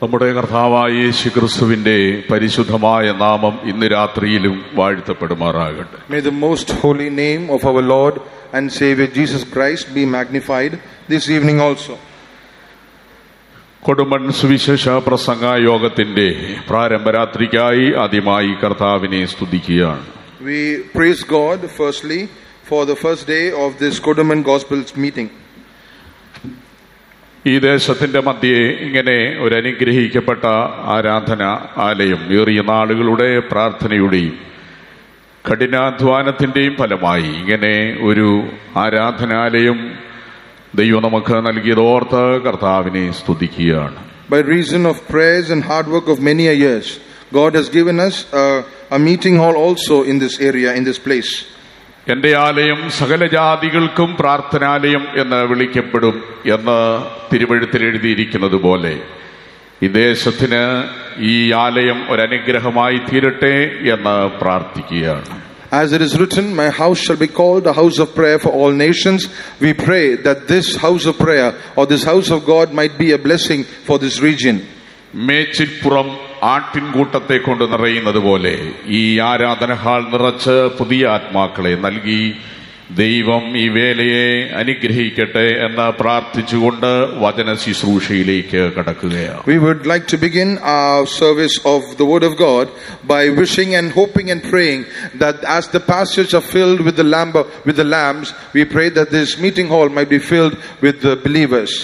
നമ്മുടെ കർത്താവായ യേശു ക്രിസ്തുവിന്റെ പരിശുദ്ധമായ നാമം ഇന്ന് രാത്രിയിലും വാഴ്ത്തപ്പെടുമാറാകട്ടെ May the most holy name of our Lord and Savior Jesus Christ be magnified this evening also. Kodumon സുവിശേഷ പ്രസംഗ യോഗത്തിന്റെ പ്രാരംഭരാത്രിക്കായി ആദ്യമായി കർത്താവിനെ സ്തുതിക്കുകയാണ് We praise God firstly for the first day of this Kodaman Gospels meeting. ഈ ദേശത്തിന്റെ മധ്യേ ഇങ്ങനെ ഒരു അനുഗ്രഹിക്കപ്പെട്ട ആരാധന ആലയം ഏറിയ നാളുകളുടെ പ്രാർത്ഥനയുടെയും കഠിനാധ്വാനത്തിന്റെയും ഫലമായി ഇങ്ങനെ ഒരു ആരാധനാലയം ദൈവം നമുക്ക് നൽകിയതോർത്ത് കർത്താവിനെ സ്തുതിക്കുകയാണ് By reason of prayers and hard work of many a years, God has given us a, a meeting hall also in this area, in this place. എന്റെ ആലയം സകല ജാതികൾക്കും പ്രാർത്ഥനാലയം എന്ന് വിളിക്കപ്പെടും എന്ന് തിരുവഴുത്തിൽ എഴുതിയിരിക്കുന്നത് പോലെ ഈ ദേശത്തിന് ഈ ആലയം ഒരനുഗ്രഹമായി തീരട്ടെ എന്ന് പ്രാർത്ഥിക്കുകയാണ് As it is written, My house shall be called a house of prayer for all nations. We pray that this house of prayer or this house of God might be a blessing for this region. മേച്ചിൽപ്പുറം ആട്ടിൻകൂട്ടത്തെ കൊണ്ട് നിറയുന്നത് പോലെ ഈ ആരാധന hall നിറച്ച് പുതിയ ആത്മാക്കളെ നൽകി ദൈവം ഈ വേലയെ അനുഗ്രഹിക്കട്ടെ എന്ന് പ്രാർത്ഥിച്ചുകൊണ്ട് വചന ശുശ്രൂഷയിലേക്ക് കടക്കുകയാണ് We would like to begin our service of the Word of God by wishing and hoping and praying that as the pastures are filled with the, lamb, with the lambs, we pray that this meeting hall might be filled with the believers.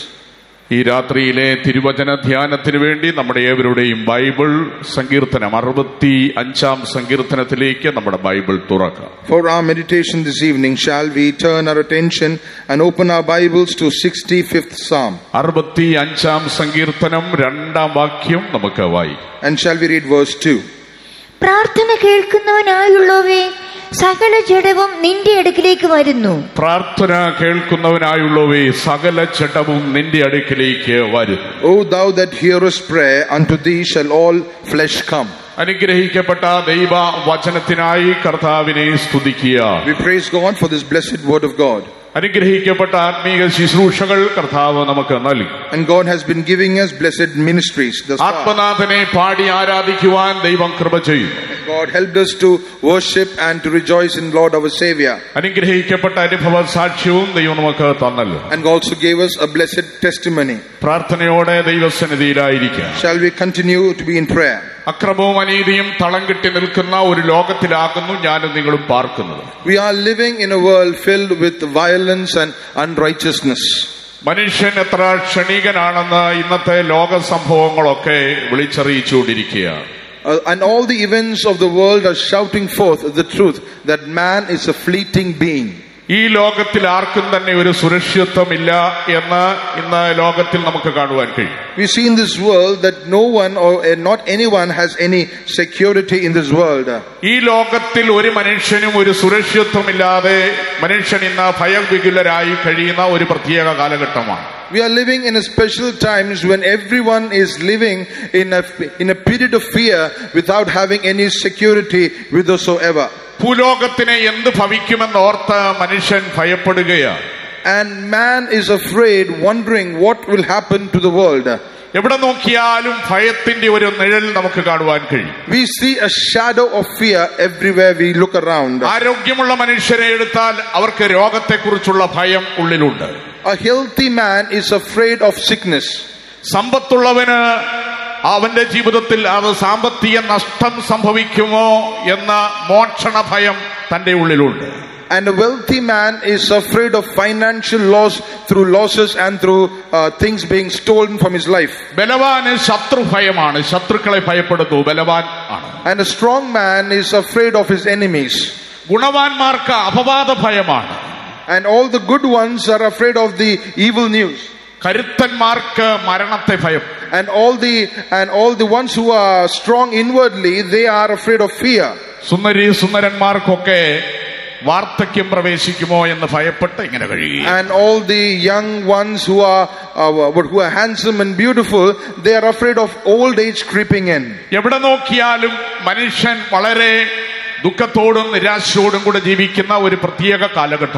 ഈ രാത്രിയിലെ തിരുവചന ധ്യാനത്തിന് വേണ്ടി നമ്മുടെ ഏവരുടെയും Bible സങ്കീർത്തനം അറുപത്തി അഞ്ചാം സങ്കീർത്തനത്തിലേക്ക് നമ്മുടെ ബൈബിൾ തുറക്കാം For our meditation this evening, shall we turn our attention and open our Bibles to 65th Psalm? അറുപത്തി അഞ്ചാം സങ്കീർത്തനം രണ്ടാം വാക്യം നമുക്ക് വായിക്കാം And shall we read verse 2? പ്രാർത്ഥന കേൾക്കുന്നവനായുള്ളവേ സകല ജഡവും നിന്റെ അടുക്കിലേക്ക് വരുന്നു പ്രാർത്ഥന കേൾക്കുന്നവനായുള്ളവേ സകല ചട്ടവും നിന്റെ അടുക്കിലേക്ക് വരും O thou that hearest prayer, unto thee shall all flesh come. അനുഗ്രഹിക്കപ്പെട്ട ദൈവ വചനത്തിനായി കർത്താവിനെ സ്തുതിക്കുക We praise God for this blessed word of God. അനുഗ്രഹിക്കപ്പെട്ട ആത്മീക ശുശ്രൂഷകൾ കർത്താവ് നമുക്ക് നൽകി And God has been giving us blessed ministries. thus far. ആത്മനാഥനെ പാടി ആരാധിക്കുവാൻ ദൈവം കൃപ ചെയ്യും God helped us to worship and to rejoice in Lord our Savior. അനുഗ്രഹിക്കപ്പെട്ട അനുഭവ സാക്ഷ്യവും ദൈവം നമുക്ക് തന്നല്ലോ And also gave us a blessed testimony. പ്രാർത്ഥനയോടെ ദൈവസന്നിധിയിലായിരിക്കാം Shall we continue to be in prayer? അക്രമവും അനീതിയും തളം കെട്ടി നിൽക്കുന്ന ഒരു ലോകത്തിലാകുന്നു ഞാനും നിങ്ങളും പാർക്കുന്നത് We are living in a world filled with violence and unrighteousness. മനുഷ്യൻ എത്ര ക്ഷണികനാണെന്ന് ഇന്നത്തെ ലോക സംഭവങ്ങളൊക്കെ വിളിച്ചറിയിച്ചുകൊണ്ടിരിക്കുകയാണ് Uh, and all the events of the world are shouting forth the truth that man is a fleeting being. ഈ ലോകത്തിൽ ആർക്കും തന്നെ ഒരു സുരക്ഷിതത്വമില്ല എന്ന് ഇന്ന് ലോകത്തിൽ നമുക്ക് കാണുവാൻ കഴിയും We see in this world that no one or uh, not anyone has any security in this world. ഈ ലോകത്തിൽ ഒരു മനുഷ്യനും ഒരു സുരക്ഷിതത്വമില്ലാതെ മനുഷ്യൻ ഇന്ന് ഭയവികുലരായി കഴിയുന്ന ഒരു പ്രത്യേക കാലഘട്ടമാണ് We are living in a special times when everyone is living in a, in a period of fear without having any security whithersoever. ഭൂലോകത്തിന് എന്ത് ഭവിക്കുമെന്ന് ഓർത്ത് മനുഷ്യൻ ഭയപ്പെടുകയാണ് And man is afraid, wondering what will happen to the world. എവിടെ നോക്കിയാലും ഭയത്തിന്റെ ഒരു നിഴൽ നമുക്ക് കാണുവാൻ കഴിയും We see a shadow of fear everywhere we look around. ആരോഗ്യമുള്ള മനുഷ്യരെ എടുത്താൽ അവർക്ക് രോഗത്തെക്കുറിച്ചുള്ള ഭയം ഉള്ളിലുണ്ട് A healthy man is afraid of sickness. സമ്പത്തുള്ളവന് അവന്റെ ജീവിതത്തിൽ അത് സാമ്പത്തിക നഷ്ടം സംഭവിക്കുമോ എന്ന മോക്ഷണ ഭയം തന്റെ ഉള്ളിലുണ്ട് And a wealthy man is afraid of financial loss through losses and through uh, things being stolen from his life. ബലവാന് ശത്രു ഭയമാണ് ശത്രുക്കളെ ഭയപ്പെടുന്നു ബലവാൻ ആണ് And a strong man is afraid of his enemies. ഗുണവാന്മാർക്ക് അപവാദ ഭയമാണ് And all the good ones are afraid of the evil news. കരുത്തന്മാർക്ക് മരണത്തെ ഭയം And all the and all the ones who are strong inwardly, they are afraid of fear. സുന്ദരി സുന്ദരന്മാർക്കൊക്കെ വാർദ്ധക്യം പ്രവേശിക്കുമോ എന്ന് ഭയപ്പെട്ട് ഇങ്ങനെ കഴിയുക And all the young ones who are uh, who are handsome and beautiful, they are afraid of old age creeping in. എവിടെ നോക്കിയാലും മനുഷ്യൻ വളരെ ദുഃഖത്തോടും നിരാശയോടും കൂടെ ജീവിക്കുന്ന ഒരു പ്രത്യേക കാലഘട്ടമാണ്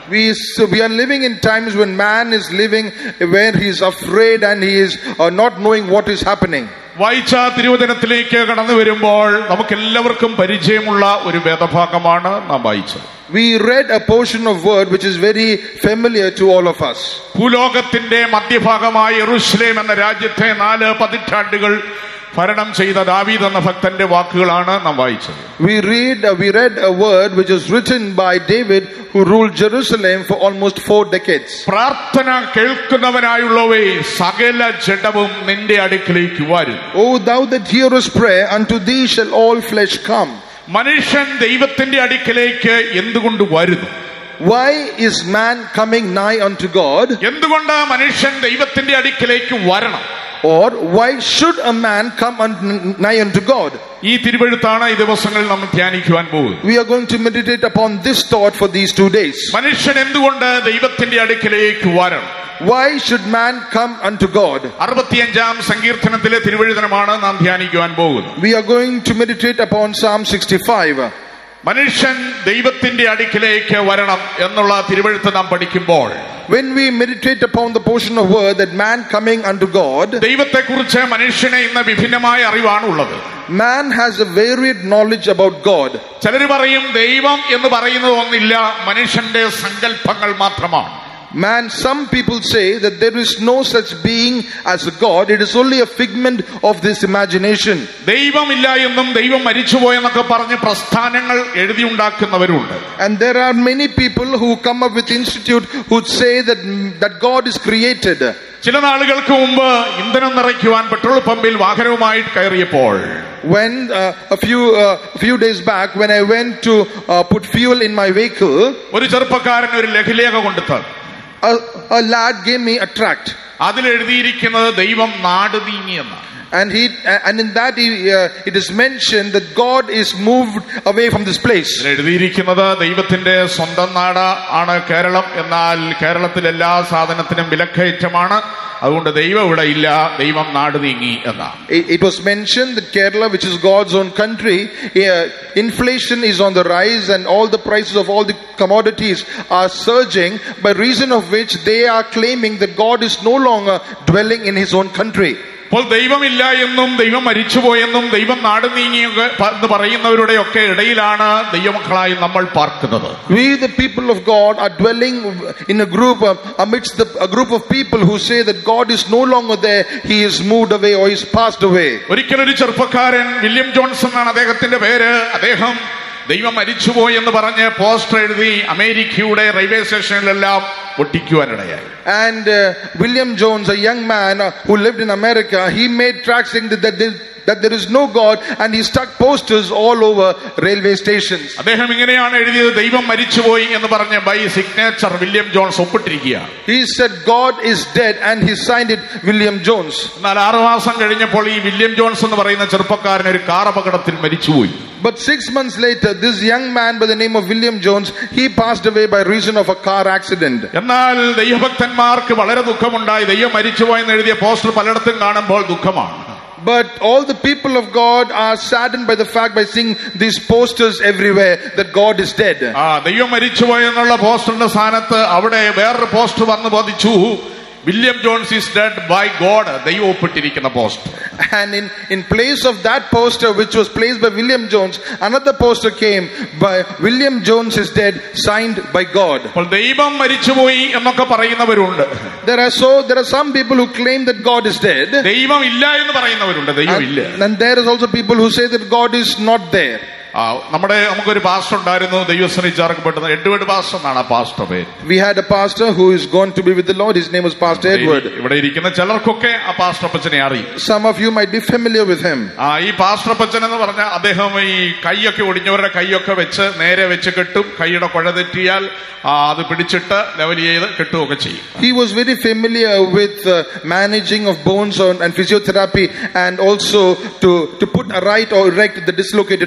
We, s- we are living in times when man is living where he is afraid and he is uh, not knowing what is happening. വായിച്ച തിരുവചനത്തിലേക്ക് കടന്നു വരുമ്പോൾ നമുക്ക് എല്ലാവർക്കും പരിചയമുള്ള ഒരു വേദഭാഗമാണ് നാം വായിച്ചത് We read a portion of word which is very familiar to all of us. ഭൂലോകത്തിന്റെ മധ്യഭാഗമായ യെറൂശലേം എന്ന രാജ്യത്തെ നാല് പതിറ്റാണ്ടുകൾ ഭരണം ചെയ്ത ദാവീദ് എന്ന ഭക്തന്റെ വാക്കുകളാണ് നാം വായിച്ചത് We read, uh, we read a word which is written by David who ruled Jerusalem for almost four decades. പ്രാർത്ഥന കേൾക്കുന്നവനായുള്ളവേ സകല ജഡവും നിന്റെ അടുക്കിലേക്ക് വരും O thou that hearest prayer, unto thee shall all flesh come. മനുഷ്യൻ ദൈവത്തിന്റെ അടുക്കിലേക്ക് എന്തുകൊണ്ട് വരുന്നു Why is man coming nigh unto God? എന്തുകൊണ്ട് മനുഷ്യൻ ദൈവത്തിന്റെ അടുക്കിലേക്ക് വരണം Or why should a man come un- nigh unto God? ഈ തിരുവഴുത്താണ് ഈ ദിവസങ്ങളിൽ നമ്മൾ ധ്യാനിക്കുവാൻ പോകുന്നത് We are going to meditate upon this thought for these two days. മനുഷ്യൻ എന്തുകൊണ്ട് ദൈവത്തിന്റെ അടുക്കിലേക്ക് വരണം Why should man come unto God? അറുപത്തിയഞ്ചാം സങ്കീർത്തനത്തിലെ തിരുവഴുതനമാണ് നാം ധ്യാനിക്കുവാൻ പോകുന്നത് We are going to meditate upon Psalm 65. മനുഷ്യൻ ദൈവത്തിന്റെ അടുക്കിലേക്ക് വരണം എന്നുള്ള തിരുവഴുത്ത് നാം പഠിക്കുമ്പോൾ When we meditate upon the portion of word that man coming unto God, ദൈവത്തെക്കുറിച്ച് മനുഷ്യന് ഇന്ന് വിഭിന്നമായ അറിവാണ് ഉള്ളത് man has a varied knowledge about God. ചിലർ പറയും ദൈവം എന്ന് പറയുന്നത് ഒന്നില്ല മനുഷ്യന്റെ സങ്കല്പങ്ങൾ മാത്രമാണ് Man, some people say that there is no such being as a God. It is only a figment of this imagination. ദൈവമില്ല എന്നും ദൈവം മരിച്ചുപോയെന്നൊക്കെ പറഞ്ഞ് പ്രസ്ഥാനങ്ങൾ എഴുതിയുണ്ടാക്കുന്നവരുണ്ട് And there are many people who come up with institute who say that, that God is created. ചില നാളുകൾക്ക് മുമ്പ് ഇന്ധനം നിറയ്ക്കുവാൻ petrol പമ്പിൽ വാഹനവുമായി കയറിയപ്പോൾ When uh, a few uh, few days back, when I went to uh, put fuel in my vehicle, ഒരു ചെറുപ്പക്കാരൻ ഒരു ലഘുലേഖ കൊണ്ടുത്ത a, a lad gave me a tract, അതിൽ എഴുതിയിരിക്കുന്നത് ദൈവം നാട് നീങ്ങിയെന്നാണ് and he and in that he, uh, it is mentioned that God is moved away from this place. ഇതിൽ എഴുതിയിരിക്കുന്നത് ദൈവത്തിന്റെ സ്വന്തം നാട് ആണ് കേരളം എന്നാൽ കേരളത്തിൽ എല്ലാ സാധനത്തിനും വിലക്കയറ്റമാണ് അതുകൊണ്ട് ദൈവം ഇവിടെ ഇല്ല ദൈവം നാട് നീങ്ങി എന്നാണ് It, it was mentioned that Kerala, which is God's own country, uh, inflation is on the rise, and all the prices of all the commodities are surging. By reason of which they are claiming that God is no longer dwelling in His own country. അപ്പോൾ ദൈവമില്ല എന്നും ദൈവം മരിച്ചുപോയെന്നും ദൈവം നാട് നീങ്ങി എന്ന് പറയുന്നവരുടെ ഒക്കെ ഇടയിലാണ് ദൈവമക്കളായി നമ്മൾ പാർക്കുന്നത് We, the people of God, are dwelling in a group uh, amidst the, a group of people who say that God is no longer there, He is moved away or He's passed away. ഒരിക്കലൊരു ചെറുപ്പക്കാരൻ William Johnson എന്നാണ് അദ്ദേഹത്തിന്റെ പേര് അദ്ദേഹം ദൈവം മരിച്ചുപോയി എന്ന് പറഞ്ഞ് പോസ്റ്റർ എഴുതി അമേരിക്കയുടെ റെയിൽവേ സ്റ്റേഷനിലെല്ലാം ഒട്ടിക്കുവാനിടയായി And uh, William Jones, a young man uh, who lived in America, he made tracts saying that, that, there, that there is no God and he stuck posters all over railway stations. അദ്ദേഹം ഇങ്ങനെയാണ് എഴുതിയത് ദൈവം മരിച്ചുപോയി എന്ന് പറഞ്ഞ് by signature William Jones ഒപ്പിട്ടിരിക്കുക He said, God is dead and he signed it William Jones. എന്നാൽ ആറു മാസം കഴിഞ്ഞപ്പോൾ ഈ വില്യം ജോൺസ് എന്ന് പറയുന്ന ചെറുപ്പക്കാരൻ ഒരു കാർ അപകടത്തിൽ മരിച്ചുപോയി But six months later, this young man by the name of William Jones, he passed away by reason of a car accident. എന്നാൽ ദൈവഭക്തന്മാർക്ക് വളരെ ദുഃഖമുണ്ടായി ദൈവം മരിച്ചുപോയെന്ന് എഴുതിയ പോസ്റ്റർ പലയിടത്തും കാണുമ്പോൾ ദുഃഖമാണ് But all the people of God are saddened by the fact by seeing these posters everywhere that God is dead. ആ ദൈവം മരിച്ചുപോയെന്നുള്ള പോസ്റ്ററിന്റെ സ്ഥാനത്ത് അവിടെ വേറൊരു പോസ്റ്റർ വന്ന് പതിച്ചു William Jones is dead by God ദൈവം ഒപ്പിട്ടിരിക്കുന്ന poster And in, in place of that poster, which was placed by William Jones, another poster came by William Jones is dead, signed by God. അപ്പോൾ ദൈവം മരിച്ചുപോയി എന്നൊക്കെ പറയുന്നവരുണ്ട് There are so there are some people who claim that God is dead. ദൈവം ഇല്ല എന്ന് പറയുന്നവരുണ്ട് ദൈവം ഇല്ല And, and there is also people who say that God is not there. ആ നമ്മുടെ നമുക്കൊരു പാസ്റ്റർ ഉണ്ടായിരുന്നു ദൈവസ്ഥനെ ചേർക്കപ്പെടുന്ന എഡ്വേർഡ് പാസ്റ്റർ എന്നാണ് ആ പാസ്റ്റർ പേര് We had a pastor who is going to be with the Lord. His name was Pastor Edward. ഇവിടെ ഇരിക്കുന്ന ചിലർക്കൊക്കെ ആ പാസ്റ്റർ അപ്പച്ചനെ അറിയും Some of you might be familiar with him. ആ ഈ പാസ്റ്റർ അപ്പച്ചൻ എന്ന് പറഞ്ഞാൽ അദ്ദേഹം ഈ കൈയൊക്കെ ഒടിഞ്ഞവരുടെ കൈയൊക്കെ വെച്ച് നേരെ വെച്ച് കെട്ടും കൈയുടെ കുഴ തെറ്റിയാൽ ആ, അത് പിടിച്ചിട്ട് ലെവൽ ചെയ്ത് കെട്ടുകയൊക്കെ ചെയ്യും He was very familiar with uh, managing of bones on, and physiotherapy and also to, to put a right or erect the dislocated bones.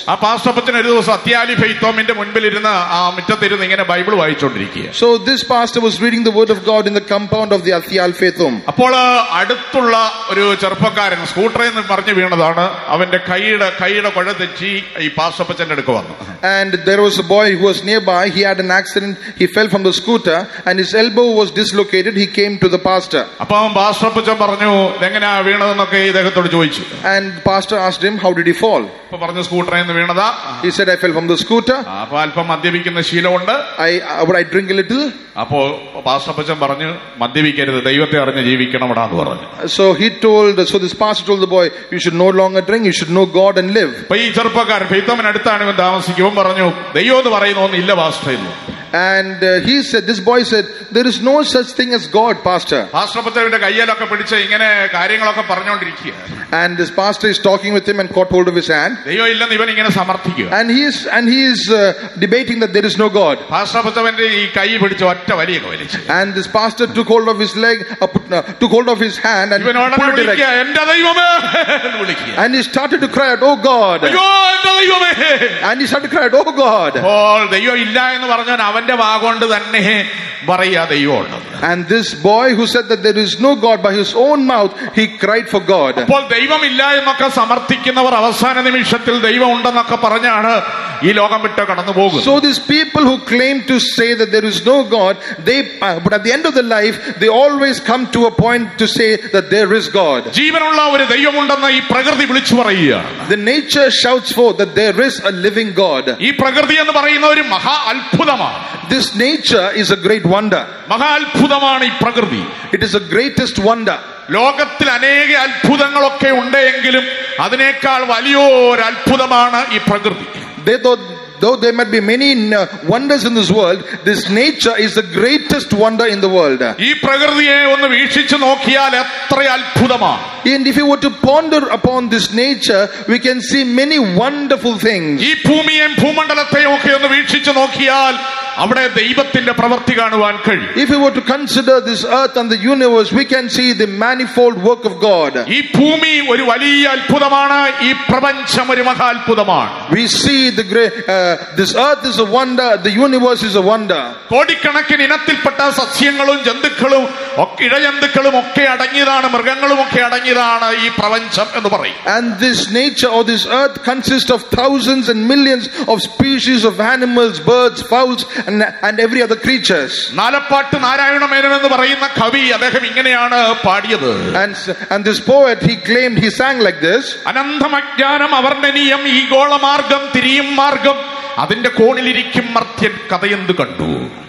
ആ പാസ്റ്റപ്പച്ചൻ ഒരു ദിവസം അത്യാലി ഫെയ്ത്തോമിന്റെ മുൻപിൽ ഇരുന്ന് ആ മുറ്റത്തിരുന്ന് ഇങ്ങനെ ബൈബിൾ വായിച്ചുകൊണ്ടിരിക്കുക So this pastor was reading the word of God in the compound of the Athial Faithum. അപ്പോൾ അടുത്തുള്ള ഒരു ചെറുപ്പക്കാരൻ സ്കൂട്ടറിൽ നിന്ന് പറഞ്ഞു വീണതാണ് അവന്റെ കൈയുടെ കൈയുടെ കുഴ തെറ്റി ഈ പാസ്റ്റപ്പച്ചന്റെ അടുക്ക് വന്നു And there was a boy who was nearby. He had an accident. He fell from the scooter and his elbow was dislocated. He came to the pastor. അപ്പൊ പാസ്റ്റപ്പച്ചൻ പറഞ്ഞു ഇതെങ്ങനെയാ വീണതെന്നൊക്കെ ഇദ്ദേഹത്തോട് ചോദിച്ചു And the pastor asked him, How did he fall? അപ്പൊ പറഞ്ഞു സ്കൂട്ടറിൽ നിന്ന് വീണതാ He said, I fell from the scooter. ആ, അപ്പൊ അല്പം മദ്യപിക്കുന്ന ശീലമുണ്ട് I, uh, would I drink a little? അപ്പോ പാസ്റ്റപ്പച്ചൻ പറഞ്ഞു മദ്യപിക്കരുത് ദൈവത്തെ അറിഞ്ഞ് ജീവിക്കണമടാ എന്ന് പറഞ്ഞു So he told, so this pastor told the boy, You should no longer drink, you should know God and live. അപ്പൊ ഈ ചെറുപ്പക്കാരൻ ഫെയ്ത്തോമൻ അടുത്താണ് ഇവൻ താമസിക്കും ഇവൻ പറഞ്ഞു ദൈവം എന്ന് പറയുന്ന ഒന്നില്ല പാസ്റ്റർ എന്ന് And uh, he said, This boy said, There is no such thing as God, pastor. പാസ്റ്റപ്പച്ചന്റെ കയ്യിലൊക്കെ പിടിച്ച് ഇങ്ങനെ കാര്യങ്ങളൊക്കെ പറഞ്ഞുകൊണ്ടിരിക്കുക And this pastor is talking with him and caught hold of his hand. ദൈവം ഇല്ലെന്ന് ഇവൻ ഇങ്ങനെ സമർത്ഥിക്കുക And he is, and he is uh, debating that there is no God. പാസ്റ്റപ്പച്ചവന്റെ ഈ കൈ പിടിച്ച് ഒറ്റ വലിയൊക്കെ വലിച്ചു And this pastor took hold of his leg, uh, put, uh, took hold of his hand and ഇവനോടെ pulled it വിളിക്കുക like, എന്റെ ദൈവമേ എന്ന് വിളിക്കുക and he started to cry out, Oh God. അയ്യോ എന്റെ ദൈവമേ And he started to cry out, Oh God. അപ്പോൾ ദൈവം ഇല്ല എന്ന് പറഞ്ഞാൽ അവന്റെ വാഗോണ്ട് തന്നെ പറയാ ദൈവം ഉണ്ടെന്ന് And this boy who said that there is no God by his own mouth, he cried for God. അപ്പോൾ ദൈവമില്ല എന്നൊക്കെ സമർത്ഥിക്കുന്നവർ അവസാന നിമിഷത്തിൽ ദൈവം ഉണ്ടെന്നൊക്കെ പറഞ്ഞാണ് ഈ ലോകം വിട്ട് കടന്നു പോകുന്നത് So these people who claim to say that there is no God, they, uh, but at the end of their life, they always come to a point to say that there is God. ജീവനുള്ള ഒരു ദൈവമുണ്ടെന്ന് ഈ പ്രകൃതി വിളിച്ചു പറയുകയാണ് The nature shouts forth that there is a living God. ഈ പ്രകൃതി എന്ന് പറയുന്ന ഒരു മഹാ അത്ഭുതമാണ് This nature is a great wonder. മഹാ അത്ഭുതമാണ് ഈ പ്രകൃതി It is the greatest wonder. ലോകത്തിൽ അനേക അത്ഭുതങ്ങളൊക്കെ ഉണ്ടെങ്കിലും അതിനേക്കാൾ വലിയൊരു അത്ഭുതമാണ് ഈ പ്രകൃതി They thought, though there might be many uh, wonders in this world, this nature is the greatest wonder in the world. ഈ പ്രകൃതിയെ ഒന്ന് വീക്ഷിച്ചു നോക്കിയാൽ എത്ര അത്ഭുതമാണ് And if you were to ponder upon this nature, we can see many wonderful things. ഈ ഭൂമിയെയും ഭൂമണ്ഡലത്തെയും ഒക്കെ ഒന്ന് വീക്ഷിച്ചു നോക്കിയാൽ അവിടെ ദൈവത്തിന്റെ പ്രവൃത്തി കാണുവാൻ കഴിയും If you were to consider this earth and the universe, we can see the manifold work of God. ഈ ഭൂമി ഒരു വലിയ അത്ഭുതമാണ് ഈ പ്രപഞ്ചം ഒരു മഹാത്ഭുതമാണ് We see the great, uh, this earth is a wonder, the universe is a wonder. കോടിക്കണക്കിന് ഇനത്തിൽപ്പെട്ട സസ്യങ്ങളും ജന്തുക്കളും ഒക്കെ ഇഴജന്തുക്കളും ഒക്കെ അടങ്ങിയതാണ് മൃഗങ്ങളും ഒക്കെ അടങ്ങിയതാണ് ഈ പ്രപഞ്ചം എന്ന് പറയും And this nature or this earth consists of thousands and millions of species of animals, birds, fowls, and, and every other creatures. Nalappat നാരായണമേനൻ എന്ന് പറയുന്ന കവി അദ്ദേഹം ഇങ്ങനെയാണ് പാടിയത് And, and this poet, he claimed, he sang like this. അനന്തമജ്ഞാനം അവർണ്ണനീയം ഈ ഗോളമാർഗം തിരിയും മാർഗം അതിന്റെ കോണിലിരിക്കും മർത്യൻ കഥയെന്ത് കണ്ടു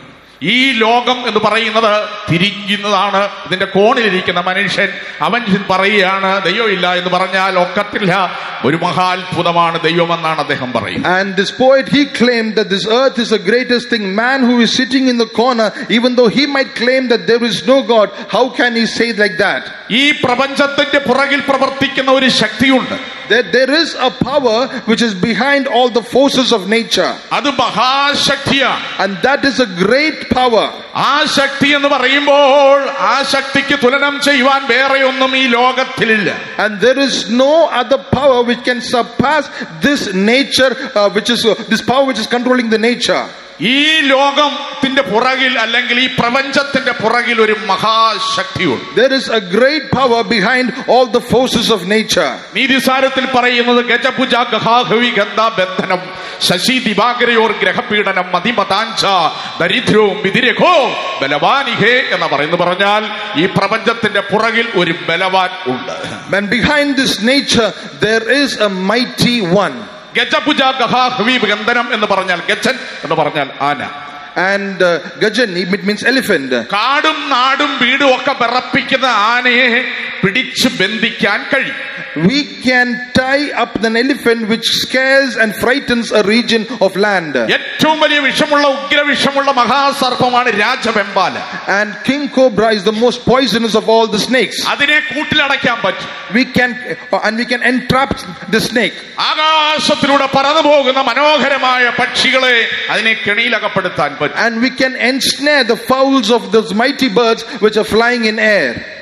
ഈ ലോകം എന്ന് പറയുന്നത് തിരിഞ്ഞതാണ് ഇതിന്റെ കോണിലിരിക്കുന്ന മനുഷ്യൻ അവൻ പറയുകയാണ് ദൈവമില്ല എന്ന് പറഞ്ഞാൽ ഒക്കത്തില്ല ഒരു മഹാത്ഭുതമാണ് ദൈവമെന്നാണ് അദ്ദേഹം പറയുന്നത് And this poet, he claimed that this earth is the greatest thing. Man who is sitting in the corner, even though he might claim that there is no God, how can he say like that? ഈ പ്രപഞ്ചത്തിന്റെ പുറകിൽ പ്രവർത്തിക്കുന്ന ഒരു ശക്തിയുണ്ട് That there is a power which is behind all the forces of nature. അത് മഹാശക്തിയാണ് And that is a great power. ആ ശക്തി എന്ന് പറയുമ്പോൾ ആ ശക്തിക്ക് തുലനം ചെയ്യുവാൻ വേറെ ഒന്നും ഈ ലോകത്തിലില്ല And there is no other power which can surpass this nature, uh, which is uh, this power which is controlling the nature. ഈ ലോകത്തിന്റെ പുറകിൽ അല്ലെങ്കിൽ ഈ പ്രപഞ്ചത്തിന്റെ പുറകിൽ ഒരു മഹാശക്തിയുണ്ട് There is a great power behind all the forces of nature. നീതിസാരത്തിൽ പറയുന്നത് ഗജഭുജ ഗഹാഹവി ഗന്ധ ബന്ധനം ശശി ദിവാകരയോർ ഗ്രഹപീഡനം മതിമതാഞ്ച ദരിദ്രവും വിതിരഖോ ബലവാനിഹേ എന്ന് പറയുന്നു പറഞ്ഞാൽ ഈ പ്രപഞ്ചത്തിന്റെ പുറകിൽ ഒരു ബലവാൻ ഉണ്ട് And behind this nature, there is a mighty one. ഗജഭുജ ഗഹാഹവി ഗന്ധനം എന്ന് പറഞ്ഞാൽ ഗജൻ എന്ന് പറഞ്ഞാൽ ആന And uh, Gajan, it means elephant. കാടും നാടും വീടും ഒക്കെ വിറപ്പിക്കുന്ന ആനയെ പിടിച്ചു ബന്ധിക്കാൻ കഴിയും We can tie up an elephant which scares and frightens a region of land. ഏറ്റവും വലിയ വിഷമുള്ള ഉഗ്രവിഷമുള്ള മഹാസർപ്പമാണ് രാജവെമ്പാല And King Cobra is the most poisonous of all the snakes. അതിനെ കൂട്ടിലടയ്ക്കാൻ പറ്റും We can, uh, and we can entrap the snake. ആകാശത്തിലൂടെ പറന്നു പോകുന്ന മനോഹരമായ പക്ഷികളെ അതിനെ കെണിയിലകപ്പെടുത്താൻ പറ്റും And we can ensnare the fowls of those mighty birds which are flying in air.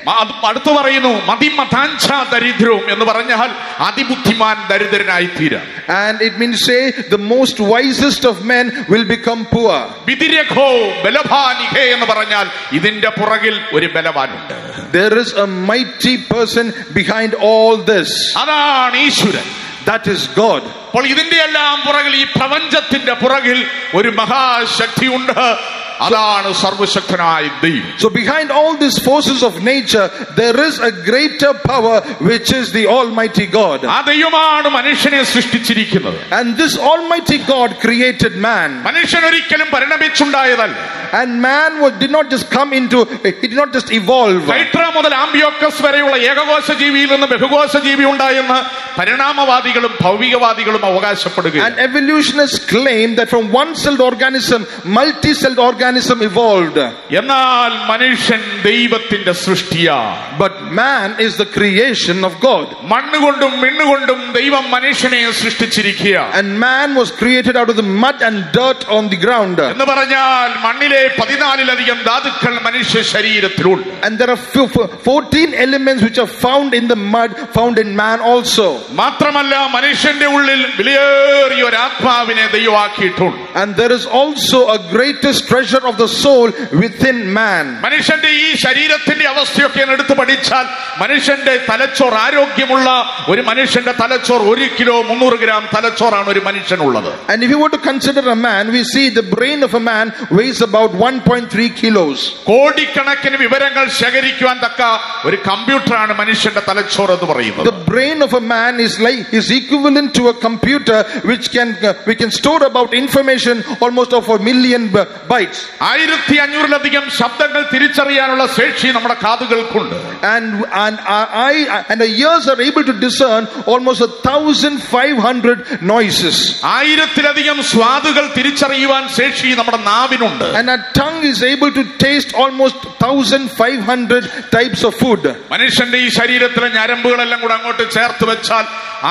മ- അത് അടുത്ത് പറയുന്നു മതിമതാഞ്ച ദരിദ്രവും എന്ന് പറഞ്ഞാൽ അതിബുദ്ധിമാൻ ദരിദ്രനായി തീരാം And it means say the most wisest of men will become poor. വിതിരഖോ ബലഭാനിഹേ എന്ന് പറഞ്ഞാൽ ഇതിന്റെ പുറകിൽ ഒരു ബലവാനുണ്ട് There is a mighty person behind all this. അതാണ് ഈശ്വരൻ That is God. അപ്പോൾ ഇതിന്റെ എല്ലാം പുറകിൽ ഈ പ്രപഞ്ചത്തിന്റെ പുറകിൽ ഒരു മഹാശക്തിയുണ്ട് അതാണ് സർവശക്തനായ ദൈവം So behind all these forces of nature, there is a greater power which is the Almighty God. ആ ദൈവമാണ് മനുഷ്യനെ സൃഷ്ടിച്ചിരിക്കുന്നത് And this Almighty God created man. മനുഷ്യൻ ഒരിക്കലും പരിണമിച്ചുണ്ടായതല്ല And man was, did not just come into, he did not just evolve. Hydra മുതൽ amphioxus വരെയുള്ള ഏകകോശ ജീവിയിൽ നിന്ന് ബഹുകോശ ജീവി ഉണ്ടായെന്ന് പരിണാമവാദികളും ഭൗതികവാദികളും അവകാശപ്പെടുകയാണ് And evolutionists claim that from one celled organism, multi celled organism evolved. എന്നാൽ മനുഷ്യൻ ദൈവത്തിന്റെ സൃഷ്ടിയാ But man is the creation of God. മണ്ണുകൊണ്ടും മിണ്ണുകൊണ്ടും ദൈവം മനുഷ്യനെ സൃഷ്ടിച്ചിരിക്കുക And man was created out of the mud and dirt on the ground. എന്ന് പറഞ്ഞാൽ മണ്ണിലെ പതിനാലിലധികം ധാതുക്കൾ മനുഷ്യ ശരീരത്തിലുണ്ട് And there are few- four- 14 elements which are found in the mud, found in man also. മാത്രമല്ല മനുഷ്യന്റെ ഉള്ളിൽ വിലയേറിയ ഒരു ആത്മാവിനെ ദൈവമാക്കിയിട്ടുണ്ട് And there is also a greatest treasure of the soul within man. മനുഷ്യന്റെ ഈ ശരീരത്തിന്റെ അവസ്ഥയൊക്കെ ഒന്ന് എടുത്തു പഠിച്ചാൽ മനുഷ്യന്റെ തലച്ചോർ ആരോഗ്യമുള്ള ഒരു മനുഷ്യന്റെ തലച്ചോർ ഒരു കിലോ മുന്നൂറ് ഗ്രാം തലച്ചോറാണ് ഒരു മനുഷ്യനുള്ളത് And if you were to consider a man, we see the brain of a man weighs about 1.3 kilos. കോടിക്കണക്കിന് വിവരങ്ങൾ ശേഖരിക്കുവാൻ തക്ക ഒരു കമ്പ്യൂട്ടറാണ് മനുഷ്യന്റെ തലച്ചോർ എന്ന് പറയുന്നത് The brain of a man is like is equivalent to a computer which can uh, we can store about information almost of a million b- bytes. ആയിരത്തി അഞ്ഞൂറിലധികം ശബ്ദങ്ങൾ തിരിച്ചറിയാനുള്ള ശേഷി നമ്മുടെ കാതുകൾക്കുണ്ട് And and our eye and our ears are able to discern almost a thousand five hundred noises. ആയിരത്തിലധികം സ്വാദുകൾ തിരിച്ചറിയുവാൻ ശേഷി നമ്മുടെ നാവിനുണ്ട് And our tongue is able to taste almost thousand five hundred types of food. മനുഷ്യന്റെ ഈ ശരീരത്തിലെ ഞരമ്പുകളെല്ലാം കൂടെ അങ്ങോട്ട് ചേർത്ത് വെച്ചാൽ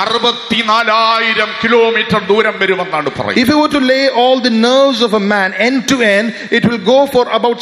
അറുപത്തിനാലായിരം കിലോമീറ്റർ ദൂരം വരുമെന്നാണ് പറയുന്നത് If you were to lay all the nerves of a man end to end, it will go for about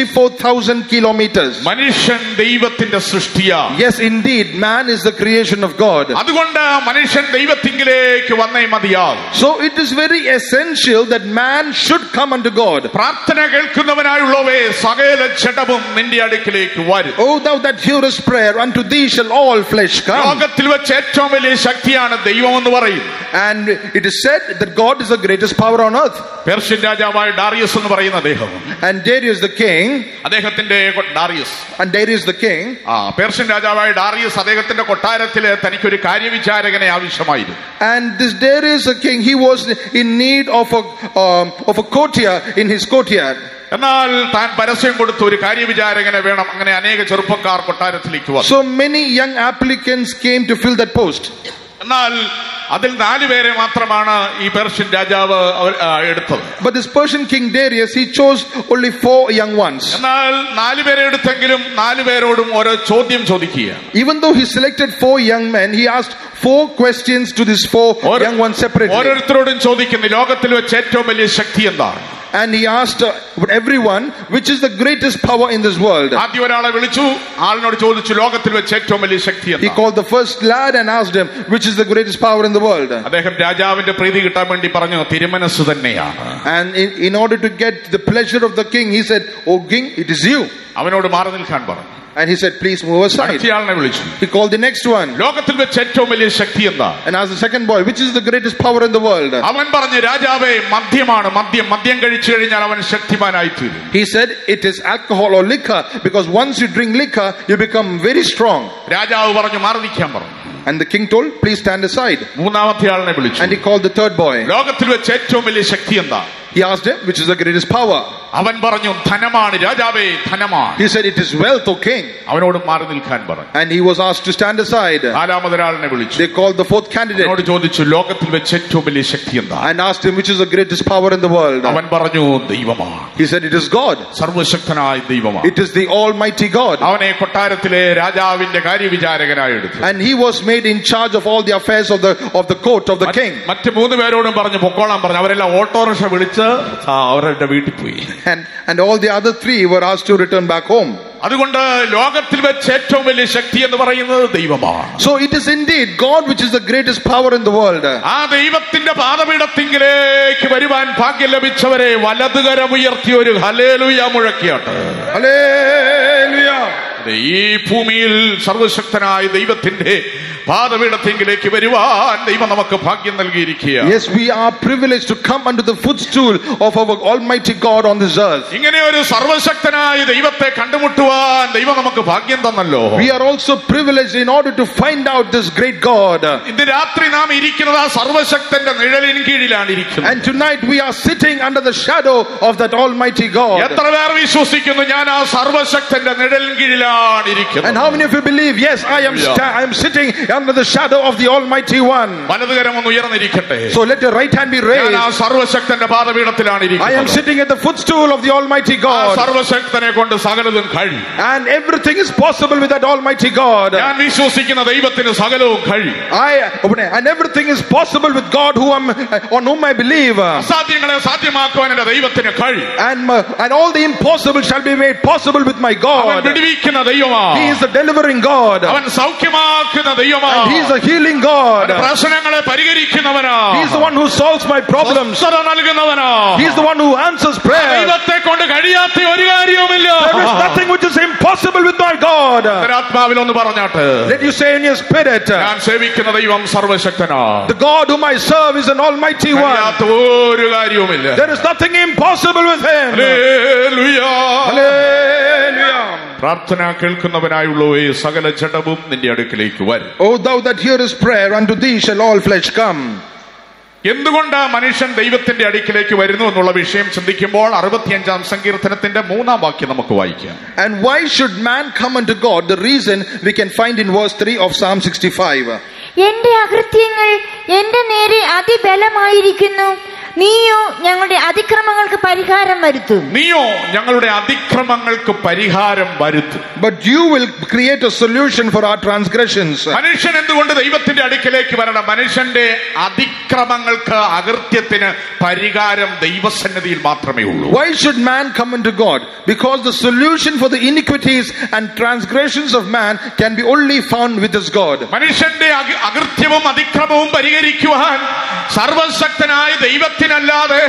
64,000 kilometers. മനുഷ്യൻ ദൈവത്തിന്റെ സൃഷ്ടിയാ Yes, indeed, man is the creation of God. അതുകൊണ്ട് മനുഷ്യൻ ദൈവത്തിങ്കിലേക്ക് വന്നേ മതിയാകും So it is very essential that man should come unto God. പ്രാർത്ഥന കേൾക്കുന്നവനായുള്ളവേ സകല ജഡവും നിന്റെ അടുക്കിലേക്ക് വരും O thou that hearest prayer, unto thee shall all flesh come. ലോകത്തിൽ വെച്ച് ഏറ്റവും വലിയ ശക്തിയാണ് ദൈവം എന്ന് പറയും And it is said that God is the greatest power on earth. Persian രാജാവായ ഡാറിയസ് എന്ന് പറയുന്ന അദ്ദേഹം And Darius the king, അദ്ദേഹത്തിന്റെ കൊ- Darius and Darius the king, ആ പേർഷ്യൻ രാജാവായ ഡാറിയസ് അദ്ദേഹത്തിന്റെ കൊട്ടാരത്തില് തനിക്കൊരു കാര്യവിചാരകനെ ആവശ്യമായിരുന്നു and this Darius the king, he was in need of a um, of a courtier in his courtyard. എന്നാൽ താൻ പരസ്യം കൊടുത്തു ഒരു കാര്യവിചാരകനെ വേണം അങ്ങനെ അനേക ചെറുപ്പക്കാർ കൊട്ടാരത്തിലേക്ക് വന്നു So many young applicants came to fill that post. എന്നാൽ അതിൽ നാലുപേരെ മാത്രമാണ് ഈ പേർഷ്യൻ രാജാവ് അവർ, ആ, എടുത്തത് But this Persian king Darius, he chose only four young ones. എന്നാൽ നാലുപേരെ എടുത്തെങ്കിലും നാലുപേരോടും ഓരോ ചോദ്യം ചോദിക്കുക Even though he selected four young men, he asked four questions to these four ഓരോ- young ones separately. ഓരോരുത്തരോടും ചോദിക്കുന്നു ലോകത്തിൽ വെച്ച് ഏറ്റവും വലിയ ശക്തി എന്താണ് And he asked uh, everyone, which is the greatest power in this world? ആദ്യം ഒരാളെ വിളിച്ചു ആളിനോട് ചോദിച്ചു ലോകത്തിൽ വെച്ച് ഏറ്റവും വലിയ ശക്തി He എന്താണ് called the first lad and asked him, which is the greatest power in the world? അദ്ദേഹം രാജാവിന്റെ പ്രീതി കിട്ടാൻ വേണ്ടി പറഞ്ഞു തിരുമനസ് തന്നെയാണ് And in, in order to get the pleasure of the king, he said, O king, it is you. അവനോട് മാറി നിൽക്കാൻ പറഞ്ഞു And he said, Please move aside. അടുത്തയാളിനെ വിളിച്ചു He called the next one ലോകത്തിൽ വെച്ച് ഏറ്റവും വലിയ ശക്തി എന്താ and asked the second boy, which is the greatest power in the world? അവൻ പറഞ്ഞു രാജാവേ മദ്യമാണ് മദ്യം മദ്യം കഴിച്ചു കഴിഞ്ഞാൽ അവൻ ശക്തിമാനായി തീരും He said, It is alcohol or liquor because once you drink liquor, you become very strong. രാജാവ് പറഞ്ഞു മാറി നിൽക്കാൻ പറഞ്ഞു And the king told, Please stand aside. മൂന്നാമത്തെ ആളിനെ വിളിച്ചു And he called the third boy. ലോകത്തിൽ വെച്ച് ഏറ്റവും വലിയ ശക്തി എന്താ He asked him, Which is the greatest power? അവൻ പറഞ്ഞു ധനമാണ് രാജാവേ ധനമാണ് He said, It is wealth, O king. അവനോട് മാറി നിൽക്കാൻ പറഞ്ഞു And he was asked to stand aside. നാലാമതൊരാളിനെ വിളിച്ചു They called the fourth candidate അവനോട് ചോദിച്ചു ലോകത്തിൽ വെച്ച് ഏറ്റവും വലിയ ശക്തി എന്താ and asked him, Which is the greatest power in the world? അവൻ പറഞ്ഞു ദൈവമാണ് He said, It is God. സർവശക്തനായ ദൈവമാണ് It is the Almighty God. അവനെ കൊട്ടാരത്തിലെ രാജാവിന്റെ കാര്യവിചാരകനായി എടുത്തു And he was made in charge of all the affairs of the of the court of the king. മറ്റ് മൂന്ന് പേരോടും പറഞ്ഞു പൊക്കോളാൻ പറഞ്ഞു അവരെല്ലാം ഓട്ടോറിക്ഷ വിളിച്ച് ആ, അവരുടെ വീട്ടിൽ പോയി And and all the other three were asked to return back home. അതുകൊണ്ട് ലോകത്തിൽ വെച്ച് ഏറ്റവും വലിയ ശക്തി എന്ന് പറയുന്നത് ദൈവമാണ് So it is indeed God which is the greatest power in the world. ആ ദൈവത്തിന്റെ പാദപീഠത്തിങ്കിലേക്ക് വരുവാൻ ഭാഗ്യം ലഭിച്ചവരെ വലതുകരമുയർത്തി ഒരു ഹലേലുയ മുഴക്കിയാട്ട് Hallelujah. അതെ, ഈ ഭൂമിയിൽ സർവശക്തനായ ദൈവത്തിന്റെ പാദപീഠത്തിങ്കിലേക്ക് വരുവാൻ ദൈവം നമുക്ക് ഭാഗ്യം നൽകിയിരിക്കുക Yes, we are privileged to come under the footstool of our Almighty God on this earth. ഇങ്ങനെ ഒരു സർവശക്തനായ ദൈവത്തെ കണ്ടുമുട്ടുവാൻ ദൈവം നമുക്ക് ഭാഗ്യം തന്നല്ലോ We are also privileged in order to find out this great God. ഇന്ന് രാത്രി നാം ഇരിക്കുന്നത് ആ സർവശക്തന്റെ നിഴലിൻ കീഴിലാണ് ഇരിക്കുന്നത് And tonight we are sitting under the shadow of that Almighty God. എത്ര പേർ വിശ്വസിക്കുന്നു ഞാൻ ആ സർവശക്തന്റെ നിഴലിൻ കീഴിലാണ് And ഇരിക്കുന്നത് how many of you believe, yes, I am, sta- I am sitting under the shadow of the Almighty One. വലതുകരം ഒന്ന് ഉയർന്നിരിക്കട്ടെ So let your right hand be ഞാൻ ആ raised. സർവശക്തന്റെ പാദപീഠത്തിലാണ് I am ഇരിക്കുന്നത് sitting at the footstool of the Almighty ആ God. സർവശക്തനെ കൊണ്ട് സകലതും കഴിയും And everything is possible with that Almighty God. ഞാൻ വിശ്വസിക്കുന്ന ദൈവത്തിന് സകലവും കഴിയും I and everything is possible with God who am on whom I believe. അസാധ്യങ്ങളെ സാധ്യമാക്കുവാൻ എന്റെ ദൈവത്തിന് കഴിയും And my- and all the impossible shall be made possible with my അവൻ God. വിടുവിക്കുന്ന ദൈവമാ He is the delivering God. അവൻ സൗഖ്യമാക്കുന്ന ദൈവമാ And He is a healing God. അവൻ പ്രശ്നങ്ങളെ പരിഹരിക്കുന്നവനാ He is the one who solves my problems. സ്വസ്ഥത നൽകുന്നവനാ He is the one who answers prayer. ദൈവത്തെ കൊണ്ട് കഴിയാത്ത ഒരു കാര്യവുമില്ല There is nothing which is impossible with my God. ആത്മാവിൽ ഒന്ന് പറഞ്ഞാട്ട് Let you say in your spirit, ഞാൻ സേവിക്കുന്ന ദൈവം സർവശക്തനാ the God whom I serve is an almighty one. കഴിയാത്ത ഒരു കാര്യവുമില്ല There is nothing impossible with him. Hallelujah. Hallelujah. പ്രാർത്ഥന കേൾക്കുന്നവനായുള്ളവേ സകല ജഡവും നിന്റെ അടുക്കിലേക്ക് വരും O thou that hearest prayer, unto thee shall all flesh come. എന്തുകൊണ്ട് മനുഷ്യൻ ദൈവത്തിന്റെ അടുക്കിലേക്ക് വരുന്നു എന്നുള്ള വിഷയം ചിന്തിക്കുമ്പോൾ അറുപത്തിയഞ്ചാം സങ്കീർത്തനത്തിന്റെ മൂന്നാം വാക്യം നമുക്ക് വായിക്കാം And why should man come unto God? The reason we can find in verse 3 of Psalm 65. എന്റെ അകൃത്യങ്ങൾ എന്റെ നേരെ അതിബലമായിരിക്കുന്നു നീയോ ഞങ്ങളുടെ അതിക്രമങ്ങൾക്ക് പരിഹാരം വരുത്തും നീയോ ഞങ്ങളുടെ അതിക്രമങ്ങൾക്ക് പരിഹാരം വരുത്തും But you will create a solution for our transgressions. മനുഷ്യൻ എന്തുകൊണ്ട് ദൈവത്തിന്റെ അടുക്കിലേക്ക് വരണം മനുഷ്യന്റെ അതിക്രമങ്ങൾക്ക് അകൃത്യത്തിന് പരിഹാരം ദൈവസന്നിധിയിൽ മാത്രമേ ഉള്ളൂ Why should man come unto God? Because the solution for the iniquities and transgressions of man can be only found with his God. മനുഷ്യന്റെ അക- അകൃത്യവും അതിക്രമവും പരിഹരിക്കുവാൻ സർവശക്തനായ ദൈവത്തിനല്ലാതെ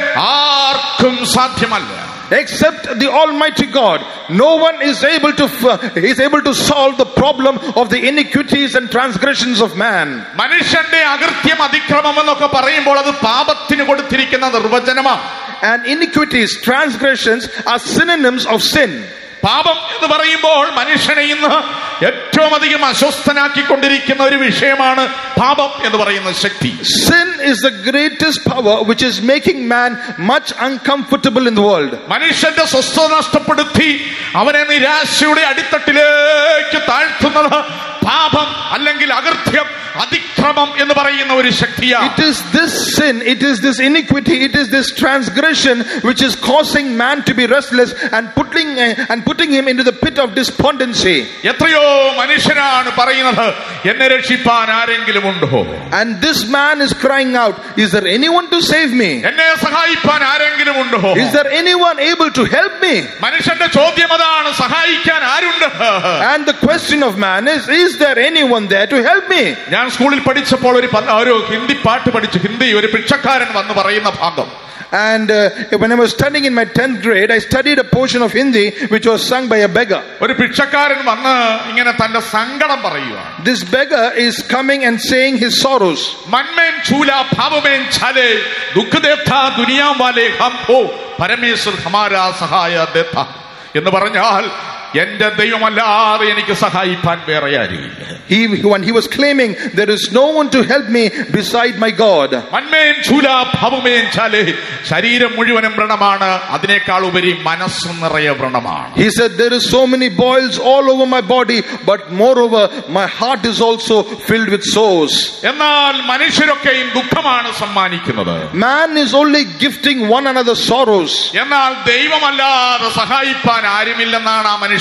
ആർക്കും സാധ്യമല്ല Except the Almighty God, no one is able to f- is able to solve the problem of the iniquities and transgressions of man. മനുഷ്യന്റെ അകൃത്യം അതിക്രമം എന്നൊക്കെ പറയുമ്പോൾ അത് പാപത്തിന് കൊടുത്തിരിക്കുന്ന നിർവചനമാണ് And iniquities, transgressions are synonyms of sin. പാപം എന്ന് പറയുമ്പോൾ മനുഷ്യനെ ഇന്ന് ഏറ്റവും അധികം അസ്വസ്ഥനാക്കിക്കൊണ്ടിരിക്കുന്ന ഒരു വിഷയമാണ് പാപം എന്ന് പറയുന്ന ശക്തി Sin is the greatest power which is making man much uncomfortable in the world. മനുഷ്യന്റെ സ്വസ്ഥത നഷ്ടപ്പെടുത്തി അവനെ നിരാശയുടെ അടിത്തട്ടിലേക്ക് താഴ്ത്തുന്നത് പാപം അല്ലെങ്കിൽ അകൃത്യം അതിക്രമം എന്ന് പറയുന്ന ഒരു ശക്തിയാണ് It is this sin, it is this iniquity, it is this transgression which is causing man to be restless and putting uh, and putting him into the pit of despondency. എത്രയോ മനുഷ്യരാണ് പറയുന്നത് എന്നെ രക്ഷിപ്പാൻ ആരെങ്കിലും ഉണ്ടോ And this man is crying out, Is there anyone to save me? എന്നെ സഹായിപ്പാൻ ആരെങ്കിലും ഉണ്ടോ Is there anyone able to help me? മനുഷ്യന്റെ ചോദ്യം അതാണ് സഹായിക്കാൻ ആരുണ്ട് And the question of man is, Is there anyone there to help me? ഞാൻ സ്കൂളിൽ പഠിച്ചപ്പോൾ ഒരു പ- ഒരു ഹിന്ദി പാട്ട് പഠിച്ചു ഹിന്ദി ഒരു ഭിക്ഷക്കാരൻ വന്ന് പറയുന്ന ഭാഗം And uh, when I was studying in my 10th grade, I studied a portion of Hindi which was sung by a beggar. ഒരു ഭിക്ഷക്കാരൻ വന്ന് ഇങ്ങനെ തന്റെ സങ്കടം പറയുക This beggar is coming and saying his sorrows. മന്മേൻ ചൂല ഭാവമേൻ ഛാലേ ദുഃഖ ദേത്ത ദുനിയാം വാലേ ഹം ഹോ പരമേശ്വർ ഹമാരാ സഹായ ദേത്ത എന്ന് പറഞ്ഞാൽ എന്റെ ദൈവമല്ലാതെ എനിക്ക് സഹായിപ്പാൻ വേറെ ആരുമില്ല He, when he was claiming, There is no one to help me beside my God. മന്മേൻ ചൂല ഭാവമേൻ ഛാലേ ശരീരം മുഴുവനും വ്രണമാണ് അതിനേക്കാൾ ഉപരി മനസ്സ് നിറയെ വ്രണമാണ് He said, There is so many boils all over my body, but moreover, my heart is also filled with sores. എന്നാൽ മനുഷ്യരൊക്കെയും ദുഃഖമാണ് സമ്മാനിക്കുന്നത് Man is only gifting one another sorrows. എന്നാൽ ദൈവമല്ലാതെ സഹായിപ്പാൻ ആരുമില്ലെന്നാണ് ആ മനുഷ്യൻ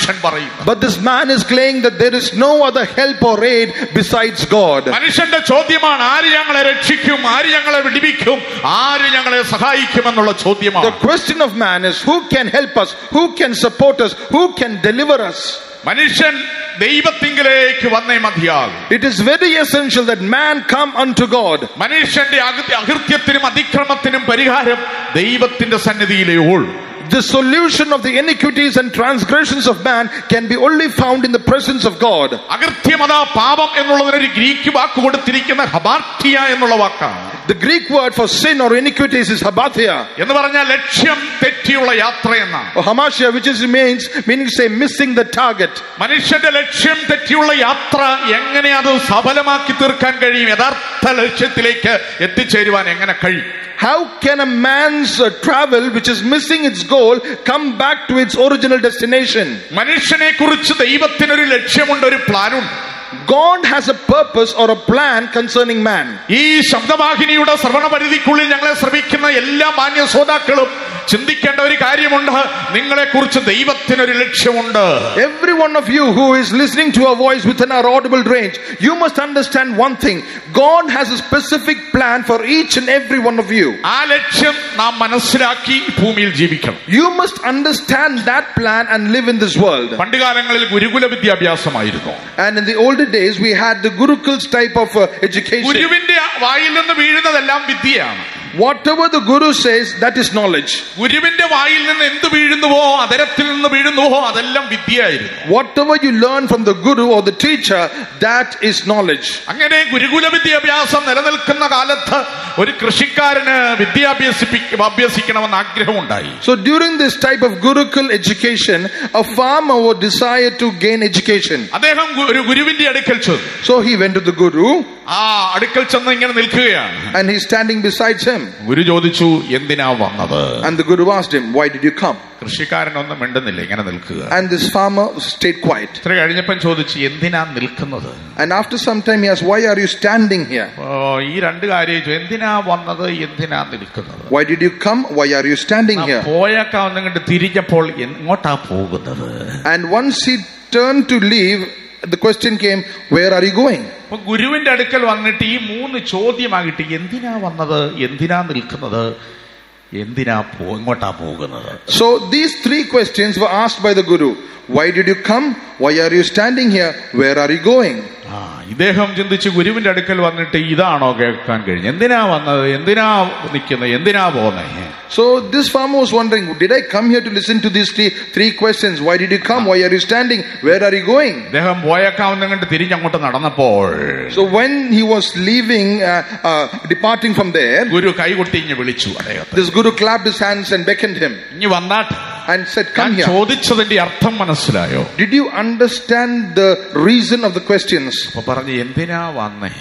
മനുഷ്യൻ പറയുന്നത് But this man is claiming that there is no other help or aid besides God. മനുഷ്യന്റെ ചോദ്യമാണ് ആര് ഞങ്ങളെ രക്ഷിക്കും ആര് ഞങ്ങളെ വിടിവിക്കും ആര് ഞങ്ങളെ സഹായിക്കും എന്നുള്ള The ചോദ്യമാണ് question of man is who can help us? Who can support us? Who can deliver us? മനുഷ്യൻ ദൈവത്തിങ്കിലേക്ക് വന്നേ മതിയാകും It is very essential that man come unto God. മനുഷ്യന്റെ അകൃ- അകൃത്യത്തിനും അതിക്രമത്തിനും പരിഹാരം ദൈവത്തിന്റെ സന്നിധിയിലേ ഉള്ളൂ The solution of the iniquities and transgressions of man can be only found in the presence of God. അകൃത്യമത പാപം എന്നുള്ളതിനൊരു Greek വാക്ക് കൊടുത്തിരിക്കുന്ന ഹബാർട്ടിയ എന്നുള്ള വാക്കാണ് The Greek word for sin or iniquities is habathia എന്ന് പറഞ്ഞാൽ ലക്ഷ്യം തെറ്റിയുള്ള യാത്ര എന്നാണ് or hamartia, which is means meaning to say missing the target. മനുഷ്യന്റെ ലക്ഷ്യം തെറ്റിയുള്ള യാത്ര എങ്ങനെ അത് സഫലമാക്കി തീർക്കാൻ കഴിയും യഥാർത്ഥ ലക്ഷ്യത്തിലേക്ക് എത്തിച്ചേരുവാൻ എങ്ങനെ കഴിയും How can a man's uh, travel, which is missing its goal, come back to its original destination? മനുഷ്യനെ കുറിച്ച് ദൈവത്തിനൊരു ലക്ഷ്യമുണ്ട് ഒരു പ്ലാനുണ്ട് God has a purpose or a plan concerning man. ഈ ശബ്ദവാഹിനിയുടെ ശ്രവണ പരിധിക്കുള്ളിൽ ഞങ്ങളെ ശ്രമിക്കുന്ന എല്ലാ മാന്യ ശ്രോതാക്കളും ചിന്തിക്കേണ്ട ഒരു കാര്യമുണ്ട് നിങ്ങളെ കുറിച്ച് ദൈവത്തിനൊരു ലക്ഷ്യമുണ്ട് Every one of you who is listening to our voice within our audible range, you must understand one thing God has a specific plan for each and every one of you. ആ ലക്ഷ്യം നാം മനസ്സിലാക്കി ഭൂമിയിൽ ജീവിക്കണം You must understand that plan and live in this world. പണ്ടുകാലങ്ങളിൽ ഗുരുകുല വിദ്യാഭ്യാസമായിരുന്നു And in the older days, we had the Gurukul's type of uh, education. ഗുരുവിന്റെ വായിൽ നിന്ന് വീഴുന്നതെല്ലാം വിദ്യയാണ് Whatever the Guru says, that is knowledge. ഗുരുവിന്റെ വായിൽ നിന്ന് എന്ത് വീഴുന്നുവോ അതരത്തിൽ നിന്ന് വീഴുന്നുവോ അതെല്ലാം വിദ്യയായിരുന്നു Whatever you learn from the Guru or the teacher, that is knowledge. അങ്ങനെ ഗുരുകുല വിദ്യാഭ്യാസം നിലനിൽക്കുന്ന കാലത്ത് ഒരു കൃഷിക്കാരന് വിദ്യാഭ്യാസിപ്പി അഭ്യസിക്കണമെന്ന് ആഗ്രഹമുണ്ടായി So during this type of Gurukul education, a farmer would desire to gain education. അദ്ദേഹം ഗു- ഒരു ഗുരുവിന്റെ അടുക്കൽ ചെന്നു So he went to the Guru ആ അടുക്കൽ ചെന്ന് ഇങ്ങനെ നിൽക്കുകയാണ് and he's standing beside him. ഗുരു ചോദിച്ചു എന്തിനാ വന്നത് And the Guru asked him, Why did you come? കൃഷിക്കാരനൊന്നും മിണ്ടുന്നില്ല ഇങ്ങനെ നിൽക്കുക And this farmer stayed quiet. ഇത്ര കഴിഞ്ഞപ്പം ചോദിച്ചു എന്തിനാ നിൽക്കുന്നത് And after some time he asked, Why are you standing here? ഓ, ഈ രണ്ട് കാര്യം ചോദിച്ചു. എന്തിനാ വന്നത് എന്തിനാ നിൽക്കുന്നത് Why did you come? Why are you standing here? പോയൊക്കെ ഒന്നിങ്ങോട്ട് തിരിഞ്ഞപ്പോൾ എങ്ങോട്ടാ പോകുന്നത് And once he turned to leave, the question came, Where are you going? അപ്പൊ ഗുരുവിന്റെ അടുക്കൽ വന്നിട്ട് ഈ മൂന്ന് ചോദ്യമാകിട്ട് എന്തിനാ വന്നത് എന്തിനാ നിൽക്കുന്നത് എന്തിനാ പോ എങ്ങോട്ടാ പോകുന്നത് So these three questions were asked by the Guru. Why did you come? Why are you standing here? Where are you going? ആ ഇദ്ദേഹം ചിന്തിച്ച് ഗുരുവിന്റെ അടുക്കൽ വന്നിട്ട് ഇതാണോ കേൾക്കാൻ കഴിഞ്ഞു എന്തിനാ വന്നത് എന്തിനാ നിൽക്കുന്നത് എന്തിനാ പോകുന്നത് So this farmer was wondering, did I come here to listen to these three, three questions? Why did you come? Why are you standing? Where are you going? ഇദ്ദേഹം പോയേക്കാവുന്ന കണ്ട് തിരിഞ്ഞങ്ങോട്ട് നടന്നപ്പോൾ So when he was leaving, uh, uh, departing from there, ഗുരു കൈകൊട്ടിഞ്ഞ് വിളിച്ചു അദ്ദേഹത്തെ this Guru clapped his hands and beckoned him ഇനി വന്നാട്ട് and said, ഞാൻ come here. ചോദിച്ചതിന്റെ അർത്ഥം മനസ്സിലായോ Did you understand the reason of the questions? അപ്പൊ പറഞ്ഞു എന്തിനാ വന്നേ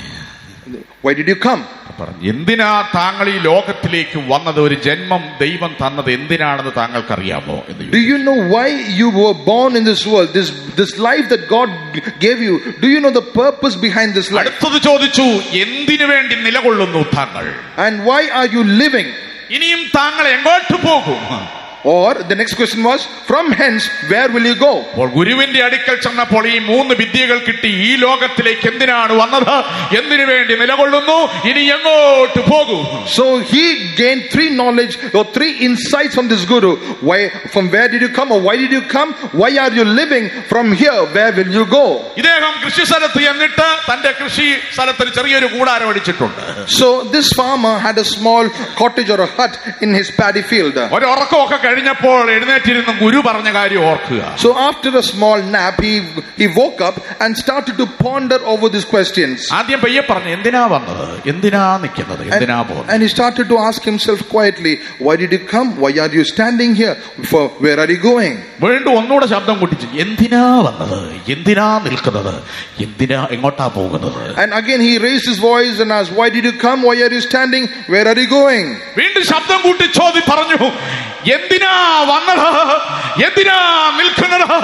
Why did you come? അപ്പൊ പറഞ്ഞു എന്തിനാ താങ്കൾ ഈ ലോകത്തിലേക്ക് വന്നത് ഒരു ജന്മം ദൈവം തന്നത് എന്തിനാണെന്ന് താങ്കൾക്കറിയാമോ എന്ന് ചോദിച്ചു. Do you know why you were born in this world? This, this life that God g- gave you, do you know the purpose behind this life? അടുത്തത് ചോദിച്ചു എന്തിനു വേണ്ടി നിലകൊള്ളുന്നു താങ്കൾ And why are you living? ഇനിയും താങ്കൾ എങ്ങോട്ട് പോകും Or the next question was, from hence, where will you go? അപ്പോൾ ഗുരുവിന്റെ അടുക്കൽ ചെന്നപ്പോൾ ഈ മൂന്ന് വിദ്യകൾ കിട്ടി ഈ ലോകത്തിലേക്ക് എന്തിനാണ് വന്നത് എന്തിനു വേണ്ടി നിലകൊള്ളുന്നു ഇനി എങ്ങോട്ട് പോകും So he gained three knowledge or three insights from this guru. Why, from where did you come or why did you come? Why are you living? From here, where will you go? ഇദ്ദേഹം കൃഷി സ്ഥലത്ത് എന്നിട്ട് തന്റെ കൃഷി സ്ഥലത്തിൽ ചെറിയൊരു കൂടാരം അടിച്ചിട്ടുണ്ട് So this farmer had a small cottage or a hut in his paddy field. ഒരു ഉറക്കമൊക്കെ കഴിഞ്ഞപ്പോൾ എഴുന്നേറ്റിരുന്ന് ഗുരു പറഞ്ഞ കാര്യം ഓർക്കുക So after a small nap, he, he woke up and started to ponder over these questions. ആദ്യം പയ്യെ പറഞ്ഞു എന്തിനാ വന്നത് എന്തിനാ നിൽക്കുന്നത് And, എന്തിനാ പോകുന്നത് and he started to ask himself quietly, why did you come? Why are you standing here? For where are you going? വീണ്ടും ഒന്നുകൂടെ ശബ്ദം കൂട്ടിച്ചു എന്തിനാ വന്നത് എന്തിനാ നിൽക്കുന്നത് എന്തിനാ എങ്ങോട്ടാ പോകുന്നത് And again he raised his voice and asked, why did you come? Why are you standing? Where are you going? വീണ്ടും ശബ്ദം കൂട്ടി ചോദി പറഞ്ഞു എന്തിനാ വന്നത് എന്തിനാ നിൽക്കുന്നത്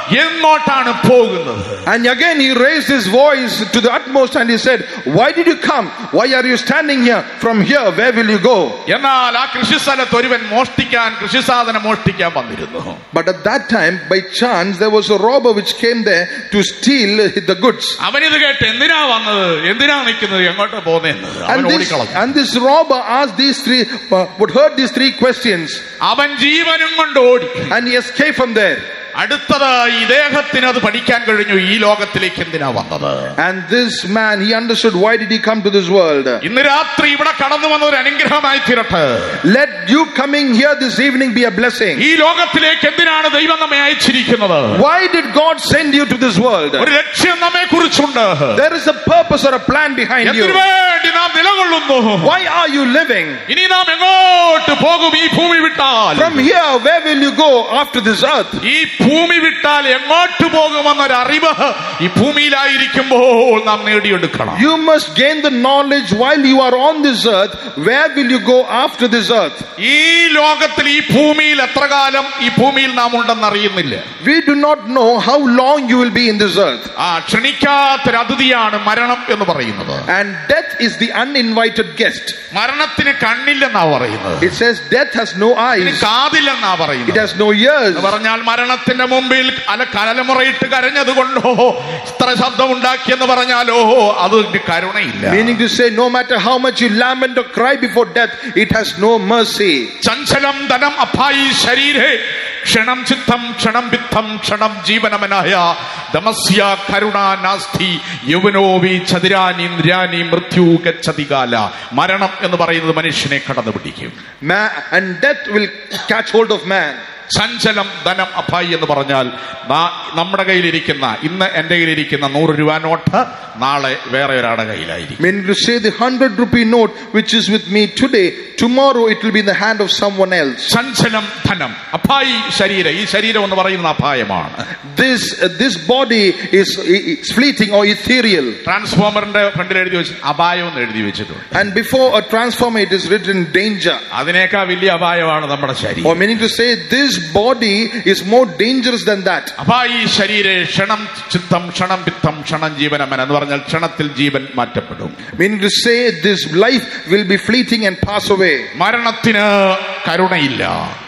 എങ്ങോട്ടാണ് പോകുന്നത് And again he raised his voice to the utmost and he said, Why did you come? Why are you standing here? From here, where will you go? എന്നാൽ ആ കൃഷിസ്ഥലത്ത് ഒരുവൻ മോഷ്ടിക്കാൻ കൃഷിസാധനം മോഷ്ടിക്കാൻ വന്നിരുന്നു But at that time, by chance, there was a robber which came there to steal the goods. അവനിത് കേട്ട് എന്തിനാ വന്നത് എന്തിനാ നിൽക്കുന്നത് എങ്ങോട്ട് പോകുന്നതെന്ന് അവൻ And this, ഓടിക്കളഞ്ഞു and this robber asked these three, uh, would heard these three questions, അവൻ ജീവനും കൊണ്ട് ഓടി and he escaped from there. അടുത്തത് ഇദ്ദേഹത്തിന് അത് പഠിക്കാൻ കഴിഞ്ഞു ഈ ലോകത്തിലേക്ക് എന്തിനാ വന്നത് And this man, he understood why did he come to this world. ഇന്ന് രാത്രി ഇവിടെ കടന്നു വന്ന ഒരു അനുഗ്രഹമായി തീരട്ടെ Let you coming here this evening be a blessing. ഈ ലോകത്തിലേക്ക് എന്തിനാണ് ദൈവം നമ്മെ അയച്ചിരിക്കുന്നത് Why did God send you to this world? ഒരു ലക്ഷ്യം നമ്മെ കുറിച്ചുണ്ട് There is a purpose or a plan behind എന്തിനു you. വേണ്ടി നാം നിലകൊള്ളുന്നു Why are you living? ഇനി നാം എങ്ങോട്ട് പോകും ഈ ഭൂമി വിട്ടാൽ From here, where will you go after this earth? ഈ ഭൂമി വിട്ടാൽ എങ്ങോട്ട് പോകുമെന്നൊരു അറിവ് ഈ ഭൂമിയിലായിരിക്കുമ്പോൾ നാം നേടിയെടുക്കണം You must gain the knowledge while you are on this earth. Where will you go after this earth? ഈ ലോകത്തിൽ ഈ ഭൂമിയിൽ എത്ര കാലം ഈ ഭൂമിയിൽ നാം ഉണ്ടെന്ന് അറിയുന്നില്ല We do not know how long you will be in this earth. ആ ക്ഷണിക്കാത്തൊരു അതിഥിയാണ് മരണം എന്ന് പറയുന്നത് And death is the uninvited guest. മരണത്തിന് കണ്ണില്ലെന്നാ പറയുന്നത് It says death has no ഇതിന് eyes, കാതില്ലെന്നാ it പറയുന്നത് has no ears. എന്ന് പറഞ്ഞാൽ മരണത്തിന്റെ മുമ്പിൽ അല കലമുറയിട്ട് കരഞ്ഞത് കൊണ്ടോ ഇത്ര ശബ്ദം ഉണ്ടാക്കിയെന്ന് പറഞ്ഞാലോ അതിന് കരുണയില്ല Meaning to say, no matter how much you lament or cry before death, it has no mercy. ചഞ്ചലം ധനം അഭായി ശരീരേ ക്ഷണം ചിത്തം ക്ഷണം വിത്തം ക്ഷണം ജീവനമനായ ദമസ്യ കരുണ നാസ്തി യൗവനോവി ചതിരാനി നിരാനി മൃത്യു ഗച്ഛതികാല മരണം എന്ന് പറയുന്നത് മനുഷ്യനെ കടന്നു പിടിക്കും Man, and death will catch hold of man. ചഞ്ചലം ധനം അഭായി എന്ന് പറഞ്ഞാൽ നാ- നമ്മുടെ കയ്യിലിരിക്കുന്ന ഇന്ന് എന്റെ കയ്യിലിരിക്കുന്ന നൂറ് രൂപ നോട്ട് നാളെ വേറെ ഒരാളുടെ കയ്യിലായിരിക്കും Meaning to say the hundred rupee note which is with me today, tomorrow it will be in the hand of someone else. ചഞ്ചലം ധനം അഭായി ശരീരം ഈ ശരീരം എന്ന് പറയുന്ന അപായമാണ് This uh, this body is, is fleeting or ethereal. ട്രാൻസ്ഫോമറിന്റെ ഫ്രണ്ടിൽ എഴുതി വെച്ച് അപായം എന്ന് എഴുതി വെച്ചിട്ടുണ്ട് And before a transformer, it is written danger. അതിനേക്കാൾ വലിയ അപായമാണ് നമ്മുടെ ശരീരം Or meaning to say, this body is more dangerous than that. അപായി ശരീരെ ക്ഷണം ചിത്തം ക്ഷണം വിത്തം ക്ഷണം ജീവനമൻ എന്ന് പറഞ്ഞാൽ ക്ഷണത്തിൽ ജീവൻ മാറ്റപ്പെടും Meaning to say, this life will be fleeting and pass away. മരണത്തിന് കരുണയില്ല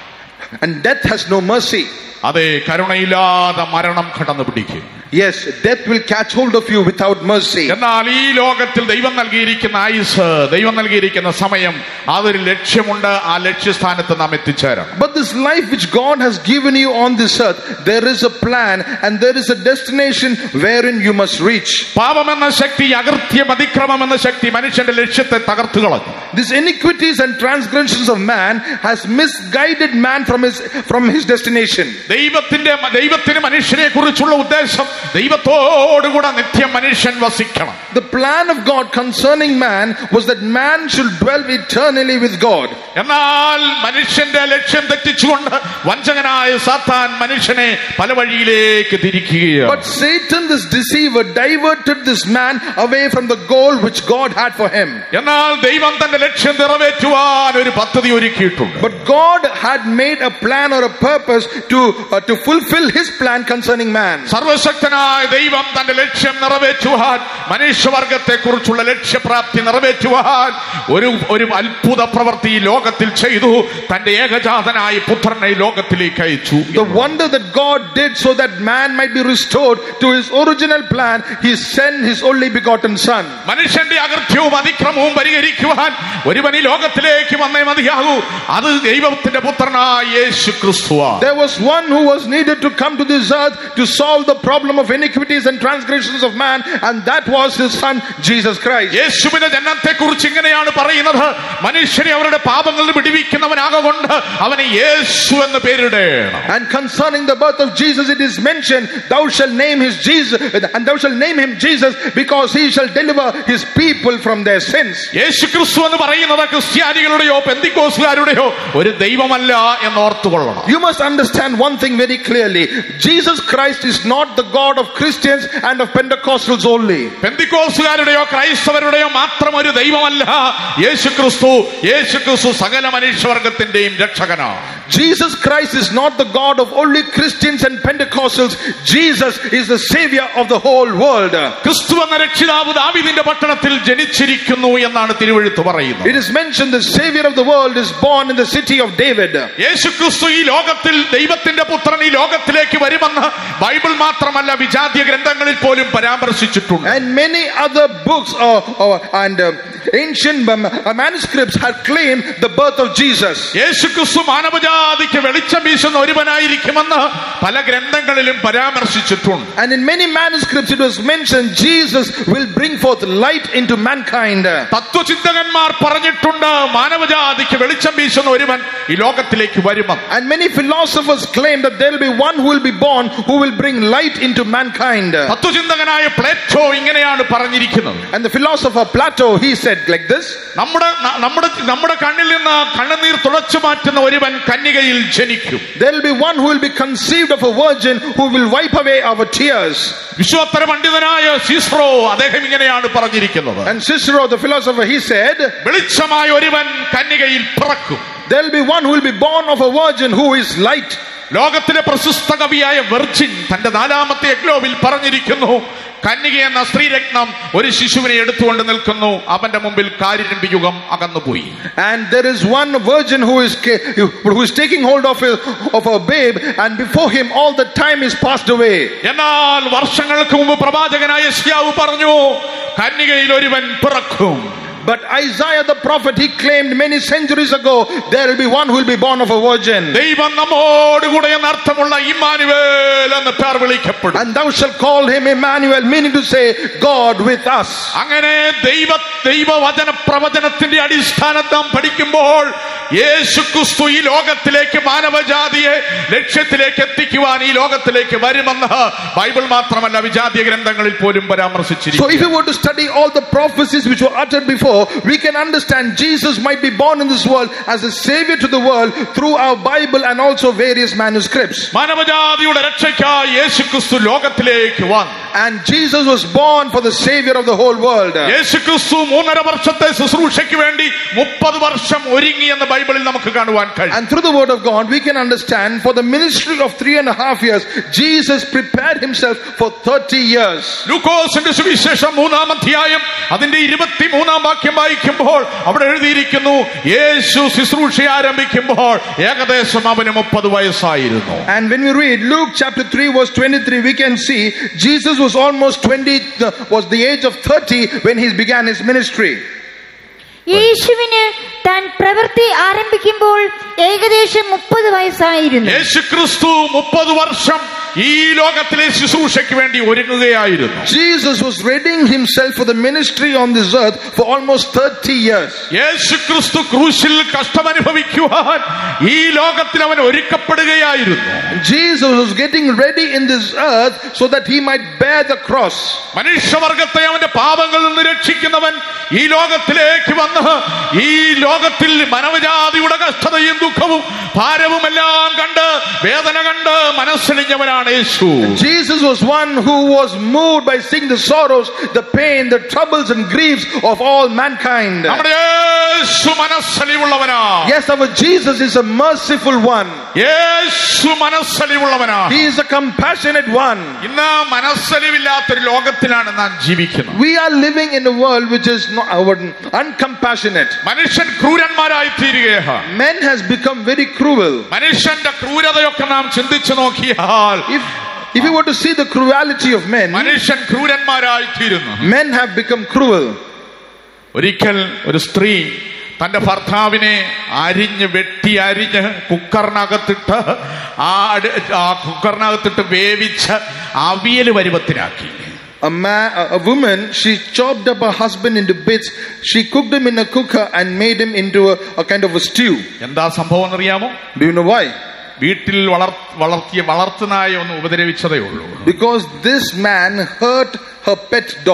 And death has no mercy. അതെ കരുണയില്ലാതെ മരണം കടന്നു പിടിക്കും Yes, death will catch hold of you without mercy. എന്നാൽ ഈ ലോകത്തിൽ ദൈവം നൽകിയിരിക്കുന്ന ആയുസ് ദൈവം നൽകിയിരിക്കുന്ന സമയം അതൊരു ലക്ഷ്യമുണ്ട് ആ ലക്ഷ്യസ്ഥാനത്ത് നാം എത്തിച്ചേരണം But this life which God has given you on this earth, there is a plan and there is a destination wherein you must reach. പാപമെന്ന ശക്തി അകൃത്യം അതിക്രമം എന്ന ശക്തി മനുഷ്യന്റെ ലക്ഷ്യത്തെ തകർത്തു കളഞ്ഞു These iniquities and transgressions of man has misguided man from his from his destination. ദൈവത്തിന്റെ ദൈവത്തിന് മനുഷ്യനെ കുറിച്ചുള്ള ഉദ്ദേശം ദൈവത്തോടുകൂടെ നിത്യം മനുഷ്യൻ വസിക്കണം The plan of God concerning man was that man should dwell eternally with God. എന്നാൽ മനുഷ്യന്റെ ലക്ഷ്യം തെറ്റിച്ചുകൊണ്ട് വഞ്ചകനായ സാത്താൻ മനുഷ്യനെ പല വഴിയിലേക്ക് തിരിക്കുകയാണ് But Satan, this deceiver, diverted this man away from the goal which God had for him. എന്നാൽ ദൈവം തന്റെ ലക്ഷ്യം നിറവേറ്റുവാൻ ഒരു പദ്ധതി ഒരുക്കിയിട്ടുണ്ട് But God had made a plan or a purpose to uh, to fulfill His plan concerning man. സർവശക്തനായ ദൈവം തന്റെ ലക്ഷ്യം നിറവേറ്റുവാൻ മനുഷ്യവർഗത്തെ കുറിച്ചുള്ള ലക്ഷ്യപ്രാപ്തി നിറവേറ്റുവാൻ ഒരു ഒരു അത്ഭുത പ്രവൃത്തി ഈ ലോകത്തിൽ ചെയ്തു തന്റെ ഏകജാതനായ പുത്രനെ ഈ ലോകത്തിലേക്ക് അയച്ചു The wonder that God did so that man might be restored to his original plan, He sent His only begotten Son. മനുഷ്യന്റെ അകൃത്യവും അതിക്രമവും പരിഹരിക്കുവാൻ ഒരുവൻ ഈ ലോകത്തിലേക്ക് വന്നേ മതിയാകൂ അത് ദൈവത്തിന്റെ പുത്രനായ യേശു ക്രിസ്തുവാണ് There was one who was needed to come to this earth to solve the problem of iniquities and transgressions of man, and that was His Son, Jesus Christ. യേശുവിന്റെ ജനനത്തെ കുറിച്ച് ഇങ്ങനെയാണ് പറയുന്നത് മനുഷ്യരെ അവരുടെ പാപങ്ങളിൽ വിടിവിക്കുന്നവനാകൊണ്ട് അവന് യേശു എന്ന് പേരിടേണം And concerning the birth of Jesus, it is mentioned, Thou shalt name his Jesus, and thou shalt name him Jesus, because he shall deliver his people from their sins. യേശു ക്രിസ്തു എന്ന് പറയുന്നത് ക്രിസ്ത്യാനികളുടെയോ പെന്തിക്കോസുകാരുടെയോ ഒരു ദൈവമല്ല എന്ന് ഓർത്തുകൊള്ളണം You must understand one one thing very clearly Jesus Christ is not the God of Christians and of Pentecostals only. പെന്തിക്കോസുകാരുടെയോ ക്രൈസ്തവരുടെയോ മാത്രം ഒരു ദൈവമല്ല യേശു ക്രിസ്തു യേശു ക്രിസ്തു സകല മനുഷ്യവർഗത്തിന്റെയും രക്ഷകനാണ് Jesus Christ is not the God of only Christians and Pentecostals. Jesus is the Savior of the whole world. ക്രിസ്തു എന്ന രക്ഷിതാവ് ദാവിദിന്റെ പട്ടണത്തിൽ ജനിച്ചിരിക്കുന്നു എന്നാണ് തിരുവഴുത്ത് പറയുന്നത് It is mentioned the Savior of the world is born in the city of David. യേശു ക്രിസ്തു ഈ ലോകത്തിൽ ദൈവത്തിന്റെ പുത്രൻ ഈ ലോകത്തിലേക്ക് വരുമെന്ന് ബൈബിൾ മാത്രമല്ല വിജാതീയ ഗ്രന്ഥങ്ങളിൽ പോലും പരാമർശിച്ചിട്ടുണ്ട് And many other books uh, uh, and uh, ancient um, uh, manuscripts have claimed the birth of Jesus. യേശു ക്രിസ്തു മാനവജാതിക്ക് വെളിച്ചം വീശുന്ന ഒരുവനായിരിക്കുമെന്ന് പല ഗ്രന്ഥങ്ങളിലും പരാമർശിച്ചിട്ടുണ്ട് And in many manuscripts it was mentioned Jesus will bring forth light into mankind. തത്വചിന്തകന്മാർ പറഞ്ഞിട്ടുണ്ട് മാനവജാതിക്ക് വെളിച്ചം വീശുന്ന ഒരുവൻ ഈ ലോകത്തിലേക്ക് വരുമെന്ന് And many philosophers claim that there will be one who will be born who will bring light into mankind. തത്വചിന്തകനായ Plato ഇങ്ങനെയാണ് പറഞ്ഞിരിക്കുന്നത് And the philosopher Plato, he said like this നമ്മുടെ ന- നമ്മുടെ നമ്മുടെ കണ്ണിൽ നിന്ന് കണ്ണുനീർ തുടച്ചു മാറ്റുന്ന ഒരുവൻ കന്യകയിൽ ജനിക്കും There will be one who will be conceived of a virgin who will wipe away our tears. വിശ്വോത്തര പണ്ഡിതനായ സീസ്രോ അദ്ദേഹം ഇങ്ങനെയാണ് പറഞ്ഞിരിക്കുന്നത് And Cicero, the philosopher, he said, വെളിച്ചമായ ഒരുവൻ കന്യകയിൽ പിറക്കും There will be one who will be born of a virgin who is light. ലോകത്തിലെ പ്രശസ്ത കവിയായ virgin തന്റെ നാലാമത്തെ എഗ്ലോവിൽ പറഞ്ഞിരിക്കുന്നു കന്യക എന്ന സ്ത്രീരത്നം ഒരു ശിശുവിനെ എടുത്തുകൊണ്ട് നിൽക്കുന്നു അവന്റെ മുമ്പിൽ കാരിരമ്പി യുഗം അകന്നുപോയി And there is one virgin who is ca- who is taking hold of a, of a babe, and before him all the time is passed away. എന്നാൽ വർഷങ്ങൾക്ക് മുമ്പ് പ്രവാചകനായ യശ്യാവ് പറഞ്ഞു കന്യകയിൽ ഒരുവൻ പിറക്കും But Isaiah the prophet, he claimed many centuries ago, there will be one who will be born of a virgin. ദൈവം നമ്മോടുകൂടെ എന്ന അർത്ഥമുള്ള ഇമ്മാനുവേൽ എന്ന് പേർ വിളിക്കപ്പെടും And thou shalt call him Emmanuel, meaning to say, God with us. അങ്ങനെ ദൈവ ദൈവവചന പ്രവചനത്തിന്റെ അടിസ്ഥാനത്ത് നാം പഠിക്കുമ്പോൾ യേശു ക്രിസ്തു ഈ ലോകത്തിലേക്ക് മാനവജാതിയെ ലക്ഷ്യത്തിലേക്ക് എത്തിക്കുവാൻ ഈ ലോകത്തിലേക്ക് വരുമെന്ന് ബൈബിൾ മാത്രമല്ല വിജാതീയ ഗ്രന്ഥങ്ങളിൽ പോലും So പരാമർശിച്ചിരിക്കുന്നു if you were to study all the prophecies which were uttered before, we can understand Jesus might be born in this world as a savior to the world through our Bible and also various manuscripts. മാനവജാതിയുടെ രക്ഷയ്ക്കായി യേശു ക്രിസ്തു ലോകത്തിലേക്ക് വന്നു And Jesus was born for the savior of the whole world. യേശു ക്രിസ്തു മൂന്നര വർഷത്തെ ശുശ്രൂഷയ്ക്ക് വേണ്ടി മുപ്പത് വർഷം ഒരുങ്ങി എന്ന് ബൈബിളിൽ നമുക്ക് കാണുവാൻ കഴിയും And through the word of God, we can understand for the ministry of three and a half years, Jesus prepared himself for 30 years. ലൂക്കോസിന്റെ സുവിശേഷം മൂന്നാം അധ്യായം അതിന്റെ ഇരുപത്തി മൂന്നാം വാക്യം വായിക്കുമ്പോൾ അവിടെ എഴുതിയിരിക്കുന്നു യേശു ശുശ്രൂഷ ആരംഭിക്കുമ്പോൾ ഏകദേശം അവന് മുപ്പത് വയസ്സായിരുന്നു And when we read Luke chapter 3 verse 23, we can see Jesus was almost 20, uh, was the age of 30 when he began his ministry. യേശുവിന് താൻ പ്രവൃത്തി ആരംഭിക്കുമ്പോൾ ഏകദേശം മുപ്പത് വയസ്സായിരുന്നു യേശു ക്രിസ്തു മുപ്പത് വർഷം ഈ ലോകത്തിലെ ശുശ്രൂഷയ്ക്ക് വേണ്ടി ഒരുങ്ങുകയായിരുന്നു Jesus was readying himself for the ministry on this earth for almost 30 years. യേശു ക്രിസ്തു ക്രൂശിൽ കഷ്ടമനുഭവിക്കുവാൻ ഈ ലോകത്തിൽ അവൻ ഒരുക്കപ്പെടുകയായിരുന്നു Jesus was getting ready in this earth so that he might bear the cross. മനുഷ്യവർഗത്തെ അവന്റെ പാപങ്ങളിൽ നിന്ന് രക്ഷിക്കുന്നവൻ ഈ ലോകത്തിലേക്ക് വന്ന് ഈ ലോകത്തിൽ മനവജാതിയുടെ കഷ്ടതയും ദുഃഖവും ഭാരവും എല്ലാം കണ്ട് വേദന കണ്ട് മനസ്സലിഞ്ഞവനാണ് യേശു Jesus was one who was moved by seeing the sorrows, the pain, the troubles and griefs of all mankind. നമ്മുടെ യേശു മനസ്സലിവുള്ളവനാ Yes, our Jesus is a merciful one. Yeshu മനസ്സലിവുള്ളവനാണ് He is a compassionate one. ഇന്ന് മനസ്സലിവില്ലാത്തൊരു ലോകത്തിലാണ് നാം ജീവിക്കുന്നത് We are living in a world which is not our uncompassionate. മനുഷ്യൻ ക്രൂരന്മാരായി തീരുകയാണ് Men has become very cruel. മനുഷ്യന്റെ ക്രൂരതയൊക്കെ നാം ചിന്തിച്ചു നോക്കിയാൽ If if you were to see the cruelty of men, മനുഷ്യൻ ക്രൂരന്മാരായി തീരുന്നു men have become cruel. ഒരിക്കൽ ഒരു സ്ത്രീ തന്റെ ഭർത്താവിനെ അരിഞ്ഞ് വെട്ടി അരിഞ്ഞ് കുക്കറിനകത്തിട്ട് ആ അടി- ആ കുക്കറിനകത്തിട്ട് വേവിച്ച് avial പരുവത്തിലാക്കി A man, a a woman, she chopped up her husband into bits. She cooked him in a cooker and made him into a, a kind of a stew. എന്താ സംഭവം എന്നറിയാമോ Do you know why? വീട്ടിൽ വളർ വളർത്തിയ വളർത്തുനായ ഒന്ന് ഉപദ്രവിച്ചതേ ഉള്ളൂ Because this man hurt her pet dog.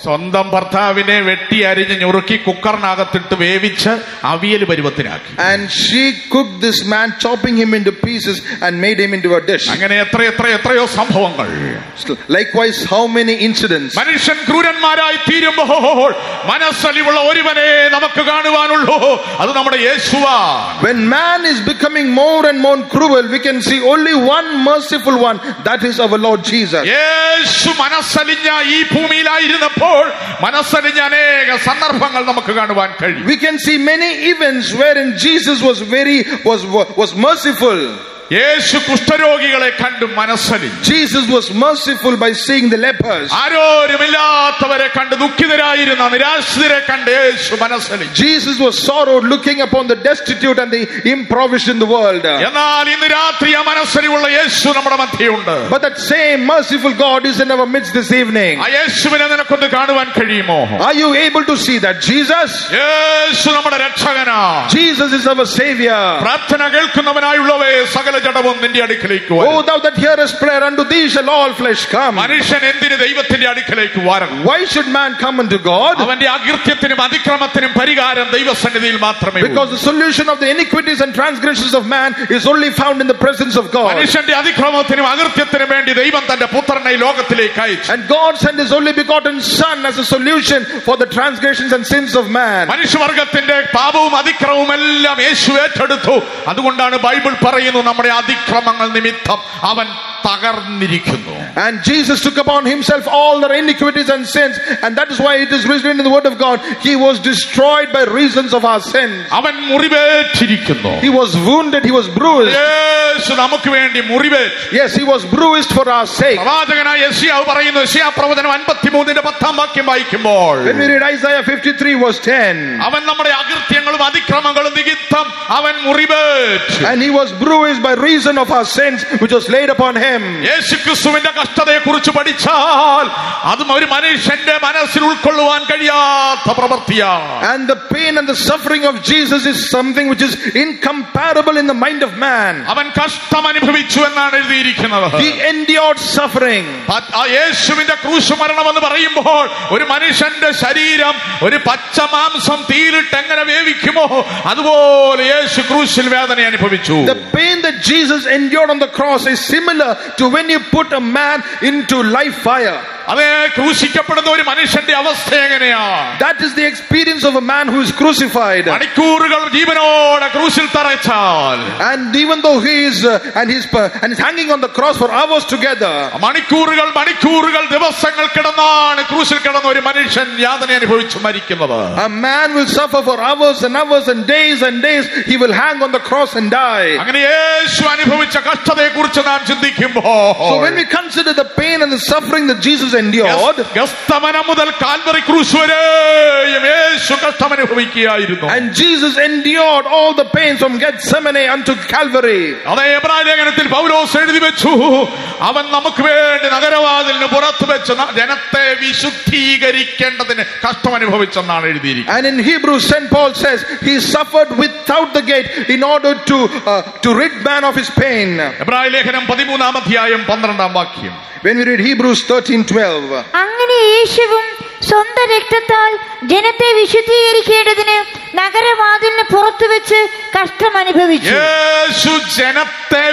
സ്വന്തം ഭർത്താവിനെ വെട്ടി അരിഞ്ഞ് ഞുറുക്കി കുക്കറിനകത്തിട്ട് വേവിച്ച് avial പരുവത്തിനാക്കി And she cooked this man, chopping him into pieces and made him into a dish. അങ്ങനെ എത്ര എത്ര എത്രയോ സംഭവങ്ങൾ Likewise, how many incidents? മനുഷ്യൻ ക്രൂരന്മാരായി തീരുമ്പോൾ മനസ്സലിവുള്ള ഒരുവനെ നമുക്ക് കാണുവാനുള്ളൂ അത് നമ്മുടെ യേശുവാ When man is becoming more and more cruel, we can see only one merciful one, that is our Lord Jesus. യേശു മനസ്സലിഞ്ഞ ഈ ഭൂമിയിലായിരുന്നപ്പോൾ മനസ്സലിഞ്ഞ അനേക സന്ദർഭങ്ങൾ നമുക്ക് കാണുവാൻ കഴിയും We can see many events wherein Jesus was very was was merciful. യേശു കുഷ്ഠരോഗികളെ കണ്ട് മനസ്സലിഞ്ഞു Jesus was merciful by seeing the lepers. ആരോരുമില്ലാത്തവരെ കണ്ട് ദുഃഖിതരായിരുന്ന നിരാശിതരെ കണ്ട് യേശു മനസ്സലിഞ്ഞു Jesus was sorrowed looking upon the destitute and the impoverished in the world. എന്നാൽ ഇന്ന് രാത്രി ആ മനസ്സലിവുള്ള യേശു നമ്മുടെ മധ്യയുണ്ട് But that same merciful God is in our midst this evening. ആ യേശുവിനെ നിനക്കൊന്ന് കാണുവാൻ കഴിയുമോ Are you able to see that Jesus? യേശു നമ്മുടെ രക്ഷകനാ Jesus is our Savior. പ്രാർത്ഥന കേൾക്കുന്നവനായുള്ളവേ സകല ജഡവും നിന്റെ അടുക്കിലേക്ക് വരും. Oh, thou that hearest prayer, unto thee shall all flesh come. മനുഷ്യൻ എന്തിന് ദൈവത്തിന്റെ അടുക്കിലേക്ക് വരണം Why should man come unto God? അവന്റെ അകൃത്യത്തിനും അതിക്രമത്തിനും പരിഹാരം ദൈവസന്നിധിയിൽ മാത്രമേ ഉള്ളൂ. Because the solution of the iniquities and transgressions of man is only found in the presence of God. മനുഷ്യന്റെ അതിക്രമത്തിനും അകൃത്യത്തിനും വേണ്ടി ദൈവം തന്റെ പുത്രനെ ഈ ലോകത്തിലേക്ക് അയച്ചു And God sent his only begotten Son as a solution for the transgressions and sins of man. മനുഷ്യവർഗത്തിന്റെ പാപവും അതിക്രമവും എല്ലാം യേശു ഏറ്റെടുത്തു അതുകൊണ്ടാണ് ബൈബിൾ പറയുന്നു നമ്മുടെ അതിക്രമങ്ങൾ നിമിത്തം അവൻ തകർന്നിരിക്കുന്നു And Jesus took upon himself all the iniquities and sins, and that is why it is written in the Word of God, He was destroyed by reasons of our sins. അവൻ മുറിവേറ്റിരിക്കുന്നു He was wounded, He was bruised. യേശു നമുക്ക് വേണ്ടി മുറിവേറ്റു Yes, He was bruised for our sake. പ്രവാചകനായ യശിയാവ് പറയുന്നു യശിയാ പ്രവചനം അൻപത്തിമൂന്നിന്റെ പത്താം വാക്യം വായിക്കുമ്പോൾ When we read Isaiah 53, verse 10, അവൻ നമ്മുടെ അകൃത്യങ്ങളും അതിക്രമങ്ങളും നിമിത്തം അവൻ മുറിവേറ്റു and He was bruised by reason of our sins, which was laid upon Him. യേശു ക്രിസ്തുവിന്റെ കഷ്ടതയെ കുറിച്ച് പഠിച്ചാൽ അതും ഒരു മനുഷ്യന്റെ മനസ്സിൽ ഉൾക്കൊള്ളുവാൻ കഴിയാത്ത പ്രവൃത്തിയാണ് And the pain and the suffering of Jesus is something which is incomparable in the mind of man. അവൻ കഷ്ടം അനുഭവിച്ചു എന്നാണ് എഴുതിയിരിക്കുന്നത് He endured suffering. പ- ആ യേശുവിന്റെ ക്രൂശ് മരണം എന്ന് പറയുമ്പോൾ ഒരു മനുഷ്യന്റെ ശരീരം ഒരു പച്ച മാംസം തീരിട്ട് എങ്ങനെ വേവിക്കുമോ അതുപോലെ യേശു ക്രൂശിൽ വേദന അനുഭവിച്ചു The pain that Jesus endured on the cross is similar to when you put a man into live fire. അതേ ക്രൂശിക്കപ്പെടുന്ന ഒരു മനുഷ്യന്റെ അവസ്ഥ എങ്ങനെയാ That is the experience of a man who is crucified. മണിക്കൂറുകൾ ജീവനോടെ ക്രൂശിൽ തറച്ചാൽ And even though he is uh, and he's uh, and he's hanging on the cross for hours together, മണിക്കൂറുകൾ മണിക്കൂറുകൾ ദിവസങ്ങൾ കിടന്നാണ് ക്രൂശിൽ കിടന്ന ഒരു മനുഷ്യൻ യാതന അനുഭവിച്ച് മരിക്കുന്നത് a man will suffer for hours and hours and days and days. He will hang on the cross and die. അങ്ങനെ യേശു അനുഭവിച്ച കഷ്ടതയെ കുറിച്ച് നാം ചിന്തിക്കുമ്പോ So when we consider the pain and the suffering that Jesus endured, ഗസ്തമനം മുതൽ Calvary ക്രൂശ് വരെയും യേശു കഷ്ടം അനുഭവിക്കുകയായിരുന്നു and Jesus endured all the pains from Gethsemane unto Calvary. അതേ എബ്രായ ലേഖനത്തിൽ പൗലോസ് എഴുതി വെച്ചു അവൻ നമുക്ക് വേണ്ടി നഗരവാതിലിന് പുറത്തു വെച്ച് ന- ജനത്തെ വിശുദ്ധീകരിക്കേണ്ടതിന് കഷ്ടം അനുഭവിച്ചെന്നാണ് എഴുതിയിരിക്കുന്നത് And in Hebrews, St. Paul says he suffered without the gate in order to uh, to rid man of his pain. എബ്രായ ലേഖനം പതിമൂന്നാം അധ്യായം പന്ത്രണ്ടാം വാക്യം When we read Hebrews 13 12, അങ്ങനെ യേശുവും സ്വന്തം രക്തത്താൽ ജനത്തെ വിശുദ്ധീകരിക്കേണ്ടതിന് നഗരവാതിലിന് പുറത്തു വെച്ച് കഷ്ടം അനുഭവിച്ചു യേശു ജനത്തെ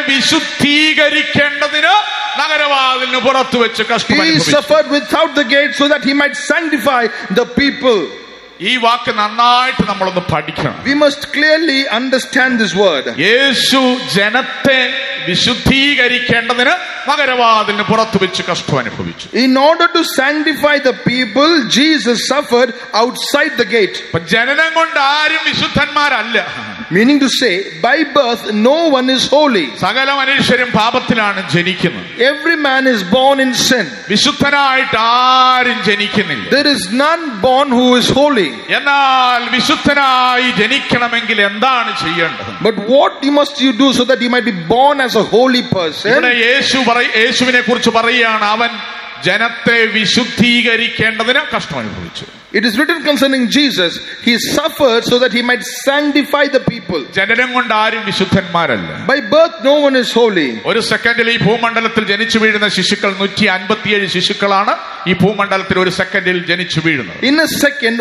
വിശുദ്ധീകരിക്കേണ്ടതിന് നഗരവാതിലിന് പുറത്തു വെച്ച് കഷ്ടം he അനുഭവിച്ചു. suffered without the gate so that he might sanctify the people. ഈ വാക്ക് നന്നായിട്ട് നമ്മളൊന്ന് പഠിക്കണം We must clearly understand this word. യേശു ജനത്തെ വിശുദ്ധീകരിക്കേണ്ടതിന് നഗരവാതിലിന് പുറത്തു വെച്ച് കഷ്ടം അനുഭവിച്ചു In order to sanctify the people, Jesus suffered outside the gate. അപ്പൊ ജനനം കൊണ്ട് ആരും വിശുദ്ധന്മാരല്ല Meaning to say, by birth, no one is holy. സകല മനുഷ്യരും പാപത്തിലാണ് ജനിക്കുന്നത് Every man is born in sin. വിശുദ്ധനായിട്ട് ആരും ജനിക്കുന്നില്ല There is none born who is holy. എന്നാൽ വിശുദ്ധനായി ജനിക്കണമെങ്കിൽ എന്താണ് ചെയ്യേണ്ടത് But what you must you do so that you might be born as a holy person? ഇവിടെ യേശു പറ യേശുവിനെ കുറിച്ച് പറയുകയാണ് അവൻ ജനത്തെ വിശുദ്ധീകരിക്കേണ്ടതിന് കഷ്ടം അനുഭവിച്ചു It is written concerning Jesus, he suffered so that he might sanctify the people. ജനനം കൊണ്ട് ആരും വിശുദ്ധന്മാരല്ല By birth, no one is holy. ഒരു സെക്കൻഡിൽ ഈ ഭൂമണ്ഡലത്തിൽ ജനിച്ചു വീഴുന്ന ശിശുക്കൾ നൂറ്റി അൻപത്തിയേഴ് ശിശുക്കളാണ് ഈ ഭൂമണ്ഡലത്തിൽ ഒരു സെക്കൻഡിൽ ജനിച്ചു വീഴുന്നത് In a second,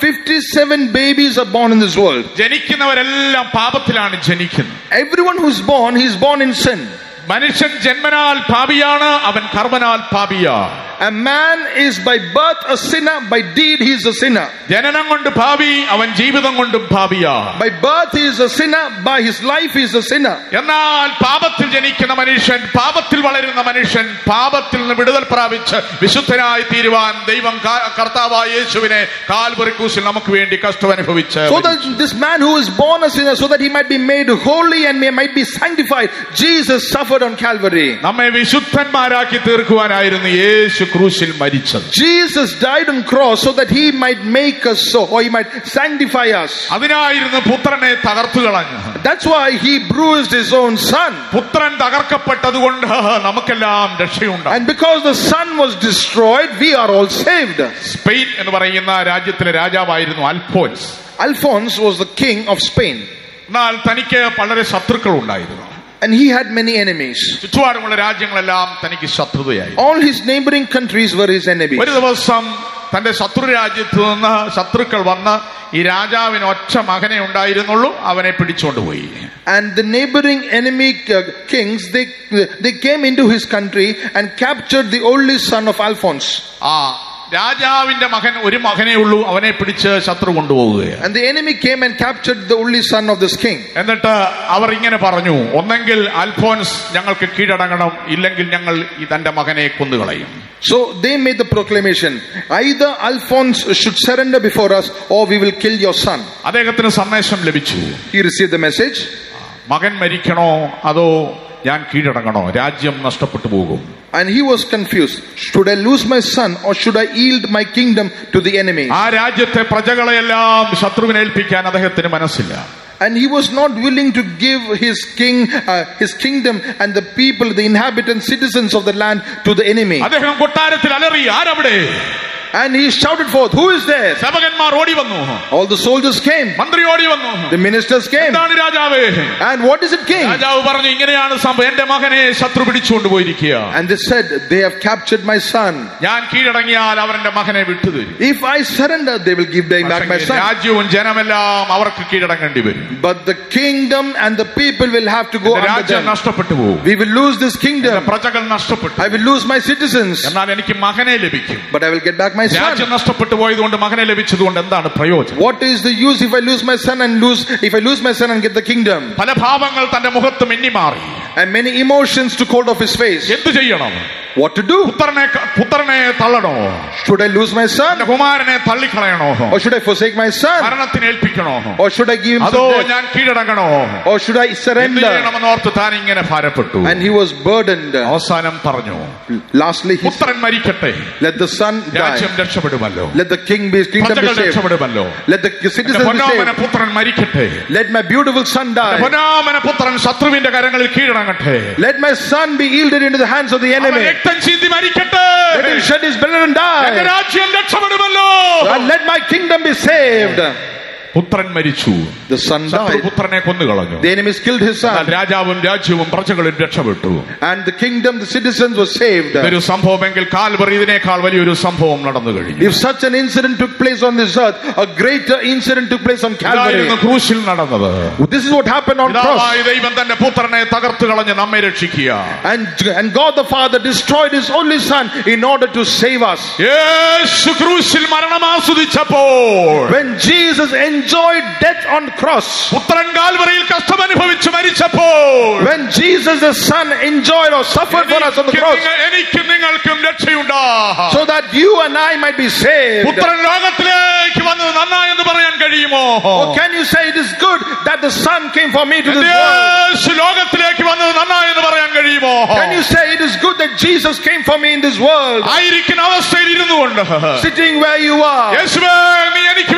157 babies are born in this world. ജനിക്കുന്നവരെല്ലാം പാപത്തിലാണ് ജനിക്കുന്നത് Everyone who's born, he's born in sin. മനുഷ്യൻ ജന്മനാൽ പാപിയാണ് അവൻ കർമ്മനാൽ പാപിയാ A man is by birth a sinner, by deed he is a sinner. ജനനം കൊണ്ട് ഭാവി അവൻ ജീവിതം കൊണ്ടും ഭാവിയാ By birth he is a sinner, by his life he is a sinner. എന്നാൽ പാപത്തിൽ ജനിക്കുന്ന മനുഷ്യൻ പാപത്തിൽ വളരുന്ന മനുഷ്യൻ പാപത്തിൽ നിന്ന് വിടുതൽ പ്രാപിച്ച് വിശുദ്ധനായി തീരുവാൻ ദൈവം കാ- കർത്താവായ യേശുവിനെ കാൽപുറിക്കൂസിൽ നമുക്ക് വേണ്ടി കഷ്ടം അനുഭവിച്ച് So that this man who is born a sinner, so that he might be made holy and may, might be sanctified, Jesus suffered on Calvary. നമ്മെ വിശുദ്ധന്മാരാക്കി തീർക്കുവാനായിരുന്നു യേശു ക്രൂശിൽ മരിച്ചത് Jesus died on cross so that he might make us so, or he might sanctify us. അതിനായിരുന്നു പുത്രനെ തകർത്തു കളഞ്ഞു That's why he bruised his own son. പുത്രൻ തകർക്കപ്പെട്ടതുകൊണ്ട് നമുക്കെല്ലാം രക്ഷയുണ്ടായി And because the son was destroyed, we are all saved. Spain എന്ന് പറയുന്ന രാജ്യത്തിലെ രാജാവായിരുന്നു Alphons Alphonse was the king of Spain, എന്നാൽ തനിക്ക് വളരെ ശത്രുക്കൾ ഉണ്ടായിരുന്നു and he had many enemies. ചുറ്റുപാടുമുള്ള രാജ്യങ്ങളെല്ലാം തനിക്ക് ശത്രുതയായി All his neighboring countries were his enemies. ഒരു ദിവസം തന്റെ ശത്രു രാജ്യത്ത് നിന്ന് ശത്രുക്കൾ വന്ന് ഈ രാജാവിന് ഒറ്റ മകനെ ഉണ്ടായിരുന്നുള്ളൂ അവനെ പിടിച്ചുകൊണ്ടുപോയി And the neighboring enemy uh, kings, they, they came into his country and captured the only son of Alphonse. ആ രാജാവിന്റെ മകൻ ഒരു മകനേ ഉള്ളൂ അവനെ പിടിച്ച് ശത്രു കൊണ്ടുപോവുകയാണ് And the enemy came and captured the only son of this king. എന്നിട്ട് അവർ ഇങ്ങനെ പറഞ്ഞു ഒന്നെങ്കിൽ അൽഫോൻസ് ഞങ്ങൾക്ക് കീഴടങ്ങണം ഇല്ലെങ്കിൽ ഞങ്ങൾ ഈ തന്റെ മകനെ കൊന്നുകളയും So they made the proclamation either Alphonse should surrender before us or we will kill your son. അദ്ദേഹത്തിന് സന്ദേശം ലഭിച്ചു He received the message. മകൻ മരിക്കണോ അതോ ഞാൻ കീഴടങ്ങണോ രാജ്യം നഷ്ടപ്പെട്ടു പോകും And he was confused. Should I lose my son or should I yield my kingdom to the enemy? ആ രാജ്യത്തെ പ്രജകളെയെല്ലാം ശത്രുവിനെ ഏൽപ്പിക്കാൻ അദ്ദേഹത്തിന് മനസ്സില്ല And he was not willing to give his king, uh, his kingdom and the people, the inhabitants, citizens of the land to the enemy. അദ്ദേഹം കൊട്ടാരത്തിൽ അലറി ആരവിടെ And he shouted forth, Who is there? സേവകന്മാർ ഓടി വന്നു All the soldiers came. മന്ത്രി ഓടി വന്നു The ministers came. എന്താണ് രാജാവേ And what is it, king? രാജാവ് പറഞ്ഞു ഇങ്ങനെയാണ് സംഭവം എന്റെ മകനെ ശത്രു പിടിച്ചുകൊണ്ട് പോയിരിക്കുക And they said, They have captured my son. ഞാൻ കീഴടങ്ങിയാൽ അവർ എന്റെ മകനെ വിട്ടുതരും If I surrender, they will give back my പക്ഷേ son. രാജ്യവും ജനമെല്ലാം അവർക്ക് കീഴടങ്ങേണ്ടി വരും But the kingdom and the people will have to go എന്റെ under രാജ്യം them. നഷ്ടപ്പെട്ടു പോകും We will lose this എന്റെ kingdom. പ്രജകൾ നഷ്ടപ്പെട്ടു I will lose my citizens. എന്നാൽ എനിക്ക് മകനെ ലഭിക്കും But I will get back my രാജ്യം son. നഷ്ടപ്പെട്ടു പോയതുകൊണ്ട് മകനെ ലഭിച്ചതുകൊണ്ട് എന്താണ് പ്രയോജനം What is the use if I lose my son and lose if I lose my son and get the kingdom? പല ഭാവങ്ങൾ തന്റെ മുഖത്ത് മിന്നിമാറി And many emotions took hold of his face. എന്തു ചെയ്യണം What to do? പുത്രനെ പുത്രനെ തള്ളണോ Should I lose my son? എന്റെ കുമാരനെ തള്ളിക്കളയണോ Or should I forsake my son? മരണത്തിന് ഏൽപ്പിക്കണോ Or should I give him അതോ to death? ഞാൻ കീഴടങ്ങണോ Or should I എന്ത് surrender? ചെയ്യണമെന്ന് ഓർത്ത് താൻ ഇങ്ങനെ ഭാരപ്പെട്ടു And he was burdened. അവസാനം പറഞ്ഞു Lastly, he പുത്രൻ മരിക്കട്ടെ let the son രാജ്യം die. രക്ഷപ്പെടുമല്ലോ Let the king be kingdom be പ്രജകൾ saved. രക്ഷപ്പെടുമല്ലോ Let the എന്റെ citizens be പൊന്നാമന saved. പുത്രൻ മരിക്കട്ടെ Let my beautiful son എന്റെ die. പൊന്നാമന പുത്രൻ ശത്രുവിന്റെ കരങ്ങളിൽ കീഴടങ്ങട്ടെ Let my son be yielded into the hands of the അവൻ enemy. രക്തം ചിന്തി മരിക്കട്ടെ Let him shed his blood and എന്റെ die. രാജ്യം രക്ഷപ്പെടുമല്ലോ And let my kingdom be saved. പുത്രൻ മരിച്ചു The son ശത്രു died. പുത്രനെ കൊന്നുകളഞ്ഞു The enemies killed his എന്നാൽ son. രാജാവും രാജ്യവും പ്രജകളും രക്ഷപ്പെട്ടു And the kingdom, the citizens were saved. ഇതൊരു സംഭവമെങ്കിൽ കാൽവറി ഇതിനേക്കാൾ വലിയൊരു സംഭവം നടന്നു കഴിഞ്ഞു If such an incident took place on this earth, a greater incident took place on ഇതായിരുന്നു Calvary. ക്രൂശിൽ നടന്നത് This is what happened on cross. പിതാവായ ദൈവം തന്റെ പുത്രനെ തകർത്തു കളഞ്ഞ് നമ്മെ രക്ഷിക്കുക And, and God the Father destroyed his only son in order to save us. യേശു ക്രൂശിൽ മരണമാസ്വദിച്ചപ്പോൾ When Jesus enjoyed death on cross, പുത്രൻ കാൽവറിയിൽ കഷ്ടമനുഭവിച്ച് മരിച്ചപ്പോൾ when Jesus the Son enjoyed or suffered for us on the എനിക്ക് cross, നിങ്ങൾ- എനിക്കും നിങ്ങൾക്കും രക്ഷയുണ്ടാ so that you and I might be saved. പുത്രൻ ലോകത്തിലേക്ക് വന്നത് നന്നായെന്ന് പറയാൻ കഴിയുമോ Or can you say it is good that the Son came for me to this എന്റെ world? യേശു ലോകത്തിലേക്ക് വന്നത് നന്നായെന്ന് പറയാൻ കഴിയുമോ Can you say it is good that Jesus came for me in this world? ആയിരിക്കുന്ന അവസ്ഥയിൽ ഇരുന്നു കൊണ്ട് Sitting where you are. യേശുവേ നീ എനിക്ക് വേണ്ടി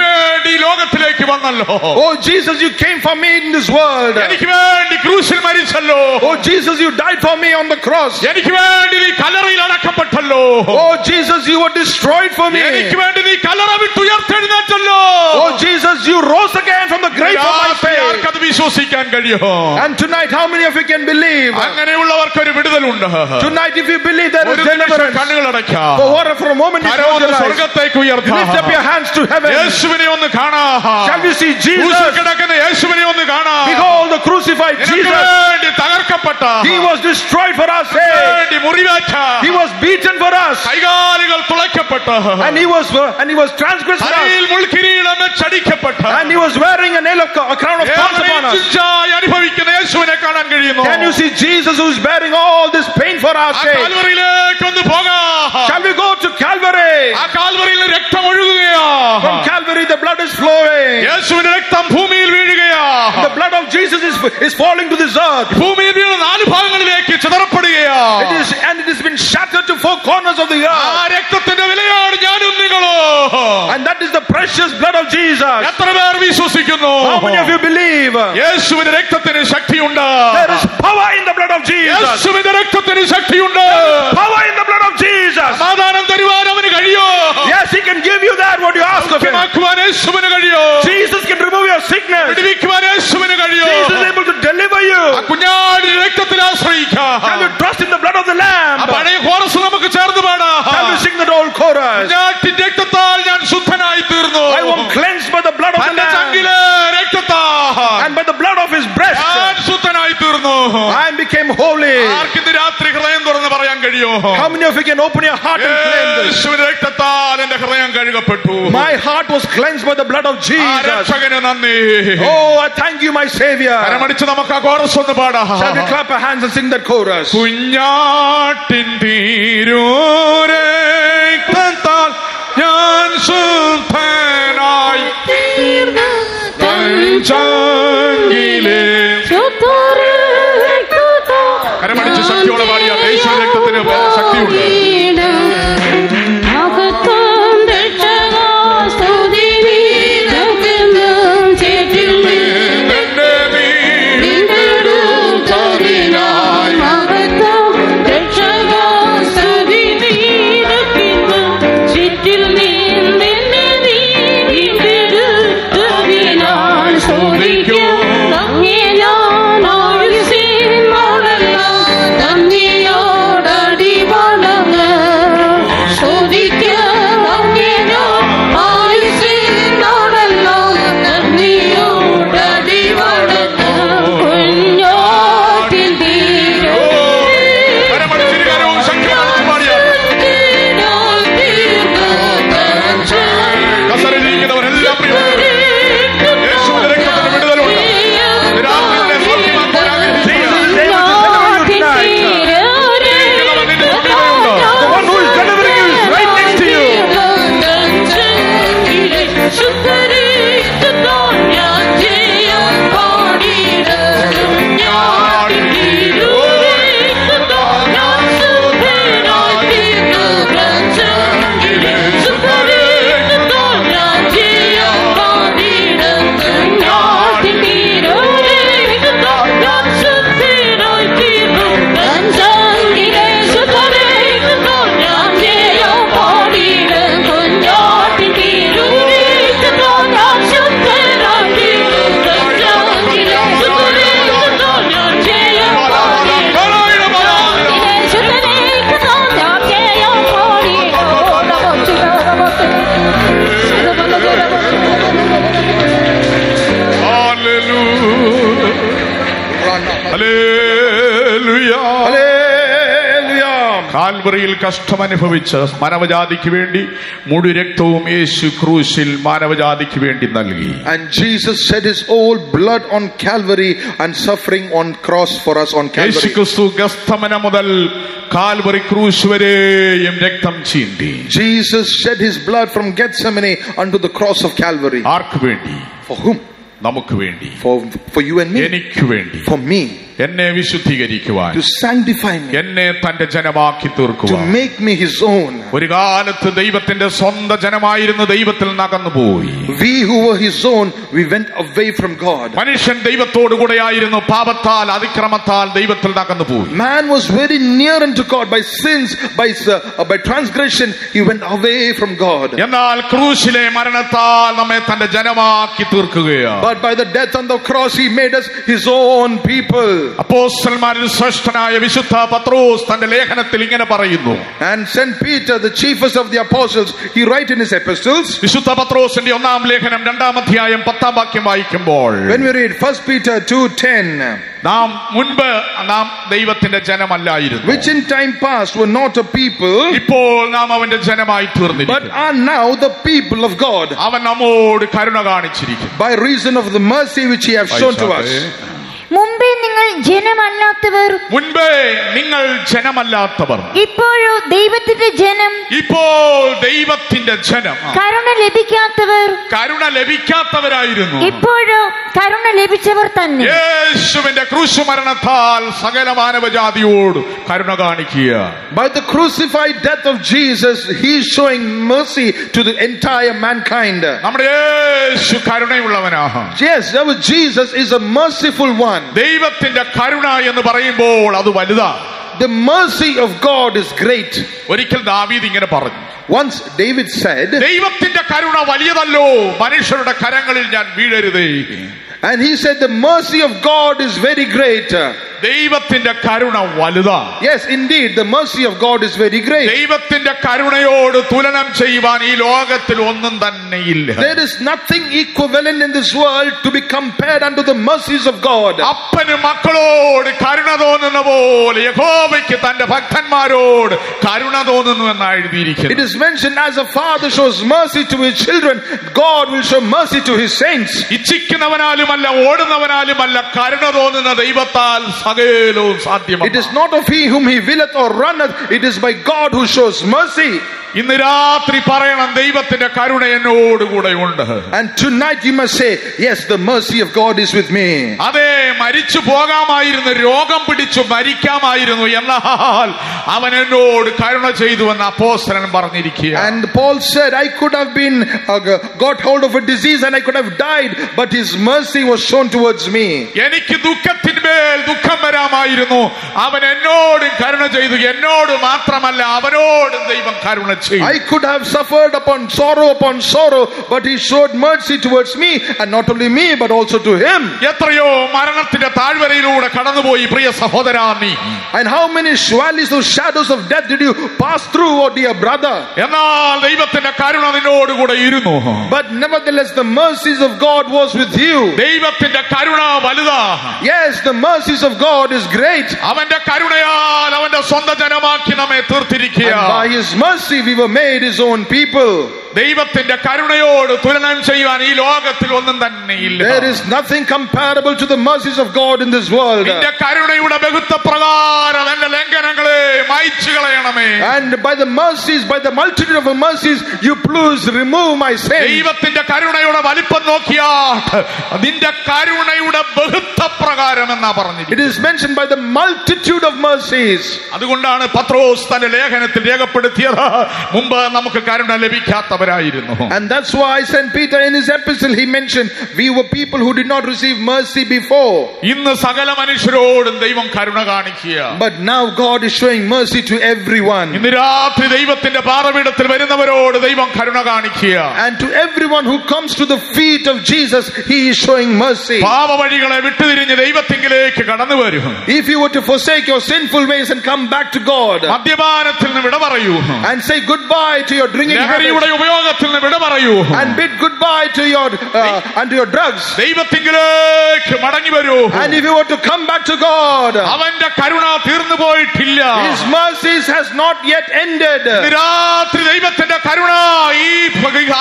വേണ്ടി ലോകത്തിലേക്ക് വന്നല്ലോ Oh Jesus, you came for me in this world. എനിക്ക് വേണ്ടി ക്രൂശിൽ മരിച്ചല്ലോ Oh Jesus, you died for me on the cross. എനിക്ക് വേണ്ടി നീ കല്ലറയിൽ അടക്കപ്പെട്ടല്ലോ Oh Jesus, you were destroyed for me. എനിക്ക് വേണ്ടി നീ കല്ലറ വിട്ടുയർത്തെഴുന്നേറ്റല്ലോ Oh Jesus, you rose again from the grave for my രാത്രി faith. ആർക്കത് വിശ്വസിക്കാൻ കഴിയോ And tonight, how many of you can believe? അങ്ങനെയുള്ളവർക്ക് ഒരു വിടുതലുണ്ട് Tonight, if you believe there ഒരു is നിമിഷം deliverance, കണ്ണുകൾ അടയ്ക്കാം for what for a moment you close കരമൊന്ന് your eyes. സ്വർഗത്തേക്ക് Lift up your ഉയർത്താം hands to heaven. യേശുവിനെ ഒന്ന് കാണാ Shall we see ക്രൂശിൽ Jesus? കിടക്കുന്ന യേശുവിനെ ഒന്ന് കാണാ Behold the crucified നിനക്ക് Jesus. വേണ്ടി തകർക്കപ്പെട്ട He was destroyed for our sake. വേണ്ടി മുറിവേറ്റ He was beaten for us. കൈകാലുകൾ തുളയ്ക്കപ്പെട്ട And he was and he was transgressed for us. തലയിൽ മുൾക്കിരീടം ചടിക്കപ്പെട്ട And he was wearing a nail of a crown of thorns upon us. അനുഭവിക്കുന്ന യേശുവിനെ കാണാൻ കഴിയുന്നു Can you see Jesus who is bearing all this pain for our ആ sake? കാൽവറിയിലേക്ക് ഒന്ന് പോകാം Shall we go to Calvary? ആ കാൽവറിയിൽ രക്തം ഒഴുകുകയാ From Calvary the blood is flowing. യേശുവിന്റെ രക്തം ഭൂമിയിൽ വീഴുകയാ The blood of Jesus is, is falling to this earth. ഭൂമിയിൽ വീണ് നാല് ഭാഗങ്ങളിലേക്ക് ചിതറപ്പെടുകയാ It is and it has been shattered to four corners of the ആ earth. രക്തത്തിന്റെ വിലയാണ് ഞാനും നിങ്ങളോ And that is the precious blood of Jesus. എത്ര പേർ വിശ്വസിക്കുന്നു How many of you believe? യേശുവിന്റെ രക്തത്തിന് ശക്തിയുണ്ട് There is power in the blood of Jesus. യേശുവിന്റെ രക്തത്തിന് ശക്തിയുണ്ട് Power in the blood of Jesus. സമാധാനം തരുവാൻ അവന് കഴിയോ Yes, he can give you that what you ask of him. സൗഖ്യമാക്കുവാൻ യേശുവിന് കഴിയോ Jesus can remove your sickness. വിടുവിക്കുവാൻ യേശുവിന് കഴിയോ Jesus is able to deliver ആ you. കുഞ്ഞാടിന്റെ രക്തത്തിൽ ആശ്രയിക്കാം Can you trust in the blood of the ആ Lamb? പഴയ കോറസ് നമുക്ക് ചേർന്ന് Can we പാടാം sing that old chorus? കുഞ്ഞാട്ടിൻ രക്തത്താൽ ഞാൻ ശുദ്ധനായി തീർന്നു I am cleansed by the blood of the തന്റെ Lamb ചങ്കിലെ രക്തത്താൽ and by the blood of his breast. ഞാൻ ശുദ്ധനായി തീർന്നു I became holy. ആർക്കിന്ന് രാത്രി ഹൃദയം തുറന്ന് പറയാൻ കഴിയോ How many of you can open your heart and claim this? യേശുവിന്റെ രക്തത്താൽ എന്റെ ഹൃദയം കഴുകപ്പെട്ടു My heart was cleansed by the blood of ആ Jesus. രക്ഷകന് നന്ദി Oh, I thank you, my Savior. കരമടിച്ച് നമുക്ക് ആ കോറസ് ഒന്ന് പാടാം Shall we clap our hands and sing that chorus? കുഞ്ഞാട്ടിൻ തീരൂരക്തത്താൽ ഞാൻ ശുദ്ധനായി ചങ്കിലെ കരമടിച്ച് ശക്തിയോടെ പാടിയ യേശു രക്തത്തിന് ശക്തിയുണ്ട് എന്റെ വീണ്ടെടുത്തതിനായി കരമടിച്ചിരിക്കാനും ശക്തിയോടെ പാടിയ കസറിലിരിക്കുന്നവരെല്ലാം പ്രിയപ്പെട്ടവരെ യേശുവിന്റെ രക്തത്തിന് വിടുതലുണ്ട് രാത്രിയിലെ സൗഖ്യമാക്കുവാൻ ആഗ്രഹിക്കുകയാണ് The one who is delivering you is right next to you. Hallelujah. കാൽവറിയിൽ കഷ്ടം അനുഭവിച്ച് മാനവജാതിക്ക് വേണ്ടി മുഴു രക്തവും യേശു ക്രൂശിൽ മാനവജാതിക്ക് വേണ്ടി നൽകി And Jesus shed his whole blood on Calvary and suffering on cross for us on Yeshu Calvary. ക്രിസ്തു ഗസ്തമന മുതൽ കാൽവറി ക്രൂശ് വരെയും രക്തം ചീന്തി Jesus shed his blood from Gethsemane unto the cross of Calvary. ആർക്ക് വേണ്ടി For whom? നമുക്ക് വേണ്ടി For, for you and me. എനിക്ക് വേണ്ടി For me. എന്നെ വിശുദ്ധീകരിക്കുവാൻ to sanctify me, എന്നെ തന്റെ ജനമാക്കി to തീർക്കുവാൻ make me his own. ഒരു കാലത്ത് ദൈവത്തിന്റെ സ്വന്തം ജനമായിരുന്ന ദൈവത്തിൽ നകന്നുപോയി We who were his own, we went away from God. മനുഷ്യൻ ദൈവത്തോടു കൂടെയായിരുന്നു പാപത്താൽ അതിക്രമത്താൽ ദൈവത്തിൽ നകന്നുപോയി Man was very near unto God by sins, by, uh, by transgression, he went away from God. എന്നാൽ ക്രൂശിലെ മരണത്താൽ നമ്മെ തന്റെ ജനമാക്കി തീർക്കുകയാണ് But by the death on the cross, he made us his own people. അപ്പോസ്റ്റൽമാരിൽ ശ്രേഷ്ഠനായ വിശുദ്ധ പത്രോസ് തന്റെ ലേഖനത്തിൽ ഇങ്ങനെ പറയുന്നു And St. Peter, the chiefest of the apostles, he write in his epistles, വിശുദ്ധ പത്രോസിന്റെ ഒന്നാം ലേഖനം രണ്ടാം അധ്യായം പത്താം വാക്യം വായിക്കുമ്പോൾ when we read 1 Peter 2.10, നാം മുൻപ് നാം ദൈവത്തിന്റെ ജനമല്ലായിരുന്നു which in time past were not a people, ഇപ്പോൾ നാം അവന്റെ ജനമായി but തീർന്നിരിക്കുന്നു are now the people of God, അവൻ നമ്മോട് കരുണ കാണിച്ചിരിക്കുന്നു by reason of the mercy which he hath shown to us. മുമ്പേ നിങ്ങൾ ജനമല്ലാത്തവർ മുൻപേ നിങ്ങൾ ജനമല്ലാത്തവർ ഇപ്പോഴോ ദൈവത്തിന്റെ ജനം ഇപ്പോൾ ദൈവത്തിന്റെ ജനം കരുണ ലഭിക്കാത്തവർ കരുണ ലഭിക്കാത്തവരായിരുന്നു ഇപ്പോഴോ കരുണ ലഭിച്ചവർ തന്നെ യേശുവിന്റെ ക്രൂശു മരണത്താൽ സകല മാനവജാതിയോട് കരുണ കാണിക്കുക By the crucified death of Jesus, he is showing mercy to the entire mankind. നമ്മുടെ യേശു കരുണയുള്ളവനാണ് Yes, our Jesus is a merciful one. ദൈവത്തിന്റെ കരുണ എന്ന് പറയുമ്പോൾ അത് വലുതാ The mercy of God is great. ഒരിക്കൽ ദാവീദ് ഇങ്ങനെ പറഞ്ഞു Once David said, ദൈവത്തിന്റെ കരുണ വലിയതല്ലോ മനുഷ്യരുടെ കരങ്ങളിൽ ഞാൻ വീഴരുതേ and he said, The mercy of God is very great. ദൈവത്തിന്റെ കരുണ വലുതാ Yes, indeed, the mercy of God is very great. ദൈവത്തിന്റെ കരുണയോട് തുലനം ചെയ്യുവാൻ ഈ ലോകത്തിൽ ഒന്നും തന്നെയില്ല There is nothing equivalent in this world to be compared unto the mercies of God. അപ്പന് മക്കളോട് കരുണ തോന്നുന്ന പോലെ യഹോവയ്ക്ക് തന്റെ ഭക്തന്മാരോട് കരുണ തോന്നുന്നു എന്നാണ് It എഴുതിയിരിക്കുന്നത് is mentioned as a father shows mercy to his children, God will show mercy to his saints. ഇച്ഛിക്കുന്നവനാലുമല്ല ഓടുന്നവനാലുമല്ല കരുണ തോന്നുന്ന ദൈവത്താൽ സകലവും It സാധ്യമാണ് is not of he whom he willeth or runneth, it is by God who shows mercy. ഇന്ന് രാത്രി പറയണം ദൈവത്തിന്റെ കരുണ എന്നോടുകൂടെ ഉണ്ട് And tonight you must say, Yes, the mercy of God is with me. അതെ മരിച്ചു പോകാമായിരുന്നു രോഗം പിടിച്ചു മരിക്കാമായിരുന്നു എന്നാൽ അവൻ എന്നോട് കരുണ ചെയ്തു എന്ന് അപ്പോസ്തലൻ പറഞ്ഞിരിക്കുക And Paul said, I could have been uh, got hold of a disease and I could have died, but his mercy was shown towards me. എനിക്ക് ദുഃഖത്തിന്മേൽ ദുഃഖം വരാമായിരുന്നു അവൻ എന്നോടും കരുണ ചെയ്തു എന്നോട് മാത്രമല്ല അവനോടും ദൈവം കരുണ ചെയ്തു I could have suffered upon sorrow upon sorrow, but he showed mercy towards me, and not only me, but also to him. എത്രയോ മരണത്തിന്റെ താഴ്വരയിലൂടെ കടന്നുപോയി പ്രിയ സഹോദരാ നീ And how many valleys of shadows of death did you pass through, oh dear brother? എന്നാൽ ദൈവത്തിന്റെ കരുണ നിന്നോടുകൂടെ ഇരുന്നു But nevertheless, the mercies of God was with you. ദൈവത്തിന്റെ കരുണ വലുതാ Yes, the mercies of God is great. അവന്റെ കരുണയാൽ അവന്റെ സ്വന്തം ജനമാക്കി നമ്മെ തീർത്തിരിക്കുക And by his mercy we were made his own people. ദൈവത്തിന്റെ കരുണയോട് തുലനം ചെയ്യുവാൻ ഈ ലോകത്തിൽ ഒന്നും തന്നെ ഇല്ല There is nothing comparable to the mercies of God in this world. നിന്റെ കരുണയുടെ ബഹുത്വ പ്രകാരം എന്റെ ലംഘനങ്ങളെ മായ്ച്ചു കളയണമേ And by the mercies, by the multitude of the mercies, you please remove my sin. ദൈവത്തിന്റെ കരുണയുടെ വലിപ്പം നോക്കിയാട്ട് നിന്റെ കരുണയുടെ ബഹുത്വ പ്രകാരം എന്നാ പറഞ്ഞിരിക്കുന്നത് It is mentioned by the multitude of mercies. അതുകൊണ്ടാണ് പത്രോസ് തന്റെ ലേഖനത്തിൽ രേഖപ്പെടുത്തിയത് മുമ്പ് നമുക്ക് കരുണ ലഭിക്കാത്തവരായിരുന്നു And that's why St. Peter in his epistle he mentioned we were people who did not receive mercy before. ഇന്ന് സകല മനുഷ്യരോടും ദൈവം കരുണ കാണിക്കുക But now God is showing mercy to everyone. ഇന്ന് രാത്രി ദൈവത്തിന്റെ പാറപീഠത്തിൽ വരുന്നവരോട് ദൈവം കരുണ കാണിക്കുക And to everyone who comes to the feet of Jesus, he is showing mercy. പാപവഴികളെ വിട്ടുതിരിഞ്ഞ് ദൈവത്തിങ്കിലേക്ക് കടന്നു വരും If you were to forsake your sinful ways and come back to God മദ്യപാനത്തിൽ നിന്ന് വിട പറയൂ and say goodbye to your drinking habits ലഹരിയുടെ ഉപയോഗത്തിൽ നിന്ന് വിട പറയൂ and bid goodbye to your uh, and to your drugs. ദൈവത്തിങ്കിലേക്ക് മടങ്ങി വരൂ And if you were to come back to God, അവന്റെ കരുണ തീർന്നു പോയിട്ടില്ല His mercies has not yet ended. ഇന്ന് രാത്രി ദൈവത്തിന്റെ കരുണ ഈ ആരാധന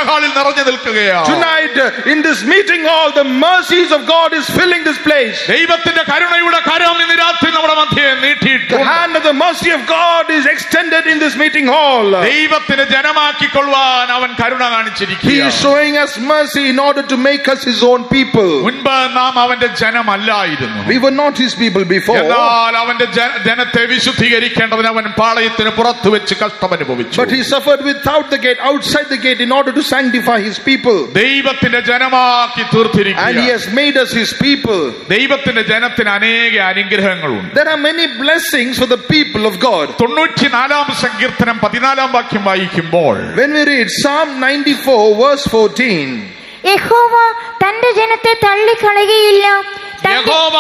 ഹാളിൽ നിറഞ്ഞു നിൽക്കുകയാണ് Tonight, uh, in this meeting hall, the mercies of God is filling this place. ദൈവത്തിന്റെ കരുണയുടെ കരം ഇന്ന് രാത്രി നമ്മുടെ മധ്യേ The നീട്ടിയിട്ട് hand of the mercy of God is extended in this meeting hall. ദൈവത്തിന് ജനമാക്കിക്കൊള്ളുവാൻ അവൻ കരുണ He കാണിച്ചിരിക്കുക is showing us mercy in order to make us His own people. മുൻപ് നാം അവന്റെ ജനമല്ലായിരുന്നു We were not His people before, എന്നാൽ അവന്റെ ജന- ജനത്തെ വിശുദ്ധീകരിക്കേണ്ടതിന് അവൻ പാളയത്തിന് പുറത്തു വെച്ച് കഷ്ടമനുഭവിച്ചു but He suffered without the gate, outside the gate, in order to sanctify His people. ദൈവത്തിന്റെ ജനമാക്കി And He തീർത്തിരിക്കുക has made us His people. ദൈവത്തിന്റെ ജനത്തിന് അനേക അനുഗ്രഹങ്ങളുണ്ട് There are many blessings for the people of God. തൊണ്ണൂറ്റിനാലാം സങ്കീർത്തനം പതിനാലാം വാക്യം വായിക്കുമ്പോൾ When we read Psalm 94, verse 14, യഹോവ തന്റെ ജനത്തെ തള്ളിക്കളയുകയില്ല തന്റെ യഹോവ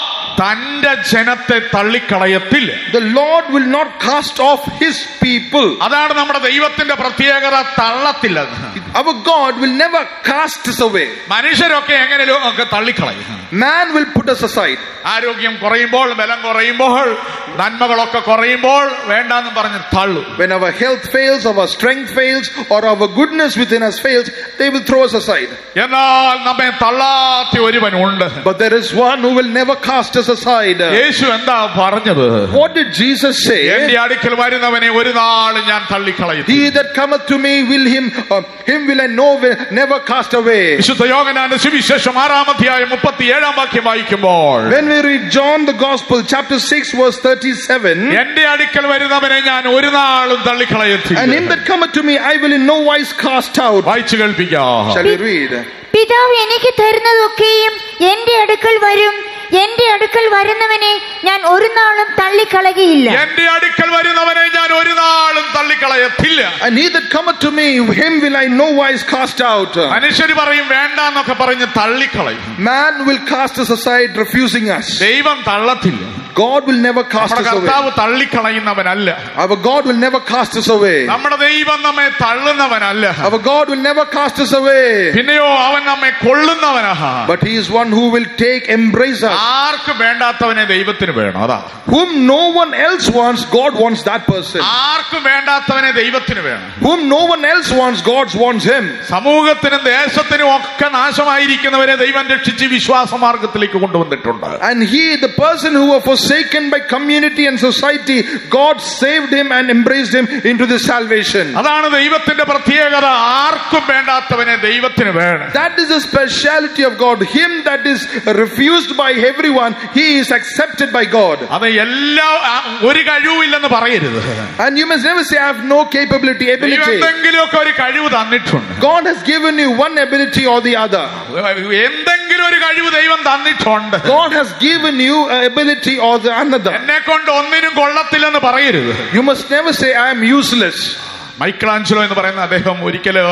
തന്റെ ജനത്തെ തള്ളിക്കളയത്തില്ല the Lord will not cast off His people. അതാണ് നമ്മുടെ ദൈവത്തിന്റെ പ്രത്യേകത തള്ളത്തില്ല Our God will never cast us away. മനുഷ്യരൊക്കെ എങ്ങനെയും ഒക്കെ തള്ളിക്കളയും Man will put us aside. ആരോഗ്യം കുറയുമ്പോൾ ബലം കുറയുമ്പോൾ നന്മകളൊക്കെ കുറയുമ്പോൾ വേണ്ടാന്ന് പറഞ്ഞ് തള്ളും When our health fails, our strength fails, or our goodness within us fails, they will throw us aside. എന്നാൽ നമ്മെ തള്ളാത്ത ഒരുവനുണ്ട് But there is one who will never cast us aside. യേശു എന്താ പറഞ്ഞത് What did Jesus എന്റെ say? അടുക്കൽ വരുന്നവനെ ഒരു നാൾ ഞാൻ തള്ളിക്കളയും He that cometh to me will him, uh, him will I know will never cast away. വിശുദ്ധ യോഗനാന്റെ സുവിശേഷം ആറാം അധ്യായം മുപ്പത്തി ഏഴാം വാക്യം വായിക്കുമ്പോൾ When we read John the Gospel, chapter 6, verse 37, എന്റെ അടുക്കൽ വരുന്നവനെ ഞാൻ ഒരു നാളും and him തള്ളിക്കളയത്തില്ല that cometh to me, I will in no wise cast out. വായിച്ചു കേൾപ്പിക്കാം Shall we read? പിതാവ് എനിക്ക് തരുന്നതൊക്കെയും എന്റെ അടുക്കൽ വരും എന്റെ അടുക്കൽ വരുന്നവനെ ഞാൻ ഒരു നാളും തള്ളിക്കളകയില്ല എന്റെ അടുക്കൽ വരുന്നവനെ ഞാൻ ഒരു നാളും തള്ളിക്കളയത്തില്ല And he that cometh to me, him will I no wise cast out. മനുഷ്യര് പറയും വേണ്ട എന്നൊക്കെ പറഞ്ഞ് തള്ളിക്കളയും Man will cast us aside, refusing us. ദൈവം തള്ളത്തില്ല God will never cast നമ്മുടെ us away. കർത്താവ് തള്ളിക്കളയുന്നവനല്ല Our God will never cast us away. നമ്മുടെ ദൈവം നമ്മെ തള്ളുന്നവനല്ല Our God will never cast us away. പിന്നെയോ അവൻ നമ്മെ കൊള്ളുന്നവനാ But he is one who will take, embrace us. ആർക്കും വേണ്ടാത്തവനെ ദൈവത്തിന് വേണം അതാ Whom no one else wants, God wants that person. ആർക്കും വേണ്ടാത്തവനെ ദൈവത്തിന് വേണം Whom no one else wants, God wants him. സമൂഹത്തിനും ദേശത്തിനും ഒക്കെ നാശമായിരിക്കുന്നവരെ ദൈവം രക്ഷിച്ച് വിശ്വാസ മാർഗത്തിലേക്ക് കൊണ്ടുവന്നിട്ടുണ്ട് And he, the person who was forsaken by community and society, God saved him and embraced him into this salvation. അതാണ് ദൈവത്തിന്റെ പ്രത്യേകത ആർക്കും വേണ്ടാത്തവനെ ദൈവത്തിന് വേണം That is the speciality of God. Him that is refused by everyone, he is accepted by God. അത് എല്ലാ ആ, ഒരു കഴിവില്ലെന്ന് പറയരുത് And you must never say, I have no capability, ദൈവം ability. എന്തെങ്കിലുമൊക്കെ ഒരു കഴിവ് തന്നിട്ടുണ്ട് God has given you one ability or the other. എന്തെങ്കിലും ഒരു കഴിവ് ദൈവം തന്നിട്ടുണ്ട് God has given you an ability or the another. എന്നെ കൊണ്ട് ഒന്നിനും കൊള്ളത്തില്ലെന്ന് പറയരുത് You must never say, I am useless. Michelangelo എന്ന് പറയുന്ന അദ്ദേഹം ഒരിക്കല്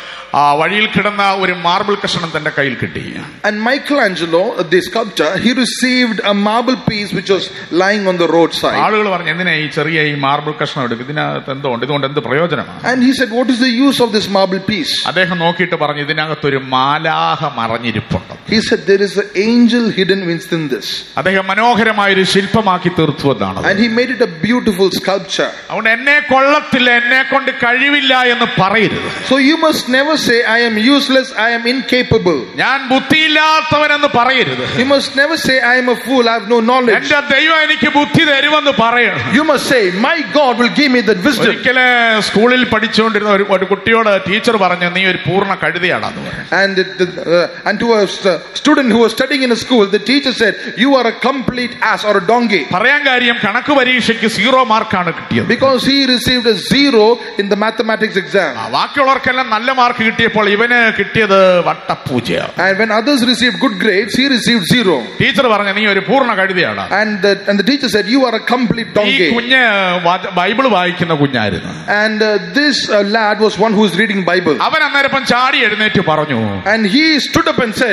ആ വഴിയിൽ കിടന്ന ഒരു മാർബിൾ കഷണം തന്റെ കയ്യിൽ കിട്ടി And Michelangelo, the sculptor, he received a marble piece which was lying on the roadside. ആളുകൾ പറഞ്ഞു എന്തിനാ ഈ ചെറിയ ഈ മാർബിൾ കഷ്ണം എടുക്കും ഇതിനകത്ത് എന്തോ ഉണ്ട് ഇതുകൊണ്ട് എന്ത് പ്രയോജനമാണ് And he said, What is the use of this marble piece? അദ്ദേഹം നോക്കിയിട്ട് പറഞ്ഞു ഇതിനകത്തൊരു മാലാഹ മറഞ്ഞിരിപ്പുണ്ട് He said, There is an angel hidden within this. അദ്ദേഹം മനോഹരമായൊരു ശില്പമാക്കി തീർത്തു എന്നാണ് And he made it a beautiful sculpture. അതുകൊണ്ട് എന്നെ കൊള്ളത്തില്ല എന്നെ കൊണ്ട് കഴിവില്ല എന്ന് പറയരുത് So you must never say, I am useless, I am incapable. ഞാൻ ബുദ്ധിയില്ലാത്തവനെന്ന് പറയരുത് You must never say, I am a fool, I have no knowledge. എന്റെ ദൈവം എനിക്ക് ബുദ്ധി തരുമെന്ന് പറയണം You must say, My God will give me that wisdom. ഒരിക്കല് സ്കൂളിൽ പഠിച്ചുകൊണ്ടിരുന്ന ഒരു ഒരു കുട്ടിയോട് ടീച്ചർ പറഞ്ഞു നീ ഒരു പൂർണ്ണ കഴുതയാണെന്ന് പറഞ്ഞു And, it- the, uh, and to a st- student who was studying in a school, the teacher said, You are a complete ass or a donkey. പറയാൻ കാര്യം കണക്ക് പരീക്ഷയ്ക്ക് സീറോ മാർക്കാണ് കിട്ടിയത് Because he received a zero in the mathematics ആ, exam. ബാക്കിയുള്ളവർക്കെല്ലാം നല്ല mark കിട്ടിയപ്പോൾ ഇവന് കിട്ടിയത് വട്ടപ്പൂജയാണ് And when others received good grades, he received zero. Teacher പറഞ്ഞു നീ ഒരു പൂർണ്ണ കഴുതയാണ് And the, and the teacher said, You are a complete ഈ donkey. കുഞ്ഞ് വ- ബൈബിൾ വായിക്കുന്ന കുഞ്ഞായിരുന്നു And uh, this uh, lad was one who was reading Bible. അവൻ അന്നേരപ്പം ചാടി എഴുന്നേറ്റ് പറഞ്ഞു And he stood up and said,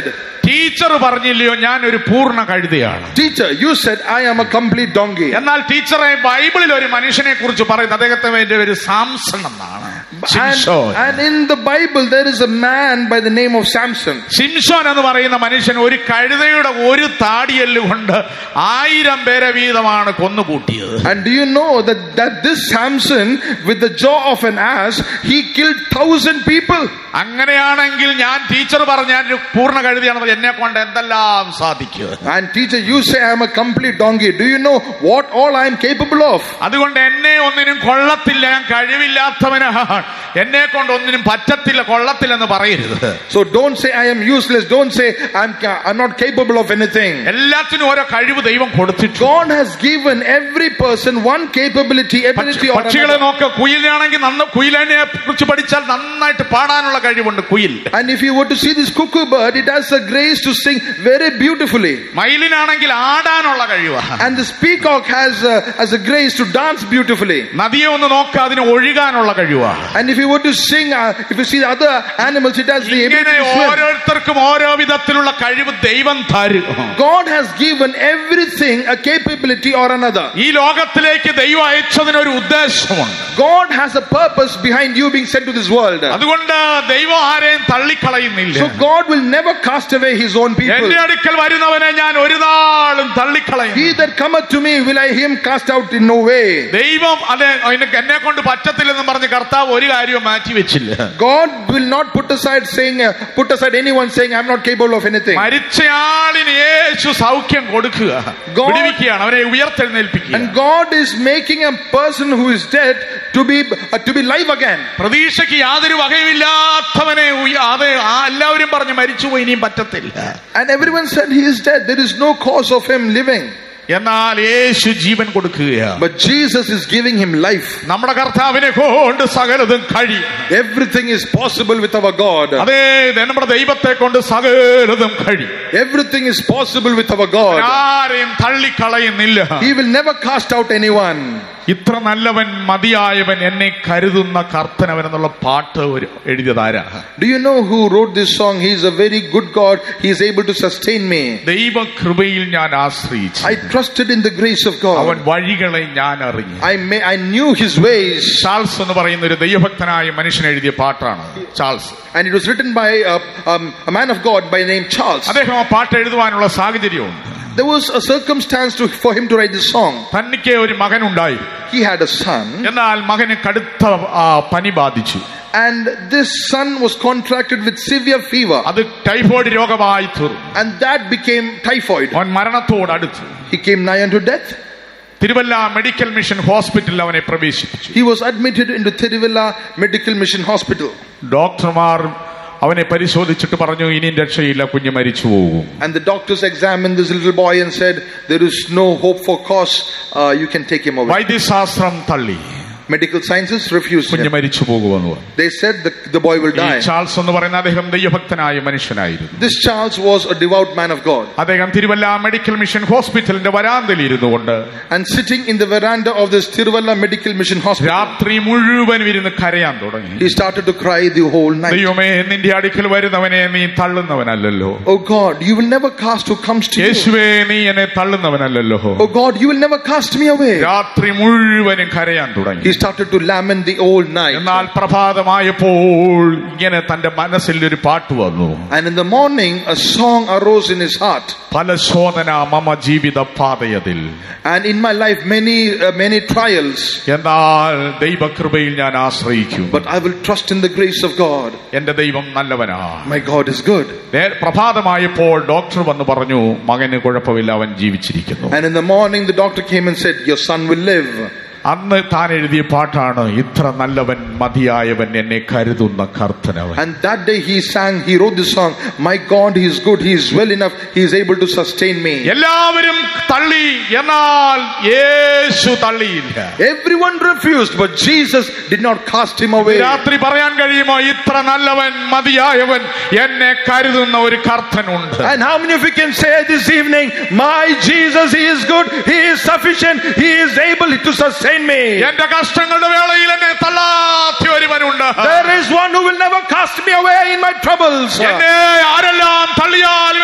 teacher പറഞ്ഞില്ലയോ ഞാൻ ഒരു പൂർണ്ണ കഴുതയാണ് Teacher, you said I am a complete donkey. എന്നാൽ ടീച്ചറെ ബൈബിളിൽ ഒരു മനുഷ്യനെ കുറിച്ച് പറയുന്നത് അദ്ദേഹത്തെ വേണ്ടി ഒരു സാംസൺ എന്നാണ് And, ശിംശോൻ. and in the Bible, there is a man by the name of Samson. ശിംശോൻ എന്ന് പറയുന്ന മനുഷ്യൻ ഒരു കഴുതയുടെ ഒരു താടിയല്ല് കൊണ്ട് ആയിരം പേരെ വീതമാണ് കൊന്നുകൂട്ടിയത് And do you know that, that this Samson, with the jaw of an ass, he killed thousand people? അങ്ങനെയാണെങ്കിൽ ഞാൻ ടീച്ചർ പറഞ്ഞ ഞാൻ ഒരു പൂർണ്ണ കഴുതിയാണെന്ന് എന്നെ കൊണ്ട് എന്തെല്ലാം സാധിക്കും And teacher, you say I am a complete donkey. Do you know what all I am capable of? അതുകൊണ്ട് എന്നെ ഒന്നിനും കൊള്ളത്തില്ല ഞാൻ കഴിവില്ലാത്തവനാണ് എന്നെ കൊണ്ട് ഒന്നിനും പറ്റത്തില്ല കൊള്ളത്തില്ലെന്ന് പറയരുത് So don't say I am useless. Don't say I'm, ca- I'm not capable of anything. എല്ലാത്തിനും ഓരോ കഴിവ് ദൈവം കൊടുത്തിട്ടുണ്ട് God has given every person one capability, ability or പക്ഷികളെ another. നോക്ക് കുയിലിനാണെങ്കിൽ നന്ന കുയിലിനെ കുറിച്ച് പഠിച്ചാൽ നന്നായിട്ട് പാടാനുള്ള കഴിവുണ്ട് കുയിൽ And if you were to see this cuckoo bird, it has a grace to sing very beautifully. മയിലിനാണെങ്കിൽ ആടാനുള്ള കഴിവാണ് And this peacock has a, has a grace to dance beautifully. നദിയെ ഒന്ന് നോക്കുക അതിന് ഒഴുകാനുള്ള കഴിവാണ് And if you were to sing, uh, if you see the other animals, it has the ability ഇങ്ങനെ to swim. ഓരോരുത്തർക്കും ഓരോ വിധത്തിലുള്ള കഴിവ് ദൈവം തരും God has given everything a capability or another. ഈ ലോകത്തിലേക്ക് ദൈവം അയച്ചതിനൊരു ഉദ്ദേശമുണ്ട് God has a purpose behind you being sent to this world. അതുകൊണ്ട് ദൈവം ആരെയും തള്ളിക്കളയുന്നില്ല So God will never cast away his own people. എന്റെ അടുക്കൽ വരുന്നവനെ ഞാൻ ഒരു നാളും തള്ളിക്കളയും He that cometh to me will I him cast out in no way. ദൈവം അതെ എനിക്ക് എന്നെ കൊണ്ട് പറ്റത്തില്ലെന്ന് പറഞ്ഞ് കർത്താവ് ഒരു കാര്യവും മാറ്റി വെച്ചില്ല God will not put aside saying, uh, put aside anyone saying, I'm not capable of anything. മരിച്ചയാളിന് യേശു സൗഖ്യം കൊടുക്കുക God- വിടുവിക്കുകയാണ് അവരെ ഉയർത്തെഴുന്നേൽപ്പിക്കുക And God is making a person who is dead to be uh, to be live again. പ്രതീക്ഷയ്ക്ക് യാതൊരു വകയുമില്ലാത്തവനെ ഉയ- അത് ആ എല്ലാവരും പറഞ്ഞു മരിച്ചുപോയി ഇനിയും പറ്റത്തില്ല And everyone said he is dead. There is no cause of him living. എന്നാൽ യേശു ജീവൻ കൊടുക്കുകയാണ് But Jesus is giving him life. നമ്മുടെ കർത്താവിനെ കൊണ്ട് സകലതും കഴിയും Everything is possible with our God. അതേ നമ്മുടെ ദൈവത്തെ കൊണ്ട് സകലതും കഴിയും Everything is possible with our God. ആരെയും തള്ളിക്കളയുന്നില്ല He will never cast out anyone. ഇത്ര നല്ലവൻ മതിയായവൻ എന്നെ കരുതുന്ന കർത്തനവൻ എന്നുള്ള പാട്ട് ഒരു എഴുതിയതാരാ Do you know who wrote this song? He is a very good God. He is able to sustain me. ദൈവ കൃപയിൽ ഞാൻ ആശ്രയിച്ചു I trusted in the grace of അവൻ God. വഴികളെ ഞാൻ അറിഞ്ഞു I may, I knew his ways. Charles എന്ന് പറയുന്ന ഒരു ദൈവഭക്തനായ മനുഷ്യൻ എഴുതിയ പാട്ടാണ് Charles And it was written by uh, um, a man of God by the name Charles. അദ്ദേഹം ആ പാട്ട് എഴുതുവാനുള്ള സാഹചര്യമുണ്ട് There was a circumstance to, for him to write this song. തനിക്ക് ഒരു മകനുണ്ടായി He had a son, എന്നാൽ മകന് കടുത്ത ആ, പനി ബാധിച്ചു and this son was contracted with severe fever, അത് ടൈഫോയിഡ് രോഗമായി തീർന്നു and that became typhoid. അവൻ മരണത്തോടടുത്തു He came nigh unto death. Thiruvalla medical mission ഹോസ്പിറ്റലിൽ അവനെ പ്രവേശിപ്പിച്ചു He was admitted into Tiruvalla Medical Mission Hospital. ഡോക്ടർമാർ അവനെ പരിശോധിച്ചിട്ട് പറഞ്ഞു ഇനിയും രക്ഷയില്ല കുഞ്ഞ് മരിച്ചു പോകും And the doctors examined this little boy and said, There is no hope for cause, uh, you can take him away. വൈദ്യശാസ്ത്രം തള്ളി Medical sciences refused കുഞ്ഞ് him. മരിച്ചു പോകുമെന്ന് പറഞ്ഞു They said the, the boy will ഈ die. Charles എന്ന് പറയുന്ന അദ്ദേഹം ദൈവഭക്തനായ മനുഷ്യനായിരുന്നു This Charles was a devout man of God. അദ്ദേഹം തിരുവല്ല മെഡിക്കൽ മിഷൻ ഹോസ്പിറ്റലിന്റെ വരാന്തയിൽ ഇരുന്നു കൊണ്ട് And sitting in the veranda of this Tiruvalla Medical Mission Hospital, രാത്രി മുഴുവൻ ഇരുന്ന് കരയാൻ തുടങ്ങി he started to cry the whole night. ദൈവമേ നിന്റെ അടുക്കൽ വരുന്നവനെ നീ തള്ളുന്നവനല്ലല്ലോ Oh God, you will never cast who comes to you. യേശുവേ നീ എന്നെ തള്ളുന്നവനല്ലല്ലോ Oh God, you will never cast me away. രാത്രി മുഴുവനും കരയാൻ തുടങ്ങി He started to lament the whole night. എന്നാൽ പ്രഭാതമായപ്പോൾ ഇങ്ങനെ തന്റെ മനസ്സിൽ ഒരു പാട്ട് വന്നു And in the morning, a song arose in his heart. പല ശോധന മമ ജീവിത പാതയതിൽ And in my life, many, uh, many trials, എന്നാൽ ദൈവകൃപയിൽ ഞാൻ ആശ്രയിക്കും but I will trust in the grace of God. എന്റെ ദൈവം നല്ലവനാ My God is good. നേ- പ്രഭാതമായപ്പോൾ ഡോക്ടർ വന്ന് പറഞ്ഞു മകന് കുഴപ്പമില്ല അവൻ ജീവിച്ചിരിക്കുന്നു And in the morning, the doctor came and said, Your son will live. അന്ന് താൻ എഴുതിയ പാട്ടാണ് ഇത്ര നല്ലവൻ മതിയായവൻ എന്നെ കരുതുന്ന കർത്തനവൻ And that day he sang, he wrote this song, My God, He is good, He is well enough, He is able to sustain me. എല്ലാവരും തള്ളി എന്നാൽ യേശു തള്ളിയില്ല Everyone refused, but Jesus did not cast him away. രാത്രി പറയാൻ കഴിയുമോ ഇത്ര നല്ലവൻ മതിയായവൻ എന്നെ കരുതുന്ന ഒരു കർത്തനുണ്ട് And how many of you can say this evening, My Jesus, He is good, He is sufficient, He is able to sustain me. എന്റെ കഷ്ടങ്ങളുടെ വേളയിൽ എന്നെ തള്ളാത്ത ഒരുവനുണ്ട് There is one who will never cast me away in my troubles. എന്നെ ആരെല്ലാം തള്ളിയാലും എന്റെ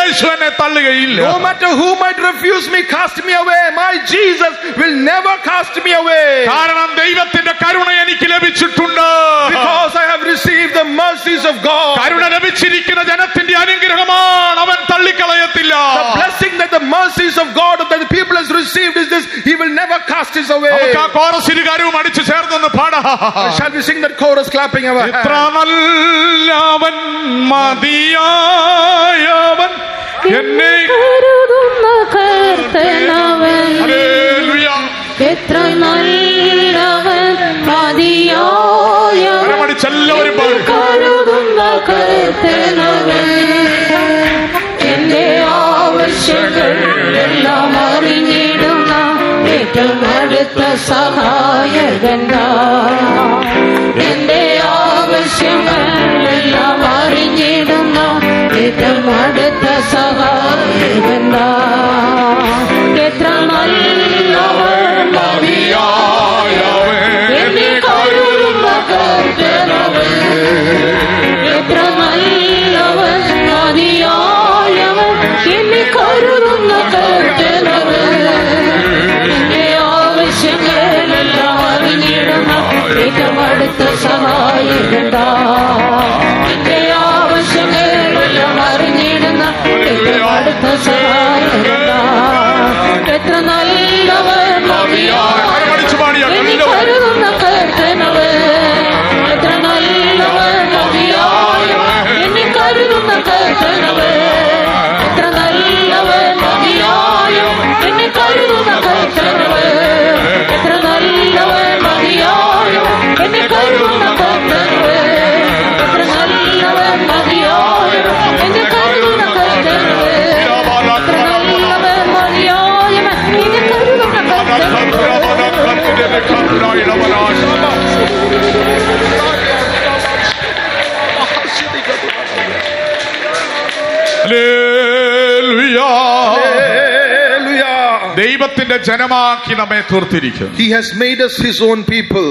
യേശു എന്നെ തള്ളുകയില്ല No matter who might refuse me, cast me away, my Jesus will never cast me away. കാരണം ദൈവത്തിന്റെ കരുണ എനിക്ക് ലഭിച്ചിട്ടുണ്ട് Because I have received the mercies of God. കരുണ ലഭിച്ചിരിക്കുന്ന ജനത്തിന്റെ അനുഗ്രഹമാണ് അവൻ തള്ളിക്കളയത്തില്ല The blessing that the mercies of God that the people has received is this, He will never cast us away. നമുക്ക് ആ കോറസിന് കാര്യവും അടിച്ചു ചേർന്നൊന്ന് പാടാ Shall we sing that chorus clapping our എത്ര hands? നല്ലവൻ മതിയായവൻ എന്നെ കരുതുന്ന കർത്തനവൻ ഹല്ലേലൂയ. എത്ര നല്ലവൻ മതിയായവൻ കരമടിച്ചെല്ലാവരും പാടും കരുതുന്ന കർത്തനവൻ എന്റെ ആവശ്യങ്ങൾ എല്ലാം അറിഞ്ഞിടുന്ന ഏറ്റവും അടുത്ത സഹായകൻ എന്റെ ആവശ്യങ്ങൾ എല്ലാം അറിഞ്ഞിടുന്ന ഏറ്റവും അടുത്ത സഹായകൻ എത്ര നല്ലവൻ മതിയായവൻ എന്നെ കരുതുന്ന കർത്തനവൻ എത്ര നല്ലവൻ മതിയായവൻ എന്നെ കരുതുന്ന കർത്തനവൻ എന്റെ ആവശ്യങ്ങളെല്ലാം അറിഞ്ഞിടുന്ന ഏറ്റവും അടുത്ത സഹായകണ്ടാ എന്റെ ആവശ്യങ്ങളെല്ലാം അറിഞ്ഞിടുന്ന ഏറ്റവും അടുത്ത സഹായകണ്ടാ എത്ര നല്ലവൻ മതിയായവൻ കരമടിച്ചു പാടിയ എന്നെ എല്ലാവരും കരുതുന്ന കർത്തനവൻ എത്ര നല്ലവൻ മതിയായവൻ എന്നെ കരുതുന്ന കർത്തനവൻ എത്ര നല്ലവൻ മതിയായവൻ എന്നെ കരുതുന്ന കർത്തനവൻ എത്ര നല്ലവൻ മതിയായവൻ എന്നെ കരുതുന്ന കർത്തനവൻ എത്ര നല്ലവൻ മതിയായവൻ എന്നെ കരുതുന്ന കർത്തനവൻ എത്ര നല്ലവൻ മതിയായവൻ എന്നെ കരുതുന്ന ഹല്ലേലൂയ. Hallelujah. ദൈവത്തിന്റെ ജനമാക്കി നമ്മെ തീർത്തിരിക്കുന്നു He has made us His own people.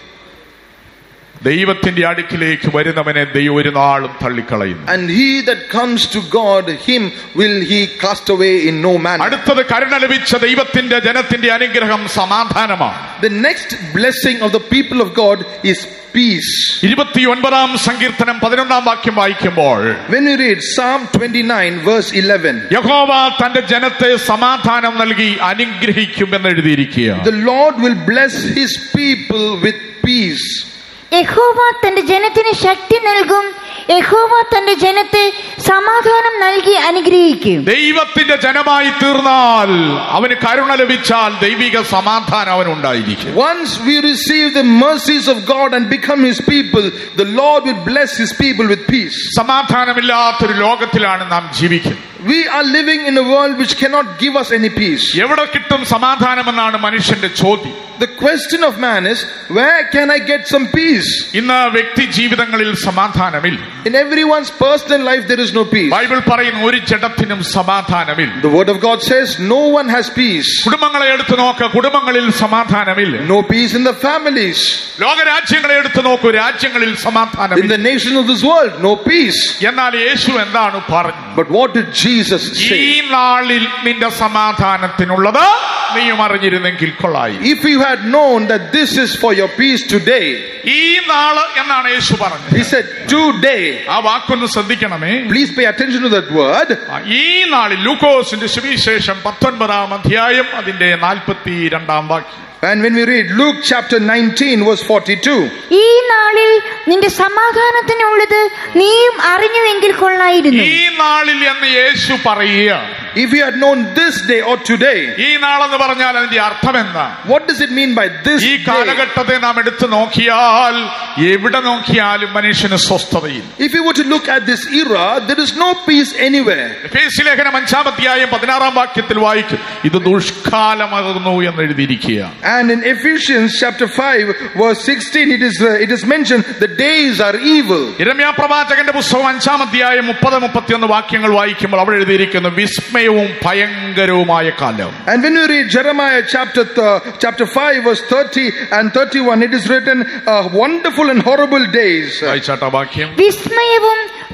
ദൈവത്തിന്റെ അടുക്കിലേക്ക് വരുന്നവനെ ദൈവം ഒരു നാളും തള്ളിക്കളയുന്നു And he that comes to God, him will he cast away in no manner. അടുത്തത് കരുണ ലഭിച്ച ദൈവത്തിന്റെ ജനത്തിന്റെ അനുഗ്രഹം സമാധാനമാണ് The next blessing of the people of God is peace. ഇരുപത്തിയൊൻപതാം സങ്കീർത്തനം പതിനൊന്നാം വാക്യം വായിക്കുമ്പോൾ When we read Psalm 29, verse 11, യഹോവ തന്റെ ജനത്തെ സമാധാനം നൽകി അനുഗ്രഹിക്കുമെന്ന് എഴുതിയിരിക്കുക the Lord will bless his people with peace. യഹോവ തന്റെ ജനത്തിന് ശക്തി നൽകും യഹോവ തന്റെ ജനത്തെ സമാധാനം നൽകി അനുഗ്രഹിക്കും ദൈവത്തിന്റെ ജനമായി തീർന്നാൽ അവന് കരുണ ലഭിച്ചാൽ ദൈവിക സമാധാനം അവനുണ്ടായിരിക്കും Once we receive the mercies of God and become his people, the Lord will bless his people with peace. സമാധാനമില്ലാത്തൊരു ലോകത്തിലാണ് നാം ജീവിക്കുന്നത് We are living in a world which cannot give us any peace. എവിടെ കിട്ടും സമാധാനമെന്നാണ് മനുഷ്യന്റെ ചോദ്യം The question of man is, where can I get some peace? ഇന്ന് വ്യക്തി ജീവിതങ്ങളിൽ സമാധാനമില്ല In everyone's personal life, there is no peace. Bible പറയുന്ന ഒരു ജഡത്തിനും സമാധാനമില്ല The word of God says, no one has peace. കുടുംബങ്ങളെ എടുത്തു നോക്ക് കുടുംബങ്ങളിൽ സമാധാനമില്ല No peace in the families. ലോകരാജ്യങ്ങളെ എടുത്തു നോക്കൂ രാജ്യങ്ങളിൽ In the സമാധാനമില്ല nations of this world, no peace. എന്നാൽ യേശു എന്താണ് പറഞ്ഞത് But what did Jesus ഈ say? നാളിൽ നിന്റെ സമാധാനത്തിനുള്ളത് നീയും അറിഞ്ഞിരുന്നെങ്കിൽ കൊള്ളായി If you had known that this is for your peace today, ഈ നാള് എന്നാണ് യേശു പറഞ്ഞത് he said, today. ആ വാക്കൊന്ന് ശ്രദ്ധിക്കണമേ Please pay attention to that word. ആ, ഈ നാളിൽ ലൂക്കോസിന്റെ സുവിശേഷം പത്തൊൻപതാം അധ്യായം അതിന്റെ നാൽപ്പത്തി രണ്ടാം വാക്യം And when we read Luke chapter 19, verse 42, ഈ നാളിൽ നിന്റെ സമാധാനത്തിനുള്ളത് നീയും അറിഞ്ഞുവെങ്കിൽ കൊള്ളായിരുന്നു ഈ നാളിൽ എന്ന് യേശു പറയുക if you had known this day or today, ഈ നാളെന്ന് പറഞ്ഞാൽ അതിന്റെ അർത്ഥം എന്താ what does it mean by this ഈ day? കാലഘട്ടത്തെ നാം എടുത്തു നോക്കിയാൽ എവിടെ നോക്കിയാലും മനുഷ്യന് സ്വസ്ഥതയില്ല If you were to look at this era, there is no peace anywhere. എഫേസ്യ ലേഖനം അഞ്ചാം അധ്യായം പതിനാറാം വാക്യത്തിൽ വായിക്കും ഇത് ദുഷ്കാലമാകുന്നു എന്ന് എഴുതിയിരിക്കുക And in Ephesians chapter 5, verse 16, it is, uh, it is mentioned the days are evil. ഇരമ്യാ പ്രവാചകന്റെ പുസ്തകം അഞ്ചാം അധ്യായം മുപ്പത് മുപ്പത്തിയൊന്ന് വാക്യങ്ങൾ വായിക്കുമ്പോൾ അവിടെ എഴുതിയിരിക്കുന്നു വിസ്മയവും ഭയങ്കരവുമായ കാലം And when you read Jeremiah chapter, th- chapter 5, verse 30 and 31, it is written, uh, wonderful and horrible days. വായിച്ചാട്ട വാക്യം വിസ്മയവും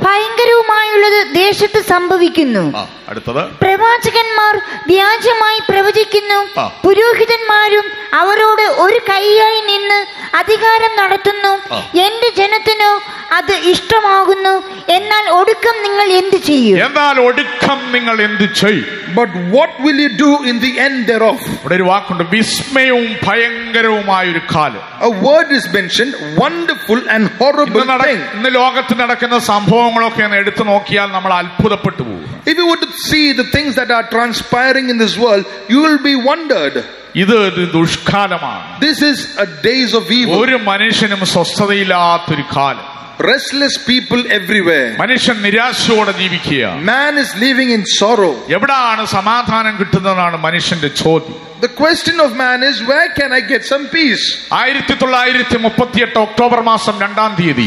ഭയങ്കരവുമായുള്ളത് ദേശത്ത് സംഭവിക്കുന്നു ആ അടുത്തത് പ്രവാചകന്മാർ വ്യാജമായി പ്രവചിക്കുന്നു ആ. പുരോഹിതന്മാരും അവരോട് ഒരു കൈയായി നിന്ന് അധികാരം നടത്തുന്നു ആ. എന്റെ ജനത്തിനോ അത് ഇഷ്ടമാകുന്നു എന്നാൽ ഒടുക്കം നിങ്ങൾ എന്തു ചെയ്യും എന്നാൽ ഒടുക്കം നിങ്ങൾ എന്ത് ചെയ്യും But what will you do in the end thereof? ഇവിടെ ഒരു വാക്കുണ്ട് വിസ്മയവും ഭയങ്കരവുമായ ഒരു കാലം A word is mentioned, wonderful and horrible ഇന്ന് നട- thing. ഇന്ന് ലോകത്ത് നടക്കുന്ന സംഭവങ്ങളൊക്കെ ഒന്ന് എടുത്തു നോക്കിയാൽ നമ്മൾ അത്ഭുതപ്പെട്ടു പോകും If you were to see the things that are transpiring in this world, you will be wondered. ഇത് ഒരു ദുഷ്കാലമാണ് This is a days of evil. ഒരു മനുഷ്യനും സ്വസ്ഥതയില്ലാത്തൊരു കാലം Restless people everywhere. മനുഷ്യൻ നിരാശയോടെ ജീവിക്കുക Man is living in sorrow. എവിടാണ് സമാധാനം കിട്ടുന്നതാണ് മനുഷ്യന്റെ ചോദ്യം The question of man is, where can I get some peace? ആയിരത്തി തൊള്ളായിരത്തി മുപ്പത്തിയെട്ട് ഒക്ടോബർ മാസം രണ്ടാം തീയതി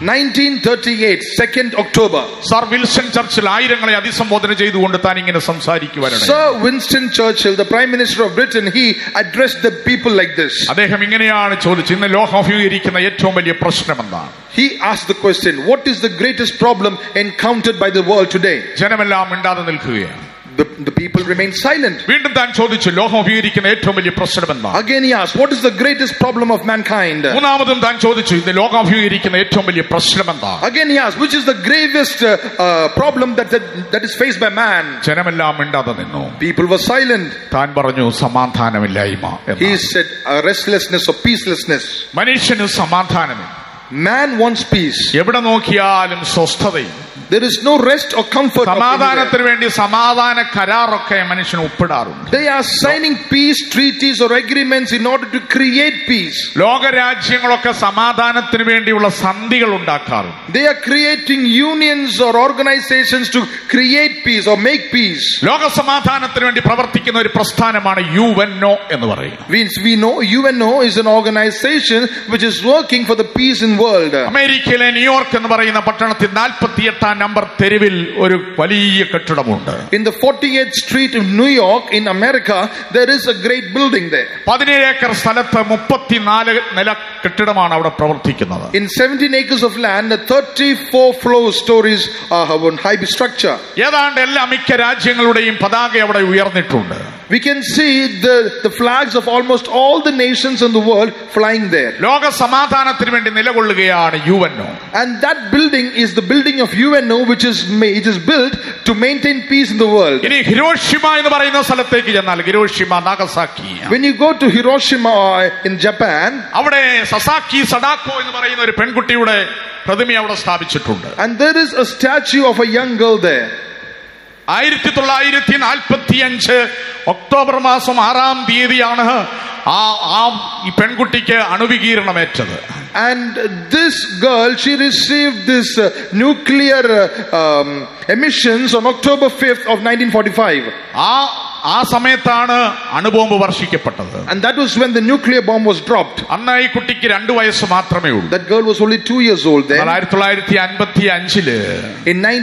1938, 2nd October. Sir Wilson Churchill ആയിരങ്ങളെ അഭിസംബോധന ചെയ്തുകൊണ്ട് താൻ ഇങ്ങനെ സംസാരിക്കുവാനാണ് Sir Winston Churchill, the Prime Minister of Britain, he addressed the people like this. അദ്ദേഹം ഇങ്ങനെയാണ് ചോദിച്ചത് ഇന്ന് ലോകം അഭിമുഖീകരിക്കുന്ന ഏറ്റവും വലിയ പ്രശ്നം എന്താണ് He asked the question, What is the greatest problem encountered by the world today? ജനമെല്ലാം മിണ്ടാതെ നിൽക്കുകയാണ് The, the people remain silent. വീണ്ടും താൻ ചോദിച്ചു ലോകം അഭിമുഖീകരിക്കുന്ന ഏറ്റവും വലിയ പ്രശ്നം എന്താണ് Again, he asked, What is the greatest problem of mankind? മൂന്നാമതും താൻ ചോദിച്ചു ഇന്ന് ലോകം അഭിമുഖീകരിക്കുന്ന ഏറ്റവും വലിയ പ്രശ്നം എന്താണ് Again, he asked, Which is the gravest uh, uh, problem that, that, that is faced by man? ജനമെല്ലാം മിണ്ടാതെ നിന്നു People were silent. താൻ പറഞ്ഞു സമാധാനമില്ലായ്മ എന്ന്. He said, uh, Restlessness or peacelessness. മനുഷ്യന് സമാധാനമില്ല Man wants peace. എവിടെ നോക്കിയാലും സ്വസ്ഥതയും There is no rest or comfort. of anywhere. സമാധാനത്തിന് വേണ്ടി സമാധാന കരാറൊക്കെ മനുഷ്യന് ഒപ്പിടാറുണ്ട് They are signing peace treaties or agreements in order to create peace. ലോകരാജ്യങ്ങളൊക്കെ സമാധാനത്തിന് വേണ്ടിയുള്ള സന്ധികൾ ഉണ്ടാക്കാറുണ്ട് They are creating unions or organizations to create peace or make peace. ലോക സമാധാനത്തിന് വേണ്ടി പ്രവർത്തിക്കുന്ന ഒരു പ്രസ്ഥാനമാണ് യു എൻ ഒ എന്ന് പറയും We, we know UNO is an organization which is working for the peace in world. അമേരിക്കയിലെ ന്യൂയോർക്ക് എന്ന് പറയുന്ന പട്ടണത്തിൽ നാൽപ്പത്തി എട്ടാം നമ്പർ തെരുവിൽ ഒരു വലിയ കെട്ടിടമുണ്ട് In the 48th Street of New York in America, there is a great building there. പതിനേഴ് ഏക്കർ സ്ഥലത്ത് മുപ്പത്തിനാല് നില കെട്ടിടമാണ് അവിടെ പ്രവർത്തിക്കുന്നത് In 17 acres of land, a 34 floor stories uh, have one high structure. ഏതാണ്ട് എല്ലാ മിക്ക രാജ്യങ്ങളുടെയും പതാക അവിടെ ഉയർന്നിട്ടുണ്ട് We can see the, the flags of almost all the nations in the world flying there. ലോക സമാധാനത്തിന് വേണ്ടി നിലകൊള്ളുകയാണ് U N O And that building is the building of UNO, which is ma- it is built to maintain peace in the world. ഇനി Hiroshima എന്ന് പറയുന്ന സ്ഥലത്തേക്ക് ചെന്നാൽ Hiroshima Nagasaki When you go to Hiroshima uh, in Japan, അവിടെ Sasaki Sadako എന്ന് പറയുന്ന ഒരു പെൺകുട്ടിയുടെ പ്രതിമ അവിടെ സ്ഥാപിച്ചിട്ടുണ്ട് and there is a statue of a young girl there. ആയിരത്തി തൊള്ളായിരത്തി നാൽപ്പത്തി അഞ്ച് ഒക്ടോബർ മാസം ആറാം തീയതിയാണ് ആ ആ ഈ പെൺകുട്ടിക്ക് അണുവികീരണമേറ്റത് And this girl, she received this uh, nuclear uh, um, emissions on October 5th of 1945. ആ ആ സമയത്താണ് അണുബോംബ് വർഷിക്കപ്പെട്ടത് And that was when the nuclear bomb was dropped. അന്ന് ഈ കുട്ടിക്ക് രണ്ടു വയസ്സ് മാത്രമേ ഉള്ളൂ That girl was only two years old എന്നാൽ then. ആയിരത്തി തൊള്ളായിരത്തി അൻപത്തി അഞ്ചില് In ഈ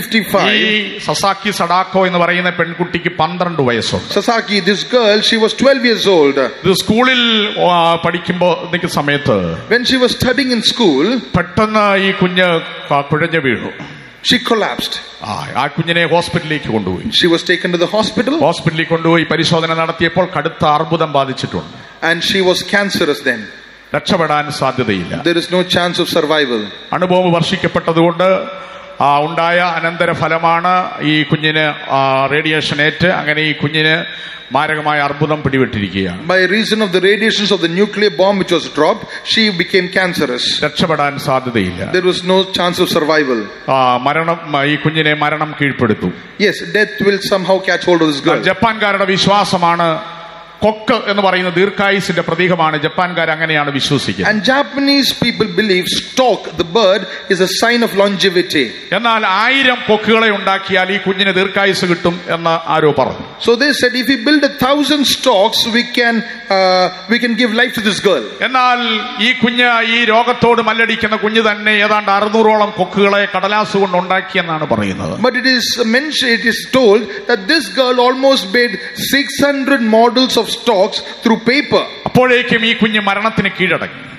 1955, സസാക്കി സഡാക്കോ എന്ന് പറയുന്ന പെൺകുട്ടിക്ക് പന്ത്രണ്ട് വയസ്സുണ്ട് Sasaki, this girl, she was 12 years old. ഇത് സ്കൂളിൽ ആ, പഠിക്കുമ്പോ നിൽക്കുന്ന സമയത്ത് When she was studying in school, പെട്ടെന്ന് ഈ കുഞ്ഞ് ക- കുഴഞ്ഞു വീണു she collapsed. ആ ആ കുഞ്ഞിനെ ഹോസ്പിറ്റലിലേക്ക് കൊണ്ടുപോയി She was taken to the hospital ഹോസ്പിറ്റലിൽ കൊണ്ടുപോയി പരിശോധന നടത്തിയപ്പോൾ കടുത്ത അർബുദം ബാധിച്ചിട്ടുണ്ട് and she was cancerous then. രക്ഷപ്പെടാൻ സാധ്യതയില്ല There is no chance of survival. അണുബോംബ് വർഷിക്കപ്പെട്ടതുകൊണ്ട് ആ, ഉണ്ടായ അനന്തര ഫലമാണ് ഈ കുഞ്ഞിന് ആ, റേഡിയേഷൻ ഏറ്റ് അങ്ങനെ ഈ കുഞ്ഞിന് മാരകമായ അർബുദം പിടിപെട്ടിരിക്കുകയാണ് By reason of the radiations of the nuclear bomb which was dropped, she became cancerous. രക്ഷപ്പെടാൻ സാധ്യതയില്ല There was no chance of survival. ആ, മരണം ഈ കുഞ്ഞിനെ മരണം കീഴ്പ്പെടുത്തു Yes, death will somehow catch hold of this girl. ജപ്പാൻകാരുടെ വിശ്വാസമാണ് കൊക്ക് എന്ന് പറയുന്ന ദീർഘായുസിന്റെ പ്രതീകമാണ് ജപ്പാൻകാർ അങ്ങനെയാണ് വിശ്വസിക്കുന്നത് And Japanese people believe stork, the bird, is a sign of longevity. എന്നാൽ ആയിരം കൊക്കുകളെ ഉണ്ടാക്കിയാൽ ഈ കുഞ്ഞിന് ദീർഘായുസ് കിട്ടും എന്ന് ആരോ പറഞ്ഞു So they said, if we build a thousand storks, we can uh, we can give life to this girl. എന്നാൽ ഈ കുഞ്ഞ് ഈ രോഗത്തോട് മല്ലടിക്കുന്ന കുഞ്ഞ് തന്നെ ഏതാണ്ട് അറുന്നൂറോളം കൊക്കുകളെ കടലാസ് കൊണ്ട് ഉണ്ടാക്കിയെന്നാണ് പറയുന്നത് But it is mentioned, it is told that this girl almost made 600 models of storks through paper. അപ്പോഴേക്കും ഈ കുഞ്ഞ് മരണത്തിന് കീഴടങ്ങി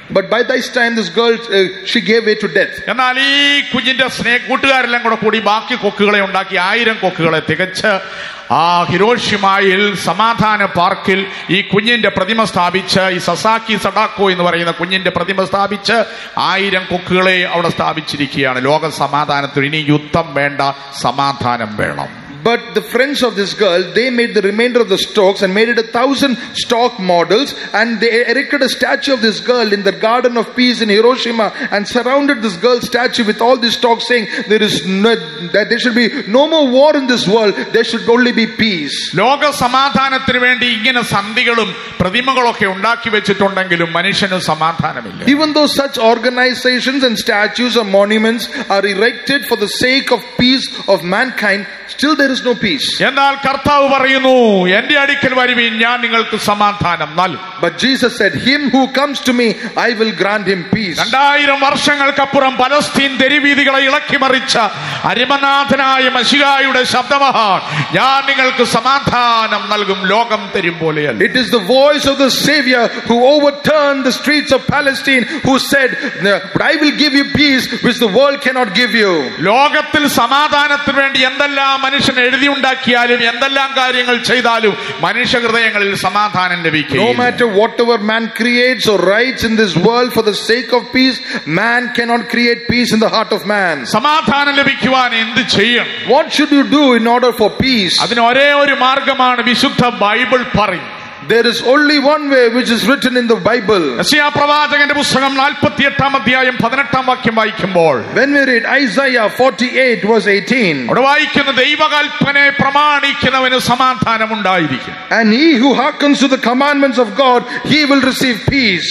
But by this time, this girl, uh, she gave way to death. എന്നാൽ ഈ കുഞ്ഞിന്റെ സ്നേഹ കൂട്ടുകാരെല്ലാം കൂടെ കൂടി ബാക്കി കൊക്കുകളെ ഉണ്ടാക്കി ആയിരം കൊക്കുകളെ തികച്ച് ആ ഹിരോഷിമായിൽ സമാധാന പാർക്കിൽ ഈ കുഞ്ഞിന്റെ പ്രതിമ സ്ഥാപിച്ച് ഈ സസാക്കി സഡാക്കോ എന്ന് പറയുന്ന കുഞ്ഞിന്റെ പ്രതിമ സ്ഥാപിച്ച് ആയിരം കൊക്കുകളെ അവിടെ സ്ഥാപിച്ചിരിക്കുകയാണ് ലോക സമാധാനത്തിന് ഇനി യുദ്ധം വേണ്ട സമാധാനം വേണം But the friends of this girl, they made the remainder of the stalks and made it a thousand stalk models, and they erected a statue of this girl in the Garden of Peace in Hiroshima, and surrounded this girl's statue with all these stalks, saying there is no, that there should be no more war in this world. There should only be peace. ലോക സമാധാനത്തിന് വേണ്ടി ഇങ്ങനെ സന്ധികളും പ്രതിമകളൊക്കെ ഉണ്ടാക്കി വെച്ചിട്ടുണ്ടെങ്കിലും മനുഷ്യന് സമാധാനമില്ല Even though such organizations and statues or monuments are erected for the sake of peace of mankind, still there is no peace. എന്നാൽ കർത്താവ് പറയുന്നു എന്റെ അടുക്കൽ വരുവീൻ ഞാൻ നിങ്ങൾക്ക് സമാധാനം നൽകും But Jesus said, Him who comes to me, I will grant him peace. രണ്ടായിരം വർഷങ്ങൾക്കപ്പുറം പലസ്തീൻ തെരുവീതികളെ ഇളക്കിമറിച്ച അരിമനാഥനായ മഷികായുടെ ശബ്ദമഹാൻ ഞാൻ നിങ്ങൾക്ക് സമാധാനം നൽകും ലോകം തരും പോലെയല്ല It is the voice of the Savior who overturned the streets of Palestine, who said, But I will give you peace which the world cannot give you. ലോകത്തിൽ സമാധാനത്തിന് വേണ്ടി എന്തെല്ലാം മനുഷ്യൻ എഴുതിയുണ്ടാക്കിയാലും എന്തെല്ലാം കാര്യങ്ങൾ ചെയ്താലും മനുഷ്യ ഹൃദയങ്ങളിൽ സമാധാനം No ലഭിക്കും matter whatever man creates or writes in this world for the sake of peace, man cannot create peace in the heart of man. സമാധാനം ലഭിക്കുവാൻ എന്ത് ചെയ്യണം What should you do in order for peace? അതിന് ഒരേ ഒരു മാർഗമാണ് വിശുദ്ധ Bible പറയും There is only one way which is written in the Bible. യെശയ്യാ പ്രവാചകന്റെ പുസ്തകം നാൽപ്പത്തി എട്ടാം അധ്യായം പതിനെട്ടാം വാക്യം വായിക്കുമ്പോൾ When we read Isaiah 48, verse 18, അവിടെ വായിക്കുന്ന ദൈവകൽപ്പനെ പ്രമാണിക്കുന്നവന് സമാധാനം ഉണ്ടായിരിക്കും and he who hearkens to the commandments of God, he will receive peace.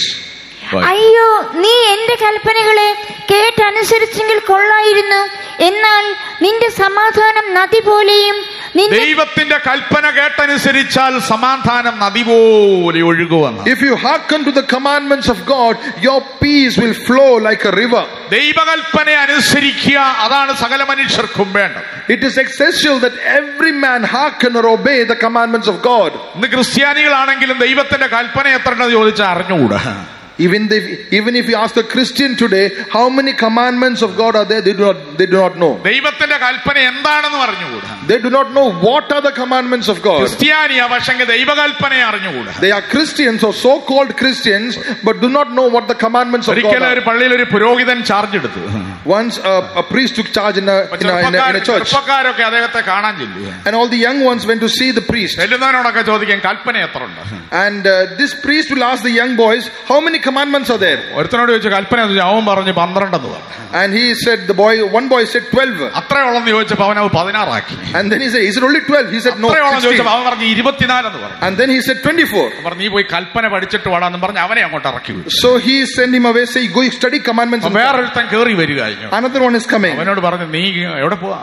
അയ്യോ നീ എന്റെ കൽപ്പനകളെ കേട്ടനുസരിച്ചെങ്കിൽ കൊള്ളായിരുന്നു എന്നാൽ നിന്റെ സമാധാനം നദി പോലെയും നിന്റെ ദൈവത്തിന്റെ കൽപ്പന കേട്ടനുസരിച്ചാൽ സമാധാനം നദി പോലെ ഒഴുകുവെന്ന് If you hearken to the commandments of God, your peace will flow like a river. ദൈവകൽപ്പന അനുസരിക്കുക അതാണ് സകല മനുഷ്യർക്കും വേണ്ടത് It is essential that every man hearken or obey the commandments of God. ഇന്ന് ക്രിസ്ത്യാനികളാണെങ്കിലും ദൈവത്തിന്റെ കൽപ്പന എത്ര ഉണ്ടെന്ന് ചോദിച്ചാൽ അറിഞ്ഞുകൂടാ Even if, even if you ask a Christian today, how many commandments of God are there, they do not, they do not know. ദൈവത്തിന്റെ കൽപ്പന എന്താണെന്ന് അറിഞ്ഞുകൂടാ They do not know what are the commandments of God. ക്രിസ്ത്യാനിയ പക്ഷെങ്കിൽ ദൈവകൽപ്പനയെ അറിഞ്ഞുകൂടാ They are Christians or so-called Christians, but do not know what the commandments of God ഒരിക്കലും ഒരു are. പള്ളിയിൽ ഒരു പുരോഹിതൻ ചാർജ് എടുത്തു Once a, a priest took charge in a, അപ്പൊ in a, in a, in ചെറുപ്പക്കാർ- a church, ചെറുപ്പക്കാരൊക്കെ അദ്ദേഹത്തെ കാണാൻ ചെല്ലുക and all the young ones went to see the priest. ചെല്ലുന്നവനോടൊക്കെ ചോദിക്കും കൽപ്പന എത്ര ഉണ്ട് And uh, this priest will ask the young boys, How many commandments are there? ഒരുത്തനോട് ചോദിച്ചു കൽപ്പന എന്ന് ചോദിച്ചു അവൻ പറഞ്ഞു പന്ത്രണ്ടെന്ന് പറഞ്ഞു And he said, The boy, one boy said 12. അത്രയോളം ചോദിച്ചപ്പോ അവൻ അത് പതിനാറാക്കി And then he said, Is it only 12? He said, No, അത്രയോളം 16. ചോദിച്ചപ്പോ അവൻ പറഞ്ഞു ഇരുപത്തിനാലെന്ന് പറഞ്ഞു And then he said, 24. പറഞ്ഞു നീ പോയി കൽപ്പന പഠിച്ചിട്ട് വാടാന്ന് പറഞ്ഞ് അവനെ അങ്ങോട്ട് ഇറക്കി വിട്ടു So he sent him away, say, Go study commandments. അപ്പൊ of God." വേറൊരുത്തൻ കേറി വരിക കഴിഞ്ഞു Another one is coming. അവനോട് പറഞ്ഞു നീ എവിടെ പോവാ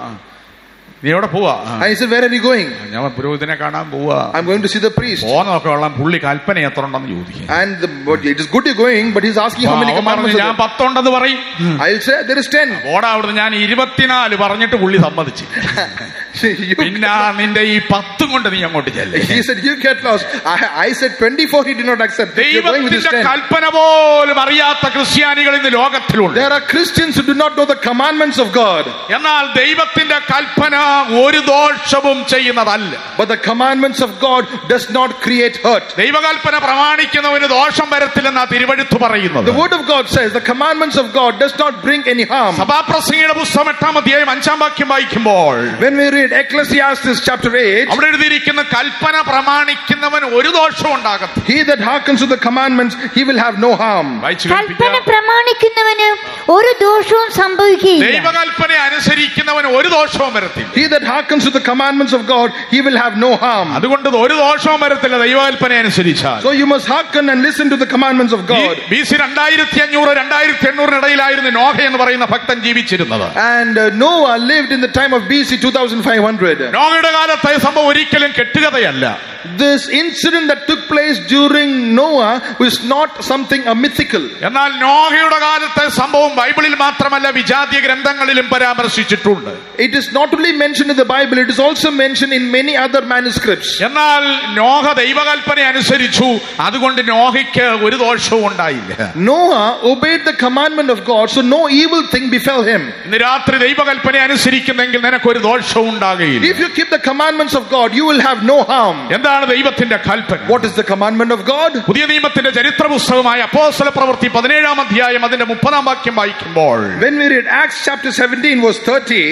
നീ എവിടെ പോവാ And he said, Where are you going? ഞാൻ പുരോഹിതനെ കാണാൻ പോവാ I'm going to see the priest. പോന്നൊക്കെ ഉള്ള പുള്ളി കൽപ്പന എത്ര ഉണ്ടെന്ന് ചോദിക്കും And the, but it is good you're going, but he's asking how many അവൻ പറഞ്ഞു commandments ഞാൻ are there. പത്തുണ്ടെന്ന് പറയും I'll say, There is 10. ഓടാ അവിടുന്ന് ഞാൻ ഇരുപത്തിനാല് പറഞ്ഞിട്ട് പുള്ളി സമ്മതിച്ചു You- പിന്നെ നിന്റെ ഈ പത്തും കൊണ്ട് നീ അങ്ങോട്ട് ചെല്ലേ he said, You get lost. I, I said 24, he did not accept. You're going with his ദൈവത്തിന്റെ 10. കൽപ്പന പോലും അറിയാത്ത ക്രിസ്ത്യാനികൾ ഇന്ന് ലോകത്തിലുണ്ട് There are Christians who do not know the commandments of God. എന്നാൽ ദൈവത്തിന്റെ കൽപ്പന ഒരു ദോഷവും ചെയ്യുന്നതല്ല But the commandments of God does not create hurt. ദൈവകൽപ്പന പ്രമാണിക്കുന്നവന് ദോഷം വരത്തില്ലെന്നാ തിരുവഴുത്ത് പറയുന്നത് The word of God says the commandments of God does not bring any harm. സഭാപ്രസംഗിയുടെ പുസ്തകം എട്ടാം അധ്യായം അഞ്ചാം വാക്യം വായിക്കുമ്പോൾ When we read Ecclesiastes chapter 8, അവിടെ എഴുതിയിരിക്കുന്ന കൽപ്പന പ്രമാണിക്കുന്നവൻ ഒരു ദോഷവും ഉണ്ടാകത്തില്ല he that hearkens to the commandments, he will have no harm. വായിച്ചു കൽപ്പന കേൾപ്പിക്കാം. പ്രമാണിക്കുന്നവന് ഒരു ദോഷവും സംഭവിക്കുകയില്ല ദൈവകൽപ്പന അനുസരിക്കുന്നവൻ ഒരു ദോഷവും വരത്തില്ല He that hearkens to the commandments of God, he will have no harm. അതുകൊണ്ട് ഒരു ദോഷവും വരത്തില്ല ദൈവകൽപ്പന അനുസരിച്ചാൽ So you must hearken and listen to the commandments of God. B C രണ്ടായിരത്തി അഞ്ഞൂറ് രണ്ടായിരത്തി എണ്ണൂറിനിടയിലായിരുന്നു നോഹ എന്ന് പറയുന്ന ഭക്തൻ ജീവിച്ചിരുന്നത് And uh, Noah lived in the time of BC 2500. നോഹയുടെ കാലത്തെ സംഭവം ഒരിക്കലും കെട്ടുകഥയല്ല this incident that took place during Noah was not something a mythical. എന്നാൽ നോഹയുടെ കാലത്തെ സംഭവം ബൈബിളിൽ മാത്രമല്ല വിജാതീയ ഗ്രന്ഥങ്ങളിലും പരാമർശിച്ചിട്ടുണ്ട് It is not only mentioned in the Bible, it is also mentioned in many other manuscripts. എന്നാൽ നോഹ ദൈവകൽപ്പന അനുസരിച്ചു അതുകൊണ്ട് നോഹയ്ക്ക് ഒരു ദോഷവും ഉണ്ടായില്ല Noah obeyed the commandment of God, so no evil thing befell him. ഇന്ന് രാത്രി ദൈവകൽപ്പന അനുസരിക്കുന്നെങ്കിൽ നിനക്കൊരു ദോഷവും ഉണ്ടാകുകയില്ല If you keep the commandments of God, you will have no harm. എന്താണ് ദൈവത്തിന്റെ കൽപ്പന What is the commandment of God? പുതിയ നിയമത്തിന്റെ ചരിത്ര പുസ്തകമായ അപ്പോസ്തല പ്രവൃത്തി പതിനേഴാം അധ്യായം അതിന്റെ മുപ്പതാം വാക്യം വായിക്കുമ്പോൾ When we read Acts chapter 17, verse 30,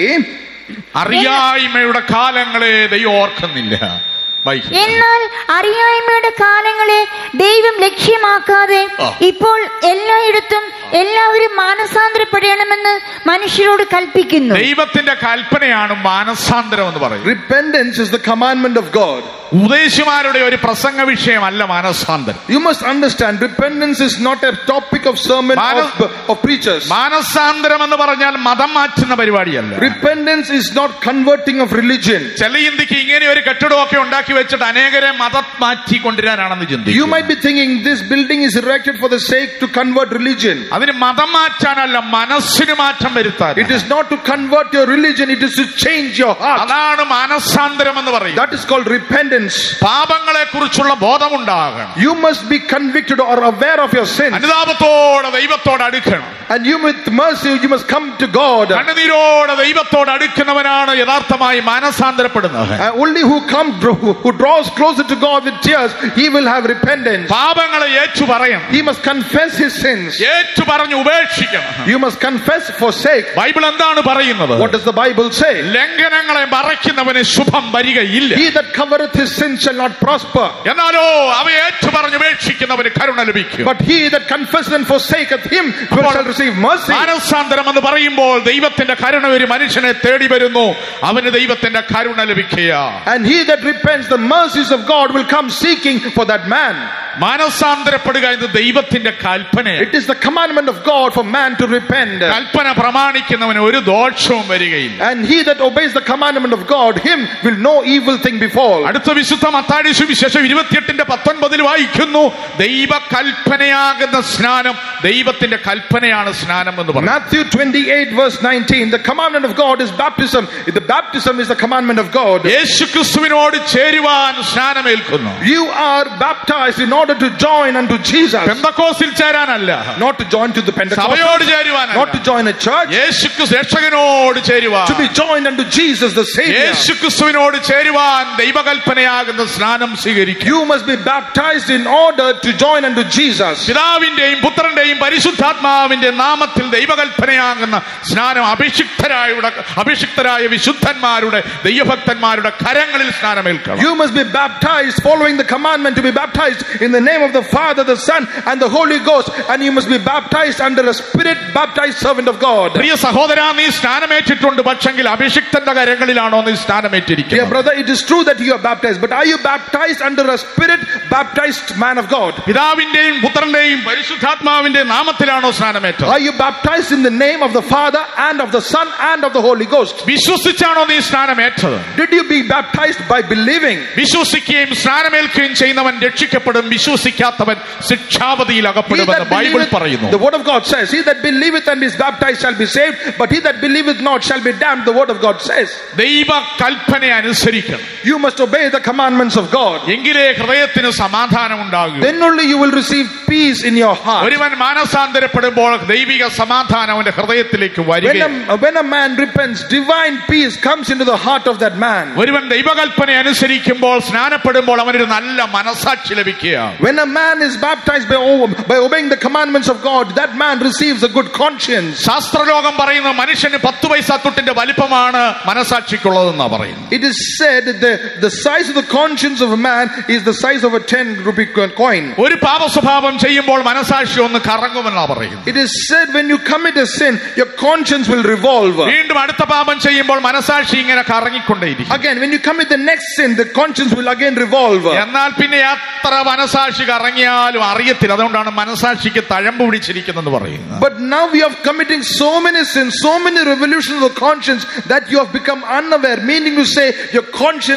അറിയായ്മയുടെ കാലങ്ങളെ ദൈവം ഓർക്കുന്നില്ല വായിക്കുക. എന്നാൽ അറിയായ്മയുടെ കാലങ്ങളെ ദൈവം ലക്ഷ്യമാക്കാതെ ആ. ഇപ്പോൾ എല്ലായിടത്തും എല്ലാവരും മാനസാന്തരപ്പെടണമെന്ന് മനുഷ്യരോട് കൽപ്പിക്കുന്നു ദൈവത്തിന്റെ കൽപ്പനയാണ് മാനസാന്തരം എന്ന് പറയുന്നത് repentance is the commandment of God. ഉപദേശിമാരുടെ ഒരു പ്രസംഗ വിഷയമല്ല മാനസാന്തരം You must understand, repentance is not a topic of sermon Manu- of, of preachers. മാനസാന്തരം എന്ന് പറഞ്ഞാൽ മതം മാറ്റുന്ന പരിപാടിയല്ല Repentance is not converting of religion. ചില ഇന്ത്യക്ക് ഇങ്ങനെ ഒരു കെട്ടിടമൊക്കെ ഉണ്ടാക്കി വെച്ചിട്ട് അനേകരെ മതം മാറ്റി കൊണ്ടുവരാനാണെന്ന് You ചിന്തിക്കും might be thinking this building is erected for the sake to convert religion. അതിന് മതം മാറ്റാനല്ല മനസ്സിന് മാറ്റം വരുത്താൻ It is not to convert your religion, it is to change your heart. അതാണ് മാനസാന്തരം എന്ന് പറയുന്നത് That is called repentance. പാപങ്ങളെ കുറിച്ചുള്ള ബോധമുണ്ടാകണം You must be convicted or aware of your sins. അനുതാപത്തോടെ ദൈവത്തോട് അടുക്കണം And you with mercy, you must come to God. കണ്ണുനീരോടെ ദൈവത്തോട് അടുക്കുന്നവനാണ് യഥാർത്ഥമായി മാനസാന്തരപ്പെടുന്നത് And only who come who draws closer to God with tears, he will have repentance. പാപങ്ങളെ ഏറ്റു പറയണം He must confess his sins. ഏറ്റു പറഞ്ഞ് ഉപേക്ഷിക്കണം You must confess, forsake. Bible എന്താണ് പറയുന്നത് What does the Bible say? ലംഘനങ്ങളെ മറയ്ക്കുന്നവന് ശുഭം വരികയില്ല He that covereth his sin shall not prosper. എന്നാലോ അവ ഏറ്റു പറഞ്ഞ് ഉപേക്ഷിക്കുന്നവന് കരുണ ലഭിക്കും But he that confesseth and forsaketh him shall receive mercy. മാനസാന്തരം എന്ന് പറയുമ്പോൾ ദൈവത്തിന്റെ കരുണ ഒരു മനുഷ്യനെ തേടി വരുന്നു അവന് ദൈവത്തിന്റെ കരുണ ലഭിക്കുക And he that repents, the mercies of God will come seeking for that man. മാനസാന്തരപ്പെടുക ഇത് ദൈവത്തിന്റെ കൽപ്പനയാണ് It is the commandment of God for man to repent. കൽപ്പന പ്രമാണിക്കുന്നവന് ഒരു ദോഷവും വരികയില്ല And he that obeys the commandment of God, him will no evil thing befall. അടുത്ത വിശുദ്ധ മത്താടി സുവിശേഷം ഇരുപത്തിയെട്ടിന്റെ പത്തൊൻപതിൽ വായിക്കുന്നു ദൈവ കൽപ്പനയാകുന്ന സ്നാനം ദൈവത്തിന്റെ കൽപ്പനയാണ് സ്നാനം എന്ന് പറയുന്നത് Matthew 28, verse 19. The commandment of God is baptism. The baptism is the commandment of God. യേശു ക്രിസ്തുവിനോട് ചേരുവാൻ സ്നാനമേൽക്കുന്നു You are baptized in order to join unto Jesus, പെന്തക്കോസിൽ ചേരാനല്ല not to join to the Pentecost, സഭയോട് not to ചേരുവാനല്ല join a church, യേശു ക്രിസ്തു രക്ഷകനോട് ചേരുവാൻ to be joined unto Jesus the Savior. യേശു ക്രിസ്തുവിനോട് ചേരുവാൻ ദൈവകൽപ്പനയാകുന്ന സ്നാനം സ്വീകരിക്കും You must be baptized in order to join unto Jesus. പിതാവിന്റെയും പുത്രന്റെയും പരിശുദ്ധാത്മാവിന്റെ നാമത്തിൽ ദൈവകൽപ്പനയാകുന്ന സ്നാനം അഭിഷിക്തരായുടെ അഭിഷിക്തരായ വിശുദ്ധന്മാരുടെ ദൈവഭക്തന്മാരുടെ കരങ്ങളിൽ സ്നാനമേൽക്കണം You must be baptized following the commandment to be baptized in the name of the Father, the Son, and the Holy Ghost. And you must be baptized under a spirit baptized servant of God. പ്രിയ സഹോദര നീ സ്നാനമേറ്റിട്ടുണ്ട് പക്ഷെങ്കിൽ അഭിഷിക്തന്റെ കരങ്ങളിലാണോ നീ Dear സ്നാനമേറ്റിരിക്കുന്നത് brother, it is true that you are baptized, but are you baptized under a spirit baptized man of God? പിതാവിന്റെയും പുത്രന്റെയും പരിശുദ്ധാത്മാവിന്റെ നാമത്തിലാണോ സ്നാനമേറ്റത് Are you baptized in the name of the Father and of the Son and of the Holy Ghost? വിശ്വസിച്ചാണോ നീ സ്നാനമേറ്റത് Did you be baptized by believing? വിശ്വസിക്കുകയും സ്നാനമേൽക്കുകയും ചെയ്യുന്നവൻ രക്ഷിക്കപ്പെടും വിശ്വസിക്കാത്തവൻ ശിക്ഷാവധിയിൽ He അകപ്പെടുമെന്ന് that ബൈബിൾ believeth, പറയുന്നു the word of God says, He that believeth and is baptized shall be saved, but he that believeth not shall be damned. The word of God says. ദൈവ കൽപ്പന അനുസരിക്കണം You must obey the commandments of God. എങ്കിലേ ഹൃദയത്തിന് സമാധാനം ഉണ്ടാകൂ Then only you will receive peace in your heart. ഒരുവൻ മാനസാന്തരപ്പെടുമ്പോൾ ദൈവിക സമാധാനം അവന്റെ ഹൃദയത്തിലേക്ക് When വരിക a, when a man repents, divine peace comes into the heart of that man. ഒരുവൻ ദൈവകൽപ്പന അനുസരിക്കുമ്പോൾ സ്നാനപ്പെടുമ്പോൾ അവനൊരു നല്ല മനസാക്ഷി ലഭിക്കുകയാണ് When a man is baptized by, o- by obeying the commandments of God, that man receives a good conscience. ശാസ്ത്രലോകം പറയുന്ന മനുഷ്യന് പത്ത് പൈസ തൊട്ടിന്റെ വലിപ്പമാണ് മനസാക്ഷിക്കുള്ളതെന്നാ പറയുന്നത് It is said that the, the size of the conscience of a man is the size of a 10 rupee co- coin. ഒരു പാപ സ്വഭാവം ചെയ്യുമ്പോൾ മനസാക്ഷി ഒന്ന് കറങ്ങുമെന്നാ പറയുന്നത് It is said when you commit a sin, your conscience will revolve. വീണ്ടും അടുത്ത പാപം ചെയ്യുമ്പോൾ മനസാക്ഷി ഇങ്ങനെ കറങ്ങിക്കൊണ്ടേയിരിക്കും Again, when you commit the next sin, the conscience will again revolve. എന്നാൽ പിന്നെ എത്ര മനസാക്ഷി കറങ്ങിയാലും അറിയത്തില്ല അതുകൊണ്ടാണ് മനസാക്ഷിക്ക് തഴമ്പ് പിടിച്ചിരിക്കുന്നെന്ന് പറയുന്നത് But now we are committing so many sins, so many revolutions of the conscience that you have become unaware. Meaning to say, your conscience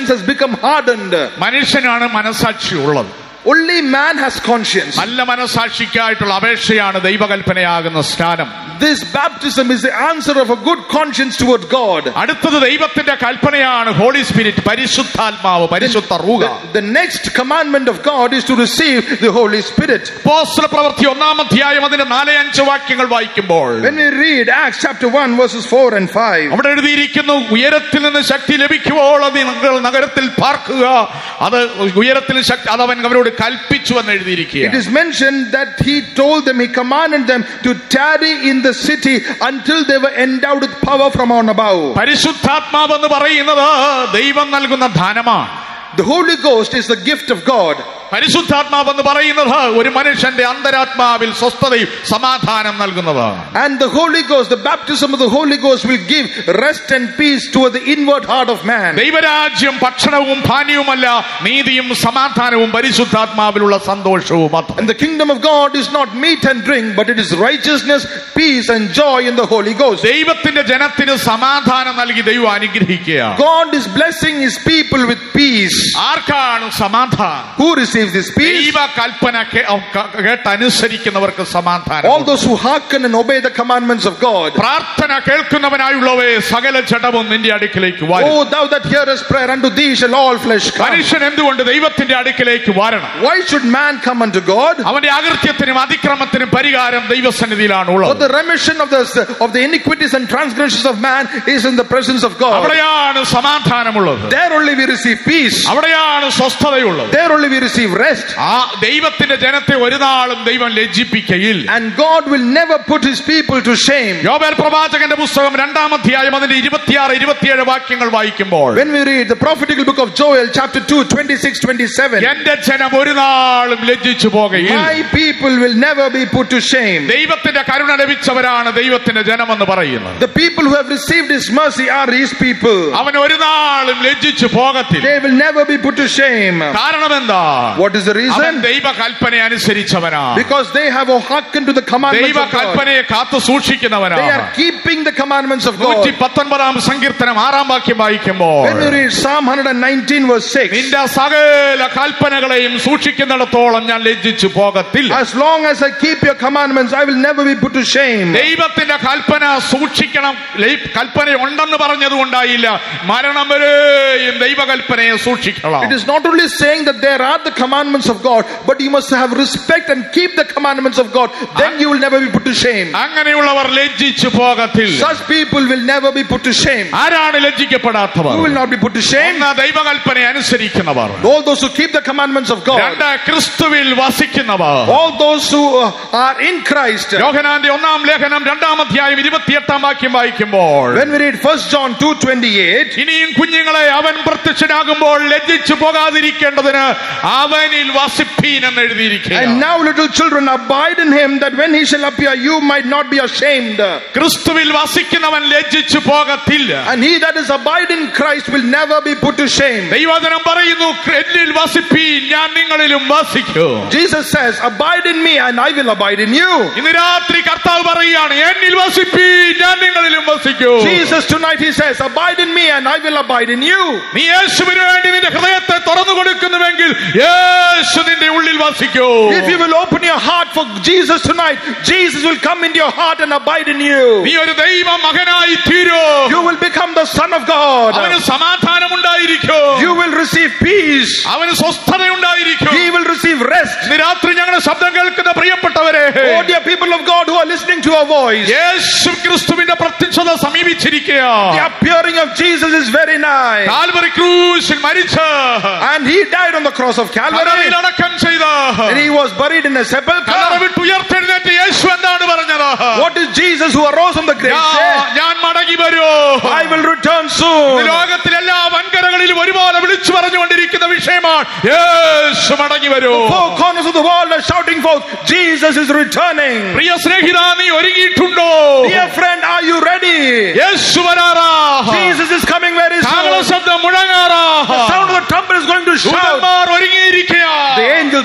conscience has become hardened. മനുഷ്യനാണ് മനസാക്ഷി ഉള്ളത് Only man has conscience. നല്ല മനസാക്ഷിക്കായിട്ടുള്ള അപേക്ഷയാണ് ദൈവകൽപ്പനയാകുന്ന സ്നാനം This baptism is the answer of a good conscience toward God. അടുത്തത് ദൈവത്തിന്റെ കൽപ്പനയാണ് holy spirit പരിശുദ്ധാത്മാവ് പരിശുദ്ധ റൂഹ The, the next commandment of God is to receive the Holy Spirit. അപ്പോസ്തല പ്രവൃത്തി ഒന്നാം അധ്യായം അതിന്റെ നാല് അഞ്ച് വാക്യങ്ങൾ വായിക്കുമ്പോൾ When we read Acts chapter 1, verses 4 and 5, അവിടെ എഴുതിയിരിക്കുന്നു ഉയരത്തിൽ നിന്ന് ശക്തി ലഭിക്കുവോൾ അത് നിങ്ങൾ നഗരത്തിൽ പാർക്കുക അത് ഉയരത്തിൽ ശക്തി അത് അവൻ അവരോട് കൽപ്പിച്ചു എന്ന് it എഴുതിയിരിക്കുക is mentioned that he told them, he commanded them to tarry in the city until they were endowed with power from on above. പരിശുദ്ധാത്മാവ് എന്ന് പറയുന്നത് ദൈവം നൽകുന്ന ധനമാണ് The Holy Ghost is the gift of God. പരിശുദ്ധാത്മാവ് എന്ന് പറയുന്നത് ഒരു മനുഷ്യന്റെ അന്തരാത്മാവിൽ സ്വസ്ഥതയും സമാധാനം നൽകുന്നതാണ് And the Holy Ghost, the baptism of the Holy Ghost will give rest and peace toward the inward heart of man. ദൈവരാജ്യം ഭക്ഷണവും പാനീയവുമല്ല നീതിയും സമാധാനവും പരിശുദ്ധാത്മാവിലുള്ള സന്തോഷവും അത്ര And the kingdom of God is not meat and drink, but it is righteousness, peace, and joy in the Holy Ghost. ദൈവത്തിന്റെ ജനത്തിന് സമാധാനം നൽകി ദൈവം അനുഗ്രഹിക്കുക God is blessing his people with peace. ആർക്കാണ് സമാധാനം Who receives this peace? ദൈവ കൽപ്പന കേ- ക- കേട്ടനുസരിക്കുന്നവർക്ക് സമാധാനം All those who hearken and obey the commandments of God. പ്രാർത്ഥന കേൾക്കുന്നവനായുള്ളവേ സകല ജഡവും നിന്റെ അടുക്കിലേക്ക് വരും Oh, thou that hearest prayer, unto thee shall all flesh come. മനുഷ്യൻ എന്തുകൊണ്ട് ദൈവത്തിന്റെ അടുക്കിലേക്ക് വരണം Why should man come unto God? അവന്റെ അകൃത്യത്തിനും അതിക്രമത്തിനും പരിഹാരം ദൈവസന്നിധിയിലാണ് For ഉള്ളത് the remission of the of the iniquities and transgressions of man is in the presence of God. അവിടെയാണ് സമാധാനമുള്ളത് There only we receive peace. അവിടെയാണ് സ്വസ്ഥതയുള്ളത് There only we receive rest. ആ ദൈവത്തിന്റെ ജനത്തെ ഒരു നാളും ദൈവം ലജ്ജിപ്പിക്കയില്ല And God will never put his people to shame. യോബേൽ പ്രവാചകന്റെ പുസ്തകം രണ്ടാം അധ്യായം അതിന്റെ ഇരുപത്തിയാറ് ഇരുപത്തിയേഴ് വാക്യങ്ങൾ വായിക്കുമ്പോൾ When we read the prophetical book of Joel, chapter 2, 26, 27, എന്റെ ജനം ഒരു നാളും ലജ്ജിച്ചു പോകുകയില്ല my people will never be put to shame. ദൈവത്തിന്റെ കരുണ ലഭിച്ചവരാണ് ദൈവത്തിന്റെ ജനമെന്ന് പറയുന്നത് The people who have received his mercy are his people. അവൻ ഒരു നാളും ലജ്ജിച്ചു പോകത്തില്ല They will never be put to shame. കാരണം എന്താ What is the അവൻ reason? ദൈവ കൽപ്പന അനുസരിച്ചവനാണ് Because they have hearkened to the commandments ദൈവ of God. കൽപ്പനയെ കാത്തു They സൂക്ഷിക്കുന്നവനാണ് are keeping the commandments of നൂറ്റി God. പത്തൊൻപതാം സങ്കീർത്തനം ആറാം വാക്യം വായിക്കുമ്പോൾ When we read Psalm 119, verse 6, നിന്റെ സകല കൽപ്പനകളെയും സൂക്ഷിക്കുന്നിടത്തോളം ഞാൻ ലജ്ജിച്ചു പോകത്തില്ല as long as I keep your commandments, I will never be put to shame. ദൈവത്തിന്റെ കൽപ്പന സൂക്ഷിക്കണം ലൈ- കൽപ്പന ഉണ്ടെന്ന് പറഞ്ഞത് കൊണ്ടായില്ല മരണം വരെയും ദൈവകൽപ്പനയെ സൂക്ഷിക്കണം It is not only saying that there are the commandments of God, but you must have respect and keep the commandments of God. Then you will never be put to shame. അങ്ങനെയുള്ളവർ ലജ്ജിച്ചു പോകത്തില്ല Such people will never be put to shame. ആരാണ് ലജ്ജിക്കപ്പെടാത്തവർ Who will not be put to shame? ഒന്ന് ദൈവകൽപ്പന അനുസരിക്കുന്നവർ All those who keep the commandments of God. രണ്ട് ക്രിസ്തുവിൽ വസിക്കുന്നവർ All those who uh, are in Christ. യോഹനാന്റെ ഒന്നാം ലേഖനം രണ്ടാം അധ്യായം ഇരുപത്തിയെട്ടാം വാക്യം വായിക്കുമ്പോൾ When we read 1 John 2:28, ഇനിയും കുഞ്ഞുങ്ങളെ അവൻ പ്രത്യക്ഷനാകുമ്പോൾ ലജ്ജിച്ചു പോകാതിരിക്കേണ്ടതിന് അവനിൽ വസിപ്പീൻ എന്ന് and എഴുതിയിരിക്കുക now little children abide in him that when he shall appear you might not be ashamed. ക്രിസ്തുവിൽ വസിക്കുന്നവൻ ലജ്ജിച്ചു പോകത്തില്ല And he that is abide in Christ will never be put to shame. ദൈവജനം പറയുന്നു എന്നിൽ വസിപ്പീൻ ഞാൻ നിങ്ങളിലും വസിക്കും Jesus says, Abide in me and I will abide in you. ഇന്ന് രാത്രി കർത്താവ് പറയുകയാണ് എന്നിൽ വസിപ്പീൻ ഞാൻ നിങ്ങളിലും വസിക്കും Jesus tonight he says, Abide in me and I will abide in you. നീ യേശുവിന് വേണ്ടി നിന്റെ ഹൃദയത്തെ തുറന്നു കൊടുക്കുന്നുവെങ്കിൽ യേശു നിന്റെ ഉള്ളിൽ വസിക്കൂ If you will open your heart for Jesus tonight, Jesus will come into your heart and abide in you. നീ ഒരു ദൈവ മകനായി തീരൂ You will become the Son of God. അവന് സമാധാനമുണ്ടായിരിക്കും You will receive peace. അവന് സ്വസ്ഥതയുണ്ടായിരിക്കും He will receive rest. ഇന്ന് രാത്രി ഞങ്ങളുടെ ശബ്ദം കേൾക്കുന്ന പ്രിയപ്പെട്ടവരെ Oh, dear people of God who are listening to our voice, യേശു ക്രിസ്തുവിന്റെ പ്രത്യക്ഷത സമീപിച്ചിരിക്കുക the appearing of Jesus is very nigh. Calvary ക്രൂശിൽ മരിച്ച് And he died on the cross of Calvary. കല്ലറയിൽ അടക്കം ചെയ്ത് And he was buried in a Kallara sepulchre. വിട്ട് ഉയർത്തെഴുന്നേറ്റ് യേശു എന്താണ് പറഞ്ഞത് What is Jesus who arose from the grave ഞാ- say? ഞാൻ മടങ്ങി വരൂ I will return ഇന്ന് soon. ലോകത്തിലെ എല്ലാ വൻകരകളിലും ഒരുപോലെ വിളിച്ചു പറഞ്ഞുകൊണ്ടിരിക്കുന്ന വിഷയമാണ് യേശു മടങ്ങി വരൂ Four corners of the world are shouting forth, Jesus is returning. പ്രിയ സ്നേഹിത നീ ഒരുങ്ങിയിട്ടുണ്ടോ Dear friend, are you ready? Yeshu വരാറാ Jesus is coming very കാഹള soon. ശബ്ദം മുഴങ്ങാറാ The sound of the trumpet is going to shout. ദൂതന്മാർ ഒരുങ്ങിയിരിക്കുക The angels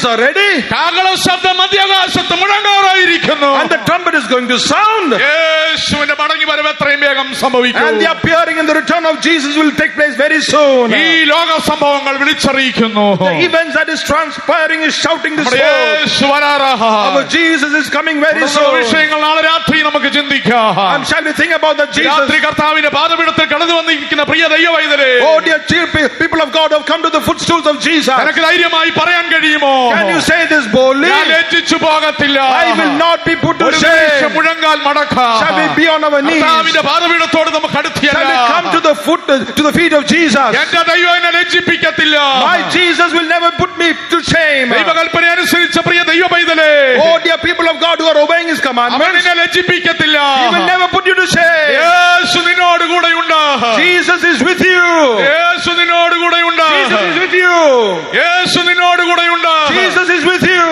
are ready കാകള ശബ്ദം മധ്യാകാശത്ത് മുഴങ്ങാറായിരിക്കുന്നു and the trumpet is going to sound. യേശുവിന്റെ മടങ്ങി വരവ് എത്രയും വേഗം സംഭവിക്കും And the appearing and the return of Jesus will take place very soon. ഈ ലോക സംഭവങ്ങൾ വിളിച്ചറിയിക്കുന്നു The events that is transpiring is shouting this നമ്മുടെ forth. Yeshu വരാറാഹാ. Our Jesus is coming very തുടർന്നുള്ള soon. വിഷയങ്ങൾ നാളെ രാത്രി നമുക്ക് ചിന്തിക്കാം And shall we think about that Jesus? രാത്രി കർത്താവിന്റെ പാദപീഠത്തിൽ കടന്നു വന്നിരിക്കുന്ന പ്രിയ ദൈവവൈതലേ Oh dear dear pe- people of God who have come to the footstools of Jesus. നിനക്ക് ധൈര്യമായി പറയാൻ കഴിയുമോ Can you say this boldly? ഞാൻ ലജ്ജിച്ചു പോകത്തില്ല I will not be put to ഒരു നിമിഷം shame. മുഴങ്കാൽ മടക്കാം Shall we be on our knees? കർത്താവിന്റെ പാദപീഠത്തോട് നമുക്ക് Shall അടുത്തിയല്ല we come to the foot to the feet of Jesus? എന്റെ ദൈവം എന്നെ ലജ്ജിപ്പിക്കത്തില്ല My Jesus will never put me to shame. ദൈവകൽപ്പന അനുസരിച്ച പ്രിയ ദൈവ പൈതലേ Oh dear people of God who are obeying His അവൻ commandments, നിന്നെ ലജ്ജിപ്പിക്കത്തില്ല He will never put you to shame. യേശു നിന്നോട് കൂടെയുണ്ട് Jesus is with you. യേശു നിന്നോട് കൂടെയുണ്ട് Jesus is with you. യേശു നിന്നോട് കൂടെയുണ്ട് Jesus is with you.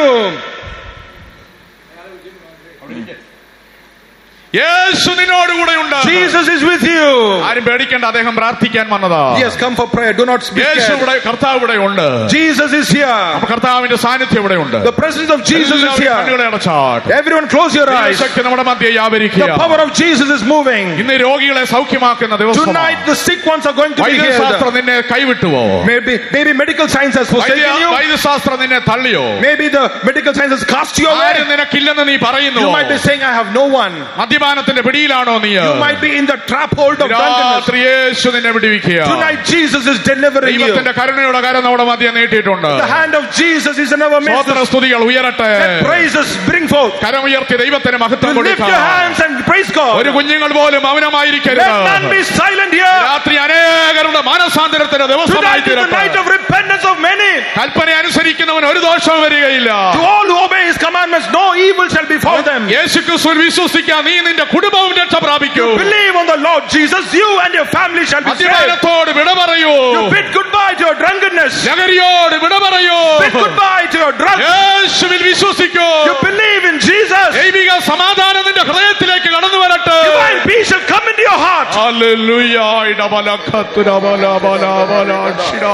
യേശു നിന്നോട് കൂടെയുണ്ട് Jesus is with you. ആരും പേടിക്കേണ്ട അദ്ദേഹം പ്രാർത്ഥിക്കാൻ വന്നതാ He has come for prayer. Do not speak. Yeshu scared. ഇവിടെ കർത്താവ് ഇവിടെ ഉണ്ട് Jesus is here. അപ്പൊ കർത്താവിന്റെ സാന്നിധ്യം ഇവിടെ ഉണ്ട് The presence of Jesus is എല്ലാവരും here. കണ്ണുകളെ അടച്ചാട്ട് Everyone close your eyes. ശക്തി നമ്മുടെ മധ്യ The വ്യാപരിക്കുക power of Jesus is moving. ഇന്ന് രോഗികളെ സൗഖ്യമാക്കുന്ന ദിവസം Tonight the sick ones are going to be വൈദ്യശാസ്ത്രം healed. നിന്നെ കൈവിട്ടുവോ Maybe, maybe medical science has വൈദ്യ forsaken you. വൈദ്യശാസ്ത്രം നിന്നെ തള്ളിയോ Maybe the medical science has cast you ആരും away. നിനക്കില്ലെന്ന് നീ പറയുന്നു You might be saying, I have no one. മദ്യപാനത്തിന്റെ പിടിയിലാണോ നീ You might be in the trap hold of drunkenness. രാത്രി യേശു നിന്നെ വിടിവിക്കുക Tonight Jesus is delivering you. ദൈവത്തിന്റെ കരുണയുടെ കരം നമ്മുടെ മധ്യ നീട്ടിയിട്ടുണ്ട് The hand of Jesus is in our midst. സ്വോത്ര സ്തുതികൾ ഉയരട്ടെ Let praises bring forth. കരം ഉയർത്തി ദൈവത്തിന് You മഹത്വം lift കൊടുക്കാം your hands and praise ഒരു God. കുഞ്ഞുങ്ങൾ പോലും Let മൗനമായിരിക്കരുത് none be silent here. രാത്രി അനേകരുടെ മാനസാന്തരത്തിന്റെ ദിവസമായി Tonight is the night തീരട്ടെ of repentance of many. കൽപ്പന അനുസരിക്കുന്നവൻ ഒരു ദോഷവും വരികയില്ല To all who obey His commandments, no evil shall befall them. യേശു ക്രിസ്തുവിൽ വിശ്വസിക്കാൻ നീ നിന്റെ കുടുംബവും രക്ഷ പ്രാപിക്കൂ Believe on the Lord Jesus, you and your family shall be saved. മദ്യപാനത്തോട് വിട പറയൂ You bid goodbye to your drunkenness. ലഹരിയോട് വിട പറയൂ Bid goodbye to your drugs. യേശുവിൽ വിശ്വസിക്കൂ You believe in Jesus. ദൈവിക സമാധാനം നിന്റെ ഹൃദയത്തിലേക്ക് കടന്നു വരട്ടെ Divine peace shall come into your heart. Hallelujah ഇടബല ഖത്തുരബല ബല ബല ഷിഡ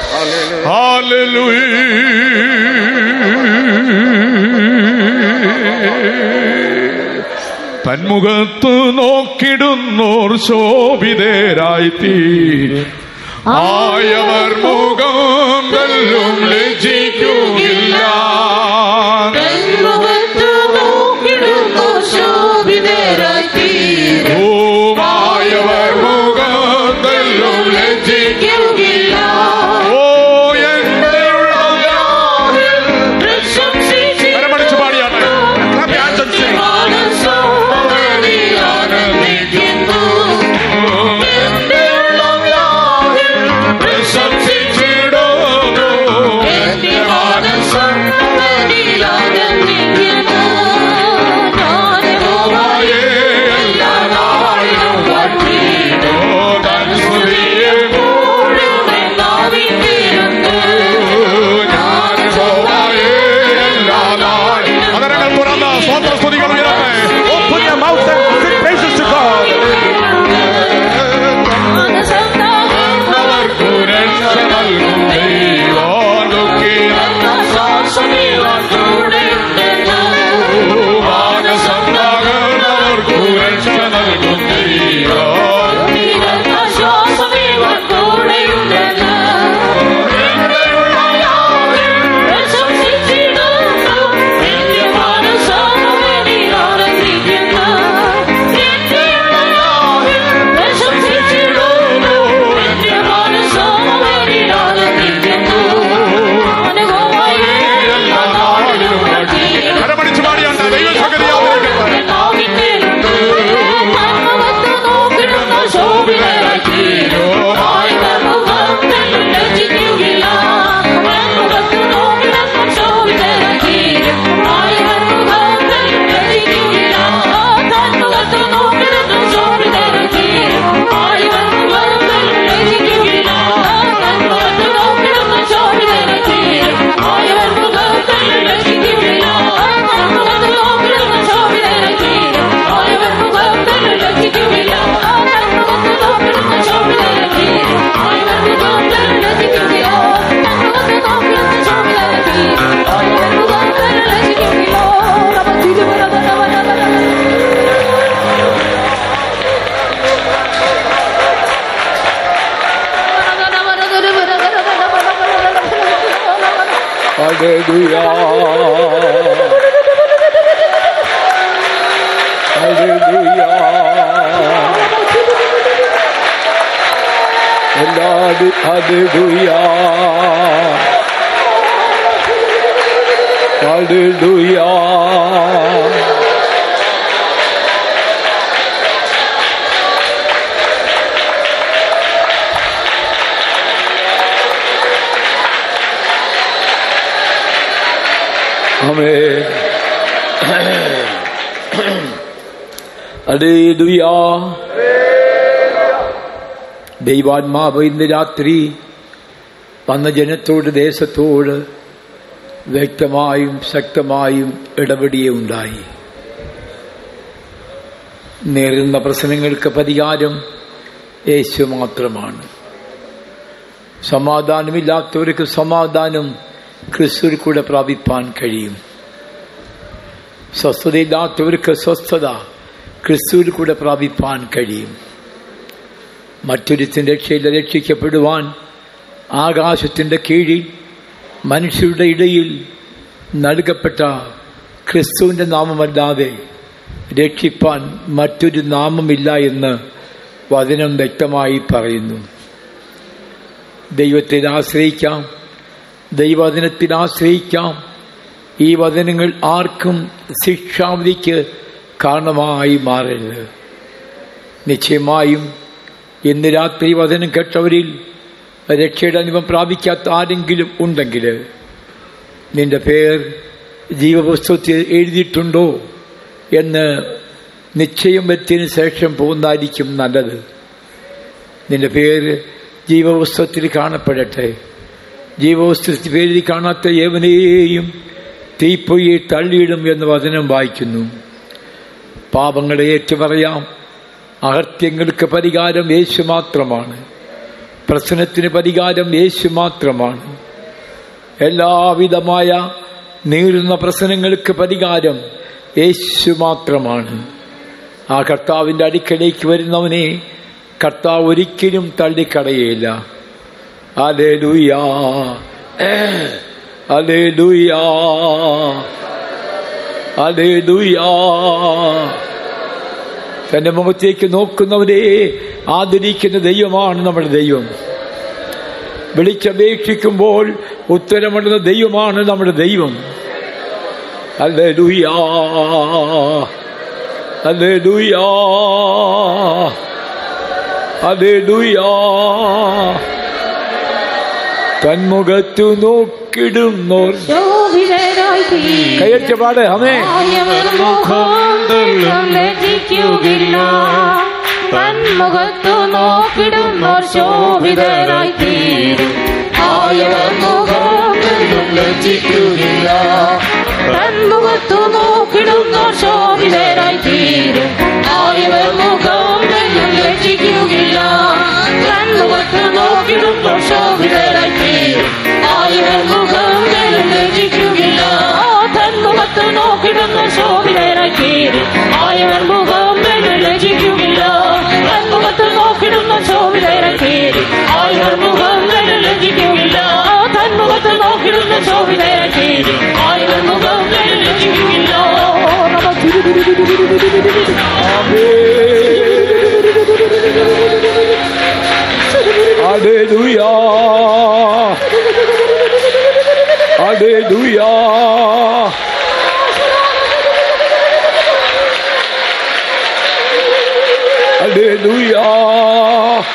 ഹല്ലേലൂയ തന്മുഖത്ത് നോക്കിടുന്നോർ ശോഭിതരായി തീ ആയവർ മുഖം കല്ലും ലജ്ജിക്കുകില്ല മുഖത്തു നോക്കിടുന്നു ശോഭിതരായി തീരും ഓമായവർ മുഖം കല്ലും ലജ്ജിക്കുകില്ല ഓ എന്റെ ഉള്ളം കരമടിച്ച് പാടിയാണ് Clap your hands and sing. പ്രശംസിച്ചിടുന്നു Hallelujah. Hallelujah. എല്ലാവരും Hallelujah. Hallelujah. Amen. Hallelujah. ദൈവാത്മാവ് ഇന്ന് രാത്രി വന്ന ജനത്തോട് ദേശത്തോട് വ്യക്തമായും ശക്തമായും ഇടപെടിയുണ്ടായി നേരിടുന്ന പ്രശ്നങ്ങൾക്ക് പരിഹാരം യേശു മാത്രമാണ് സമാധാനമില്ലാത്തവർക്ക് സമാധാനം ക്രിസ്തുവിൽ കൂടെ പ്രാപിപ്പാൻ കഴിയും സ്വസ്ഥതയില്ലാത്തവർക്ക് സ്വസ്ഥത ക്രിസ്തുവിൽ കൂടെ പ്രാപിപ്പാൻ കഴിയും മറ്റൊരുത്തിൻ്റെ രക്ഷയിൽ രക്ഷിക്കപ്പെടുവാൻ ആകാശത്തിൻ്റെ കീഴിൽ മനുഷ്യരുടെ ഇടയിൽ നൽകപ്പെട്ട ക്രിസ്തുവിൻ്റെ നാമമല്ലാതെ രക്ഷിപ്പാൻ മറ്റൊരു നാമമില്ല എന്ന് വചനം വ്യക്തമായി പറയുന്നു ദൈവത്തിൽ ആശ്രയിക്കാം ദൈവവചനത്തിൽ ആശ്രയിക്കാം ഈ വചനങ്ങൾ ആർക്കും ശിക്ഷാവിധിക്ക് കാരണമായി മാറരുത് നിശ്ചയമായും ഇന്ന് രാത്രി വചനം കേട്ടവരിൽ രക്ഷയുടെ അനുഭവം പ്രാപിക്കാത്ത ആരെങ്കിലും ഉണ്ടെങ്കിൽ നിന്റെ പേർ ജീവപുസ്തകത്തിൽ എഴുതിയിട്ടുണ്ടോ എന്ന് നിശ്ചയം വരുത്തിയതിനു ശേഷം പോകുന്നതായിരിക്കും നല്ലത് നിന്റെ പേര് ജീവപുസ്തകത്തിൽ കാണപ്പെടട്ടെ ജീവപുസ്തകത്തിൽ പേരിൽ കാണാത്ത ഏവനെയും തീപ്പൊയ്യെ തള്ളിയിടും എന്ന് വചനം വായിക്കുന്നു പാപങ്ങളെ ഏറ്റുപറയാം അകർത്യങ്ങൾക്ക് പരിഹാരം യേശു മാത്രമാണ് പ്രശ്നത്തിന് പരിഹാരം യേശു മാത്രമാണ് എല്ലാവിധമായ നീളുന്ന പ്രശ്നങ്ങൾക്ക് പരിഹാരം യേശു മാത്രമാണ് ആ കർത്താവിൻ്റെ അടുക്കലേക്ക് വരുന്നവനെ കർത്താവ് ഒരിക്കലും തള്ളിക്കടയേയില്ല അലേ ലൂയാ അലേ ലൂയാ അലേ ലൂയാ തന്റെ മുഖത്തേക്ക് നോക്കുന്നവരെ ആദരിക്കുന്ന ദൈവമാണ് നമ്മുടെ ദൈവം വിളിച്ചപേക്ഷിക്കുമ്പോൾ ഉത്തരമിടുന്ന ദൈവമാണ് നമ്മുടെ ദൈവം അല്ലേ ലൂയാ അല്ലേ ലൂയാ അല്ലേ ലൂയാ തന്മുഖത്തു നോക്കിടുന്നോർ ശോഭിതരായി തീരും. കയ്യറ്റ പാട് അമേ ആയവർ മുഖം ലജ്ജിക്കുകയില്ല തന്മുഖത്തു നോക്കിടുന്നോർ ശോഭിതരായി തീരും ആയവർ മുഖം ലജ്ജിക്കുകയില്ല തന്മുഖത്തു നോക്കിടുന്നോർ ശോഭിതരായി തീരും ആയവർ മുഖം ലജ്ജിക്കുകയില്ല തന്മുഖത്തു നോക്കിടുന്നോർ ശോഭിതരായി തീരും ആയവർ മുഖം ലജ്ജിക്കുകയില്ല തന്മുഖത്ത് നോക്കിടുന്ന ശോഭിതരായി തീരും ആയവർ മുഖം ലജ്ജിക്കുകയില്ല തന്മുഖത്ത് നോക്കിടുന്ന ശോഭിതരായി തീരും ആയവർ മുഖം ലജ്ജിക്കുകയില്ല തന്മുഖത്ത് നോക്കിടുന്ന ശോഭിതരായി തീരും ആയവർ മുഖം ലജ്ജിക്കുകയില്ല Hallelujah. Hallelujah. Hallelujah.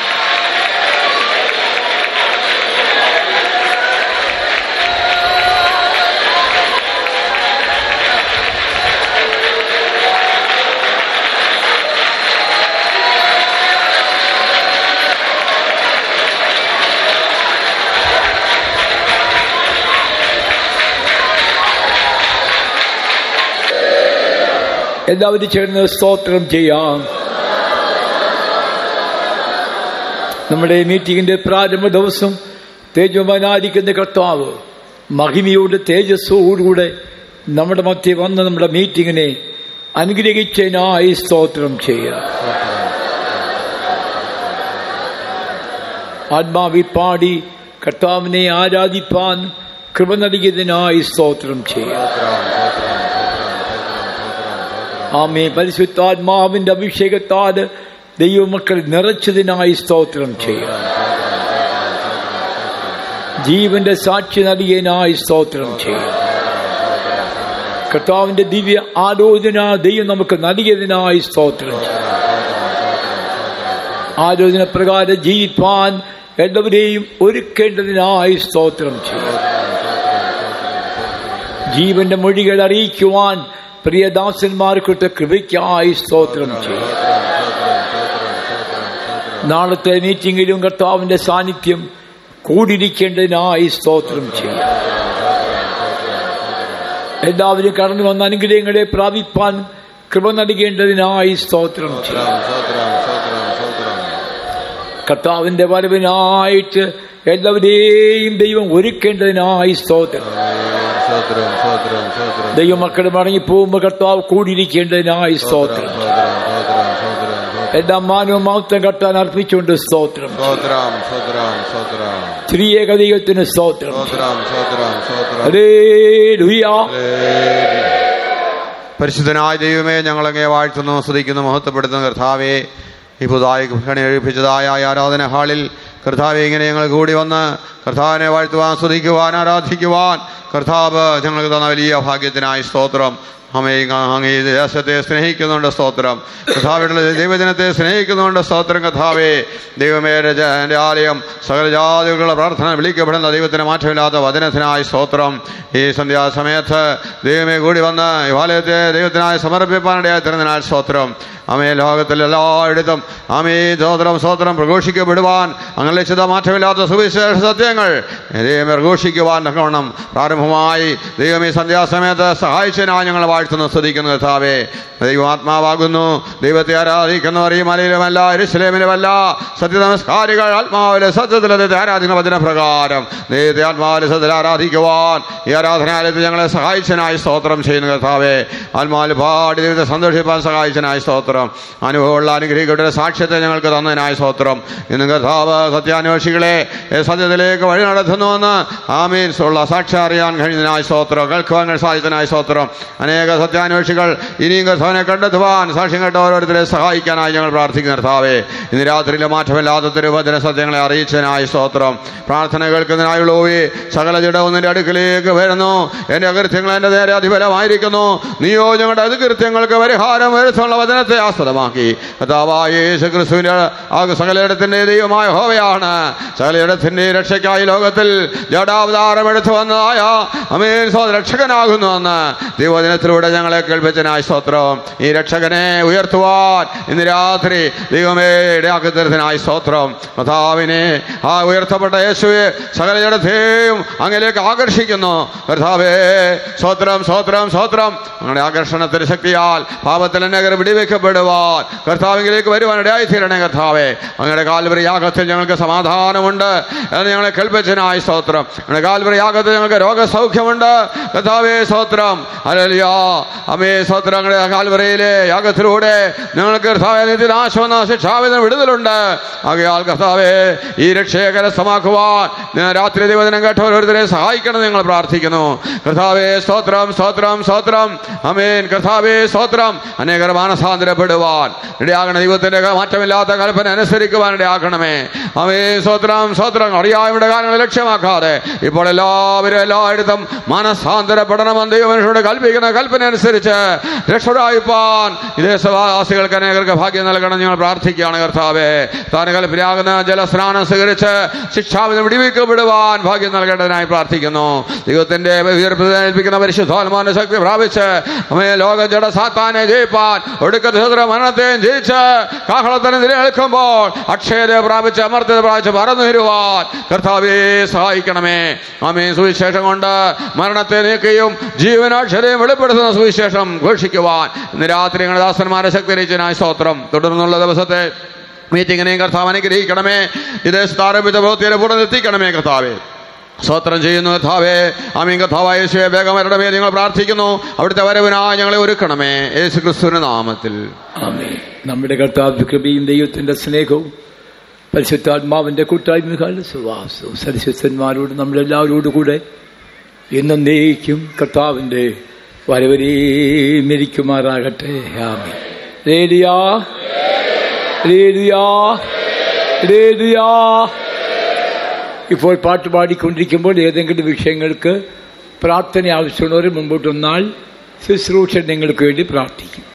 എല്ലാവരും ചേർന്ന് സ്തോത്രം ചെയ്യാം നമ്മുടെ മീറ്റിംഗിന്റെ പ്രാരംഭ ദിവസം തേജോമാനായിരിക്കുന്ന കർത്താവ് മഹിമയോട് തേജസ്സോടുകൂടെ നമ്മുടെ മധ്യ വന്ന് നമ്മുടെ മീറ്റിങ്ങിനെ അനുഗ്രഹിച്ചതിനായി സ്തോത്രം ചെയ്യുക ആത്മാവിൽ പാടി കർത്താവിനെ ആരാധിപ്പാൻ കൃപ നൽകിയതിനായി സ്തോത്രം ചെയ്യാം ആമേ പരിശുദ്ധാത്മാവിന്റെ അഭിഷേകത്താൽ ദൈവമക്കൾ നിറച്ചതിനായി സ്തോത്രം ചെയ്യാം ജീവന്റെ സാക്ഷി നൽകിയതിനായി സ്തോത്രം ചെയ്യാം കർത്താവിന്റെ ദിവ്യ ആലോചന ദൈവം നമുക്ക് നൽകിയതിനായി സ്തോത്രം ചെയ്യാം ആലോചന പ്രകാരം ജീവിപ്പാൻ എല്ലാവരെയും ഒരുക്കേണ്ടതിനായി സ്തോത്രം ചെയ്യാം ജീവന്റെ മൊഴികൾ അറിയിക്കുവാൻ പ്രിയദാസന്മാർക്കിട്ട് കൃപയ്ക്കായി സ്തോത്രം ചെയ്യും നാളത്തെ മീറ്റിംഗിലും കർത്താവിന്റെ സാന്നിധ്യം കൂടിയിരിക്കേണ്ടതിനായി സ്തോത്രം ചെയ്യും എല്ലാവരും കടന്നു വന്ന അനുഗ്രഹങ്ങളെ പ്രാപിപ്പാൻ കൃപ നൽകേണ്ടതിനായി സ്തോത്രം ചെയ്യും കർത്താവിന്റെ വരവിനായിട്ട് എല്ലാവരെയും ദൈവം ഒരുക്കേണ്ടതിനായി സ്തോത്രം ദൈവമക്കൾ മടങ്ങിപ്പോകുമ്പോൾ കർത്താവ് കൂടിയിരിക്കേണ്ടതിനായി സ്തോത്രം എല്ലാ മാനവും മഹത്വം കർത്താൻ അർപ്പിച്ചുകൊണ്ട് സ്തോത്രം സ്തോത്രം സ്തോത്രം സ്തോത്രം ത്രിയേക ദൈവത്തിന് സ്തോത്രം സ്തോത്രം സ്തോത്രം സ്തോത്രം ഹല്ലേലൂയ. പരിശുദ്ധനായ ദൈവമേ ഞങ്ങളങ്ങേ വാഴ്ത്തുന്നു സ്തുതിക്കുന്നു മഹത്വപ്പെടുത്തുന്നു കർത്താവെ ഈ പുതുതായി കൃഷ്ണനെ എഴുപ്പിച്ചതായ ഈ ആരാധന ഹാളിൽ കർത്താവെ ഇങ്ങനെ ഞങ്ങൾ കൂടി വന്ന് കർത്താവിനെ വാഴ്ത്തുവാൻ സ്തുതിക്കുവാൻ ആരാധിക്കുവാൻ കർത്താവ് ഞങ്ങൾക്ക് തന്ന വലിയ ഭാഗ്യത്തിനായി സ്തോത്രം അമ്മേ അങ്ങ് ഈ ദേശത്തെ സ്നേഹിക്കുന്നുണ്ട് സ്തോത്രം കഥാവിയുടെ ദൈവജനത്തെ സ്നേഹിക്കുന്നുണ്ട് സ്തോത്രം കഥാവേ ദൈവമേ രജ- എൻ്റെ ആലയം സകല ജാതികളുടെ പ്രാർത്ഥന വിളിക്കപ്പെടുന്ന ദൈവത്തിന് മാറ്റമില്ലാത്ത വചനത്തിനായി സ്തോത്രം ഈ സന്ധ്യാസമയത്ത് ദൈവമേ കൂടി വന്ന് ഈ ആലയത്തെ ദൈവത്തിനായി സമർപ്പിപ്പാനിടയായി തരുന്നതിനാൽ സ്തോത്രം അമേ ലോകത്തിൽ എല്ലായിടത്തും അമേ സ്തോത്രം സ്തോത്രം പ്രഘോഷിക്കപ്പെടുവാൻ അങ്ങനെ ലക്ഷ്യത മാറ്റമില്ലാത്ത സുവിശേഷ സത്യങ്ങൾ ദൈവമേ പ്രഘോഷിക്കുവാൻ തക്കവണ്ണം പ്രാരംഭമായി ദൈവം ഈ സന്ധ്യാസമയത്ത് സഹായിച്ചതിനായി ഞങ്ങൾ വാഴ്ത്തുന്നു സ്തുതിക്കുന്നു കർത്താവേ ദൈവാത്മാവാകുന്നു ദൈവത്തെ ആരാധിക്കുന്നവർ ഈ മലയിലുമല്ല എരുസലേമിലുമല്ല സത്യനമസ്കാരികൾ ആത്മാവിലെ സത്യത്തിൽ ദൈവത്തെ ആരാധിക്കുന്ന വചനപ്രകാരം ദൈവത്തെ ആത്മാവിലെ സത്യത്തിൽ ആരാധിക്കുവാൻ ഈ ആരാധനാലയത്തിൽ ഞങ്ങളെ സഹായിച്ചനായി സ്തോത്രം ചെയ്യുന്നു കർത്താവേ ആത്മാവിൽ പാടി ദൈവത്തെ സന്തോഷിപ്പാൻ സഹായിച്ചനായി സ്തോത്രം അനുഭവമുള്ള അനുഗ്രഹിക്കട്ടെ സാക്ഷ്യത്തെ ഞങ്ങൾക്ക് തന്നതിനായി സ്തോത്രം ഇന്ന് കർത്താവ് സത്യാന്വേഷികളെ ഈ സത്യത്തിലേക്ക് വഴി നടത്തുന്നുവെന്ന് ആമീൻ ഉള്ള സാക്ഷ്യം അറിയാൻ കഴിഞ്ഞതിനായി സ്തോത്രം കേൾക്കുവാൻ സാധിച്ചതിനായി സ്തോത്രം അനേക സത്യാന്വേഷികൾ ഇനിയും കർത്താവിനെ കണ്ടെത്തുവാൻ സാക്ഷ്യം കേട്ട ഓരോരുത്തരെ സഹായിക്കാനായി ഞങ്ങൾ പ്രാർത്ഥിക്കുന്ന കർത്താവേ ഇന്ന് രാത്രിയിലെ മാറ്റമില്ലാത്ത തിരുവചന സത്യങ്ങളെ അറിയിച്ചതിനായി സ്തോത്രം പ്രാർത്ഥന കേൾക്കുന്നതിനായുള്ളവേ സകല ജഡവും നിന്റെ അടുക്കിലേക്ക് വരുന്നു എന്റെ അകൃത്യങ്ങൾ എന്റെ നേരെ അതിഫലമായിരിക്കുന്നു നീയോ ഞങ്ങളുടെ അതികൃത്യങ്ങൾക്ക് പരിഹാരം വരുത്തുള്ള വചനത്തെ ആസ്പദമാക്കി കർത്താവായ യേശു ക്രിസ്തുവിന്റെ ആ സകലയിടത്തിന്റെ ദൈവമായ ഹോവയാണ് സകലയിടത്തിന്റെ രക്ഷയ്ക്കായി ലോകത്തിൽ ജഡാവതാരം എടുത്തു വന്നതായ അമേൻ സ്വ രക്ഷകനാകുന്നുവെന്ന് ദൈവദിനത്തിലൂടെ ഞങ്ങളെ കേൾപ്പിച്ചനായ സ്തോത്രം ഈ രക്ഷകനെ ഉയർത്തുവാൻ ഇന്ന് രാത്രി ദൈവമേ ഇടയാക്കത്തരത്തിനായി സ്തോത്രം കർത്താവിനെ ആ ഉയർത്തപ്പെട്ട യേശുവെ സകല ജഡത്തെയും അങ്ങിലേക്ക് ആകർഷിക്കുന്നു കർത്താവേ സ്തോത്രം സ്തോത്രം സ്തോത്രം ഞങ്ങളുടെ ആകർഷണത്തിന്റെ ശക്തിയാൽ പാപത്തിൽ എന്നെ വിടിവെക്കപ്പെടുവാൻ കർത്താവിലേക്ക് വരുവാൻ ഇടയായി തീരണേ കർത്താവേ അങ്ങയുടെ കാൽവരി യാഗത്തിൽ ഞങ്ങൾക്ക് സമാധാനമുണ്ട് എന്ന് ഞങ്ങളെ കൽപ്പിച്ചനായി സ്തോത്രം ഞങ്ങളുടെ കാൽവരി യാഗത്തിൽ ഞങ്ങൾക്ക് രോഗസൗഖ്യമുണ്ട് കർത്താവേ സ്തോത്രം അലലിയാ അമേ സ്തോത്രം ഞങ്ങളുടെ കാൽവരയിലെ യാഗത്തിലൂടെ ഞങ്ങൾക്ക് കർത്താവെ നിത്യനാശമെന്ന ശിക്ഷാവിധം വിടുതലുണ്ട് ആകയാൽ കർത്താവേ ഈ രക്ഷയെ കരസ്ഥമാക്കുവാൻ ഞാൻ രാത്രി ദിവസം കേട്ട ഓരോരുത്തരെ സഹായിക്കണം ഞങ്ങൾ പ്രാർത്ഥിക്കുന്നു കർത്താവേ സ്തോത്രം സ്തോത്രം സ്തോത്രം അമേൻ കർത്താവേ സ്തോത്രം അനേകർ മാനസാന്തരപ്പെടുവാൻ ഇടയാകണ ദൈവത്തിന്റെ മാറ്റമില്ലാത്ത കൽപ്പന അനുസരിക്കുവാൻ ഇടയാക്കണമേ അമേ സ്തോത്രം സ്തോത്രം അറിയാവിടെ കാര്യങ്ങൾ ലക്ഷ്യമാക്കാതെ ഇപ്പോൾ എല്ലാവരും എല്ലായിടത്തും മാനസാന്തരപ്പെടണമെന്ന് ദൈവമനുഷ്യരോട് കൽപ്പിക്കുന്ന കൽപ്പന അനുസരിച്ച് രക്ഷപ്പെടായിപ്പാൻ ഈ ദേശവാസികൾക്ക് അനേകർക്ക് ഭാഗ്യം നൽകണം ഞങ്ങൾ പ്രാർത്ഥിക്കുകയാണ് കർത്താവേ താൻ കൽപ്പനയാകുന്ന ജലസ്നാനം സ്വീകരിച്ച് ശിക്ഷാവിധം വിടിവിക്കപ്പെടുവാൻ ഭാഗ്യം നൽകേണ്ടതിനായി പ്രാർത്ഥിക്കുന്നു ദൈവത്തിന്റെ ഉയർപ്പ് ഏൽപ്പിക്കുന്ന പരിശുദ്ധാത്മാന്റെ ശക്തി പ്രാപിച്ച് അമ്മയെ ലോക ജഡ സാത്താനെ ജയിപ്പാൻ ഒടുക്കത്തെ ശത്രു മരണത്തെയും ജയിച്ച് കാഹളത്തിന് നിലനിൽക്കുമ്പോൾ അക്ഷയത പ്രാപിച്ച് അമർത്യത പ്രാപിച്ച് പറന്നു വരുവാൻ കർത്താവെ സഹായിക്കണമേ അമ്മേ സുവിശേഷം കൊണ്ട് മരണത്തെ നീക്കുകയും ജീവനാക്ഷരയും വെളിപ്പെടുത്തുന്ന സുവിശേഷം ഘോഷിക്കുവാൻ ഇന്ന് രാത്രി ഞങ്ങളുടെ ദാസന്മാരെ ശക്തിരിച്ചനായി സ്തോത്രം തുടർന്നുള്ള ദിവസത്തെ മീറ്റിങ്ങിനെയും കർത്താവ് അനുഗ്രഹിക്കണമേ ഇത് സ്ഥാപിത പ്രവൃത്തിയെ പൂർണ്ണെത്തിക്കണമേ കർത്താവേ സ്തോത്രം ചെയ്യുന്നു കർത്താവേ ആമീൻ കർത്താവായ യേശുവെ വേഗം വരണമേ നിങ്ങൾ പ്രാർത്ഥിക്കുന്നു അവിടുത്തെ വരവിനായി ഞങ്ങളെ ഒരുക്കണമേ യേശു ക്രിസ്തുവിന്റെ നാമത്തിൽ ആമേൻ. നമ്മുടെ കർത്താവ് കൃപയും ദൈവത്തിന്റെ സ്നേഹവും പരിശുദ്ധാത്മാവിന്റെ കൂട്ടായ്മകളുടെ സുവാസവും സരസ്വത്തന്മാരോട് നമ്മളെല്ലാവരോടും കൂടെ എന്നേക്കും കർത്താവിൻ്റെ വരവരെയും ഇരിക്കുമാറാകട്ടെ ആമി റേഡിയാ റേഡിയാ റേഡിയാ ഇപ്പോൾ പാട്ട് പാടിക്കൊണ്ടിരിക്കുമ്പോൾ ഏതെങ്കിലും വിഷയങ്ങൾക്ക് പ്രാർത്ഥന ആവശ്യമുള്ളവർ മുമ്പോട്ട് വന്നാൽ ശുശ്രൂഷ നിങ്ങൾക്ക് വേണ്ടി പ്രാർത്ഥിക്കും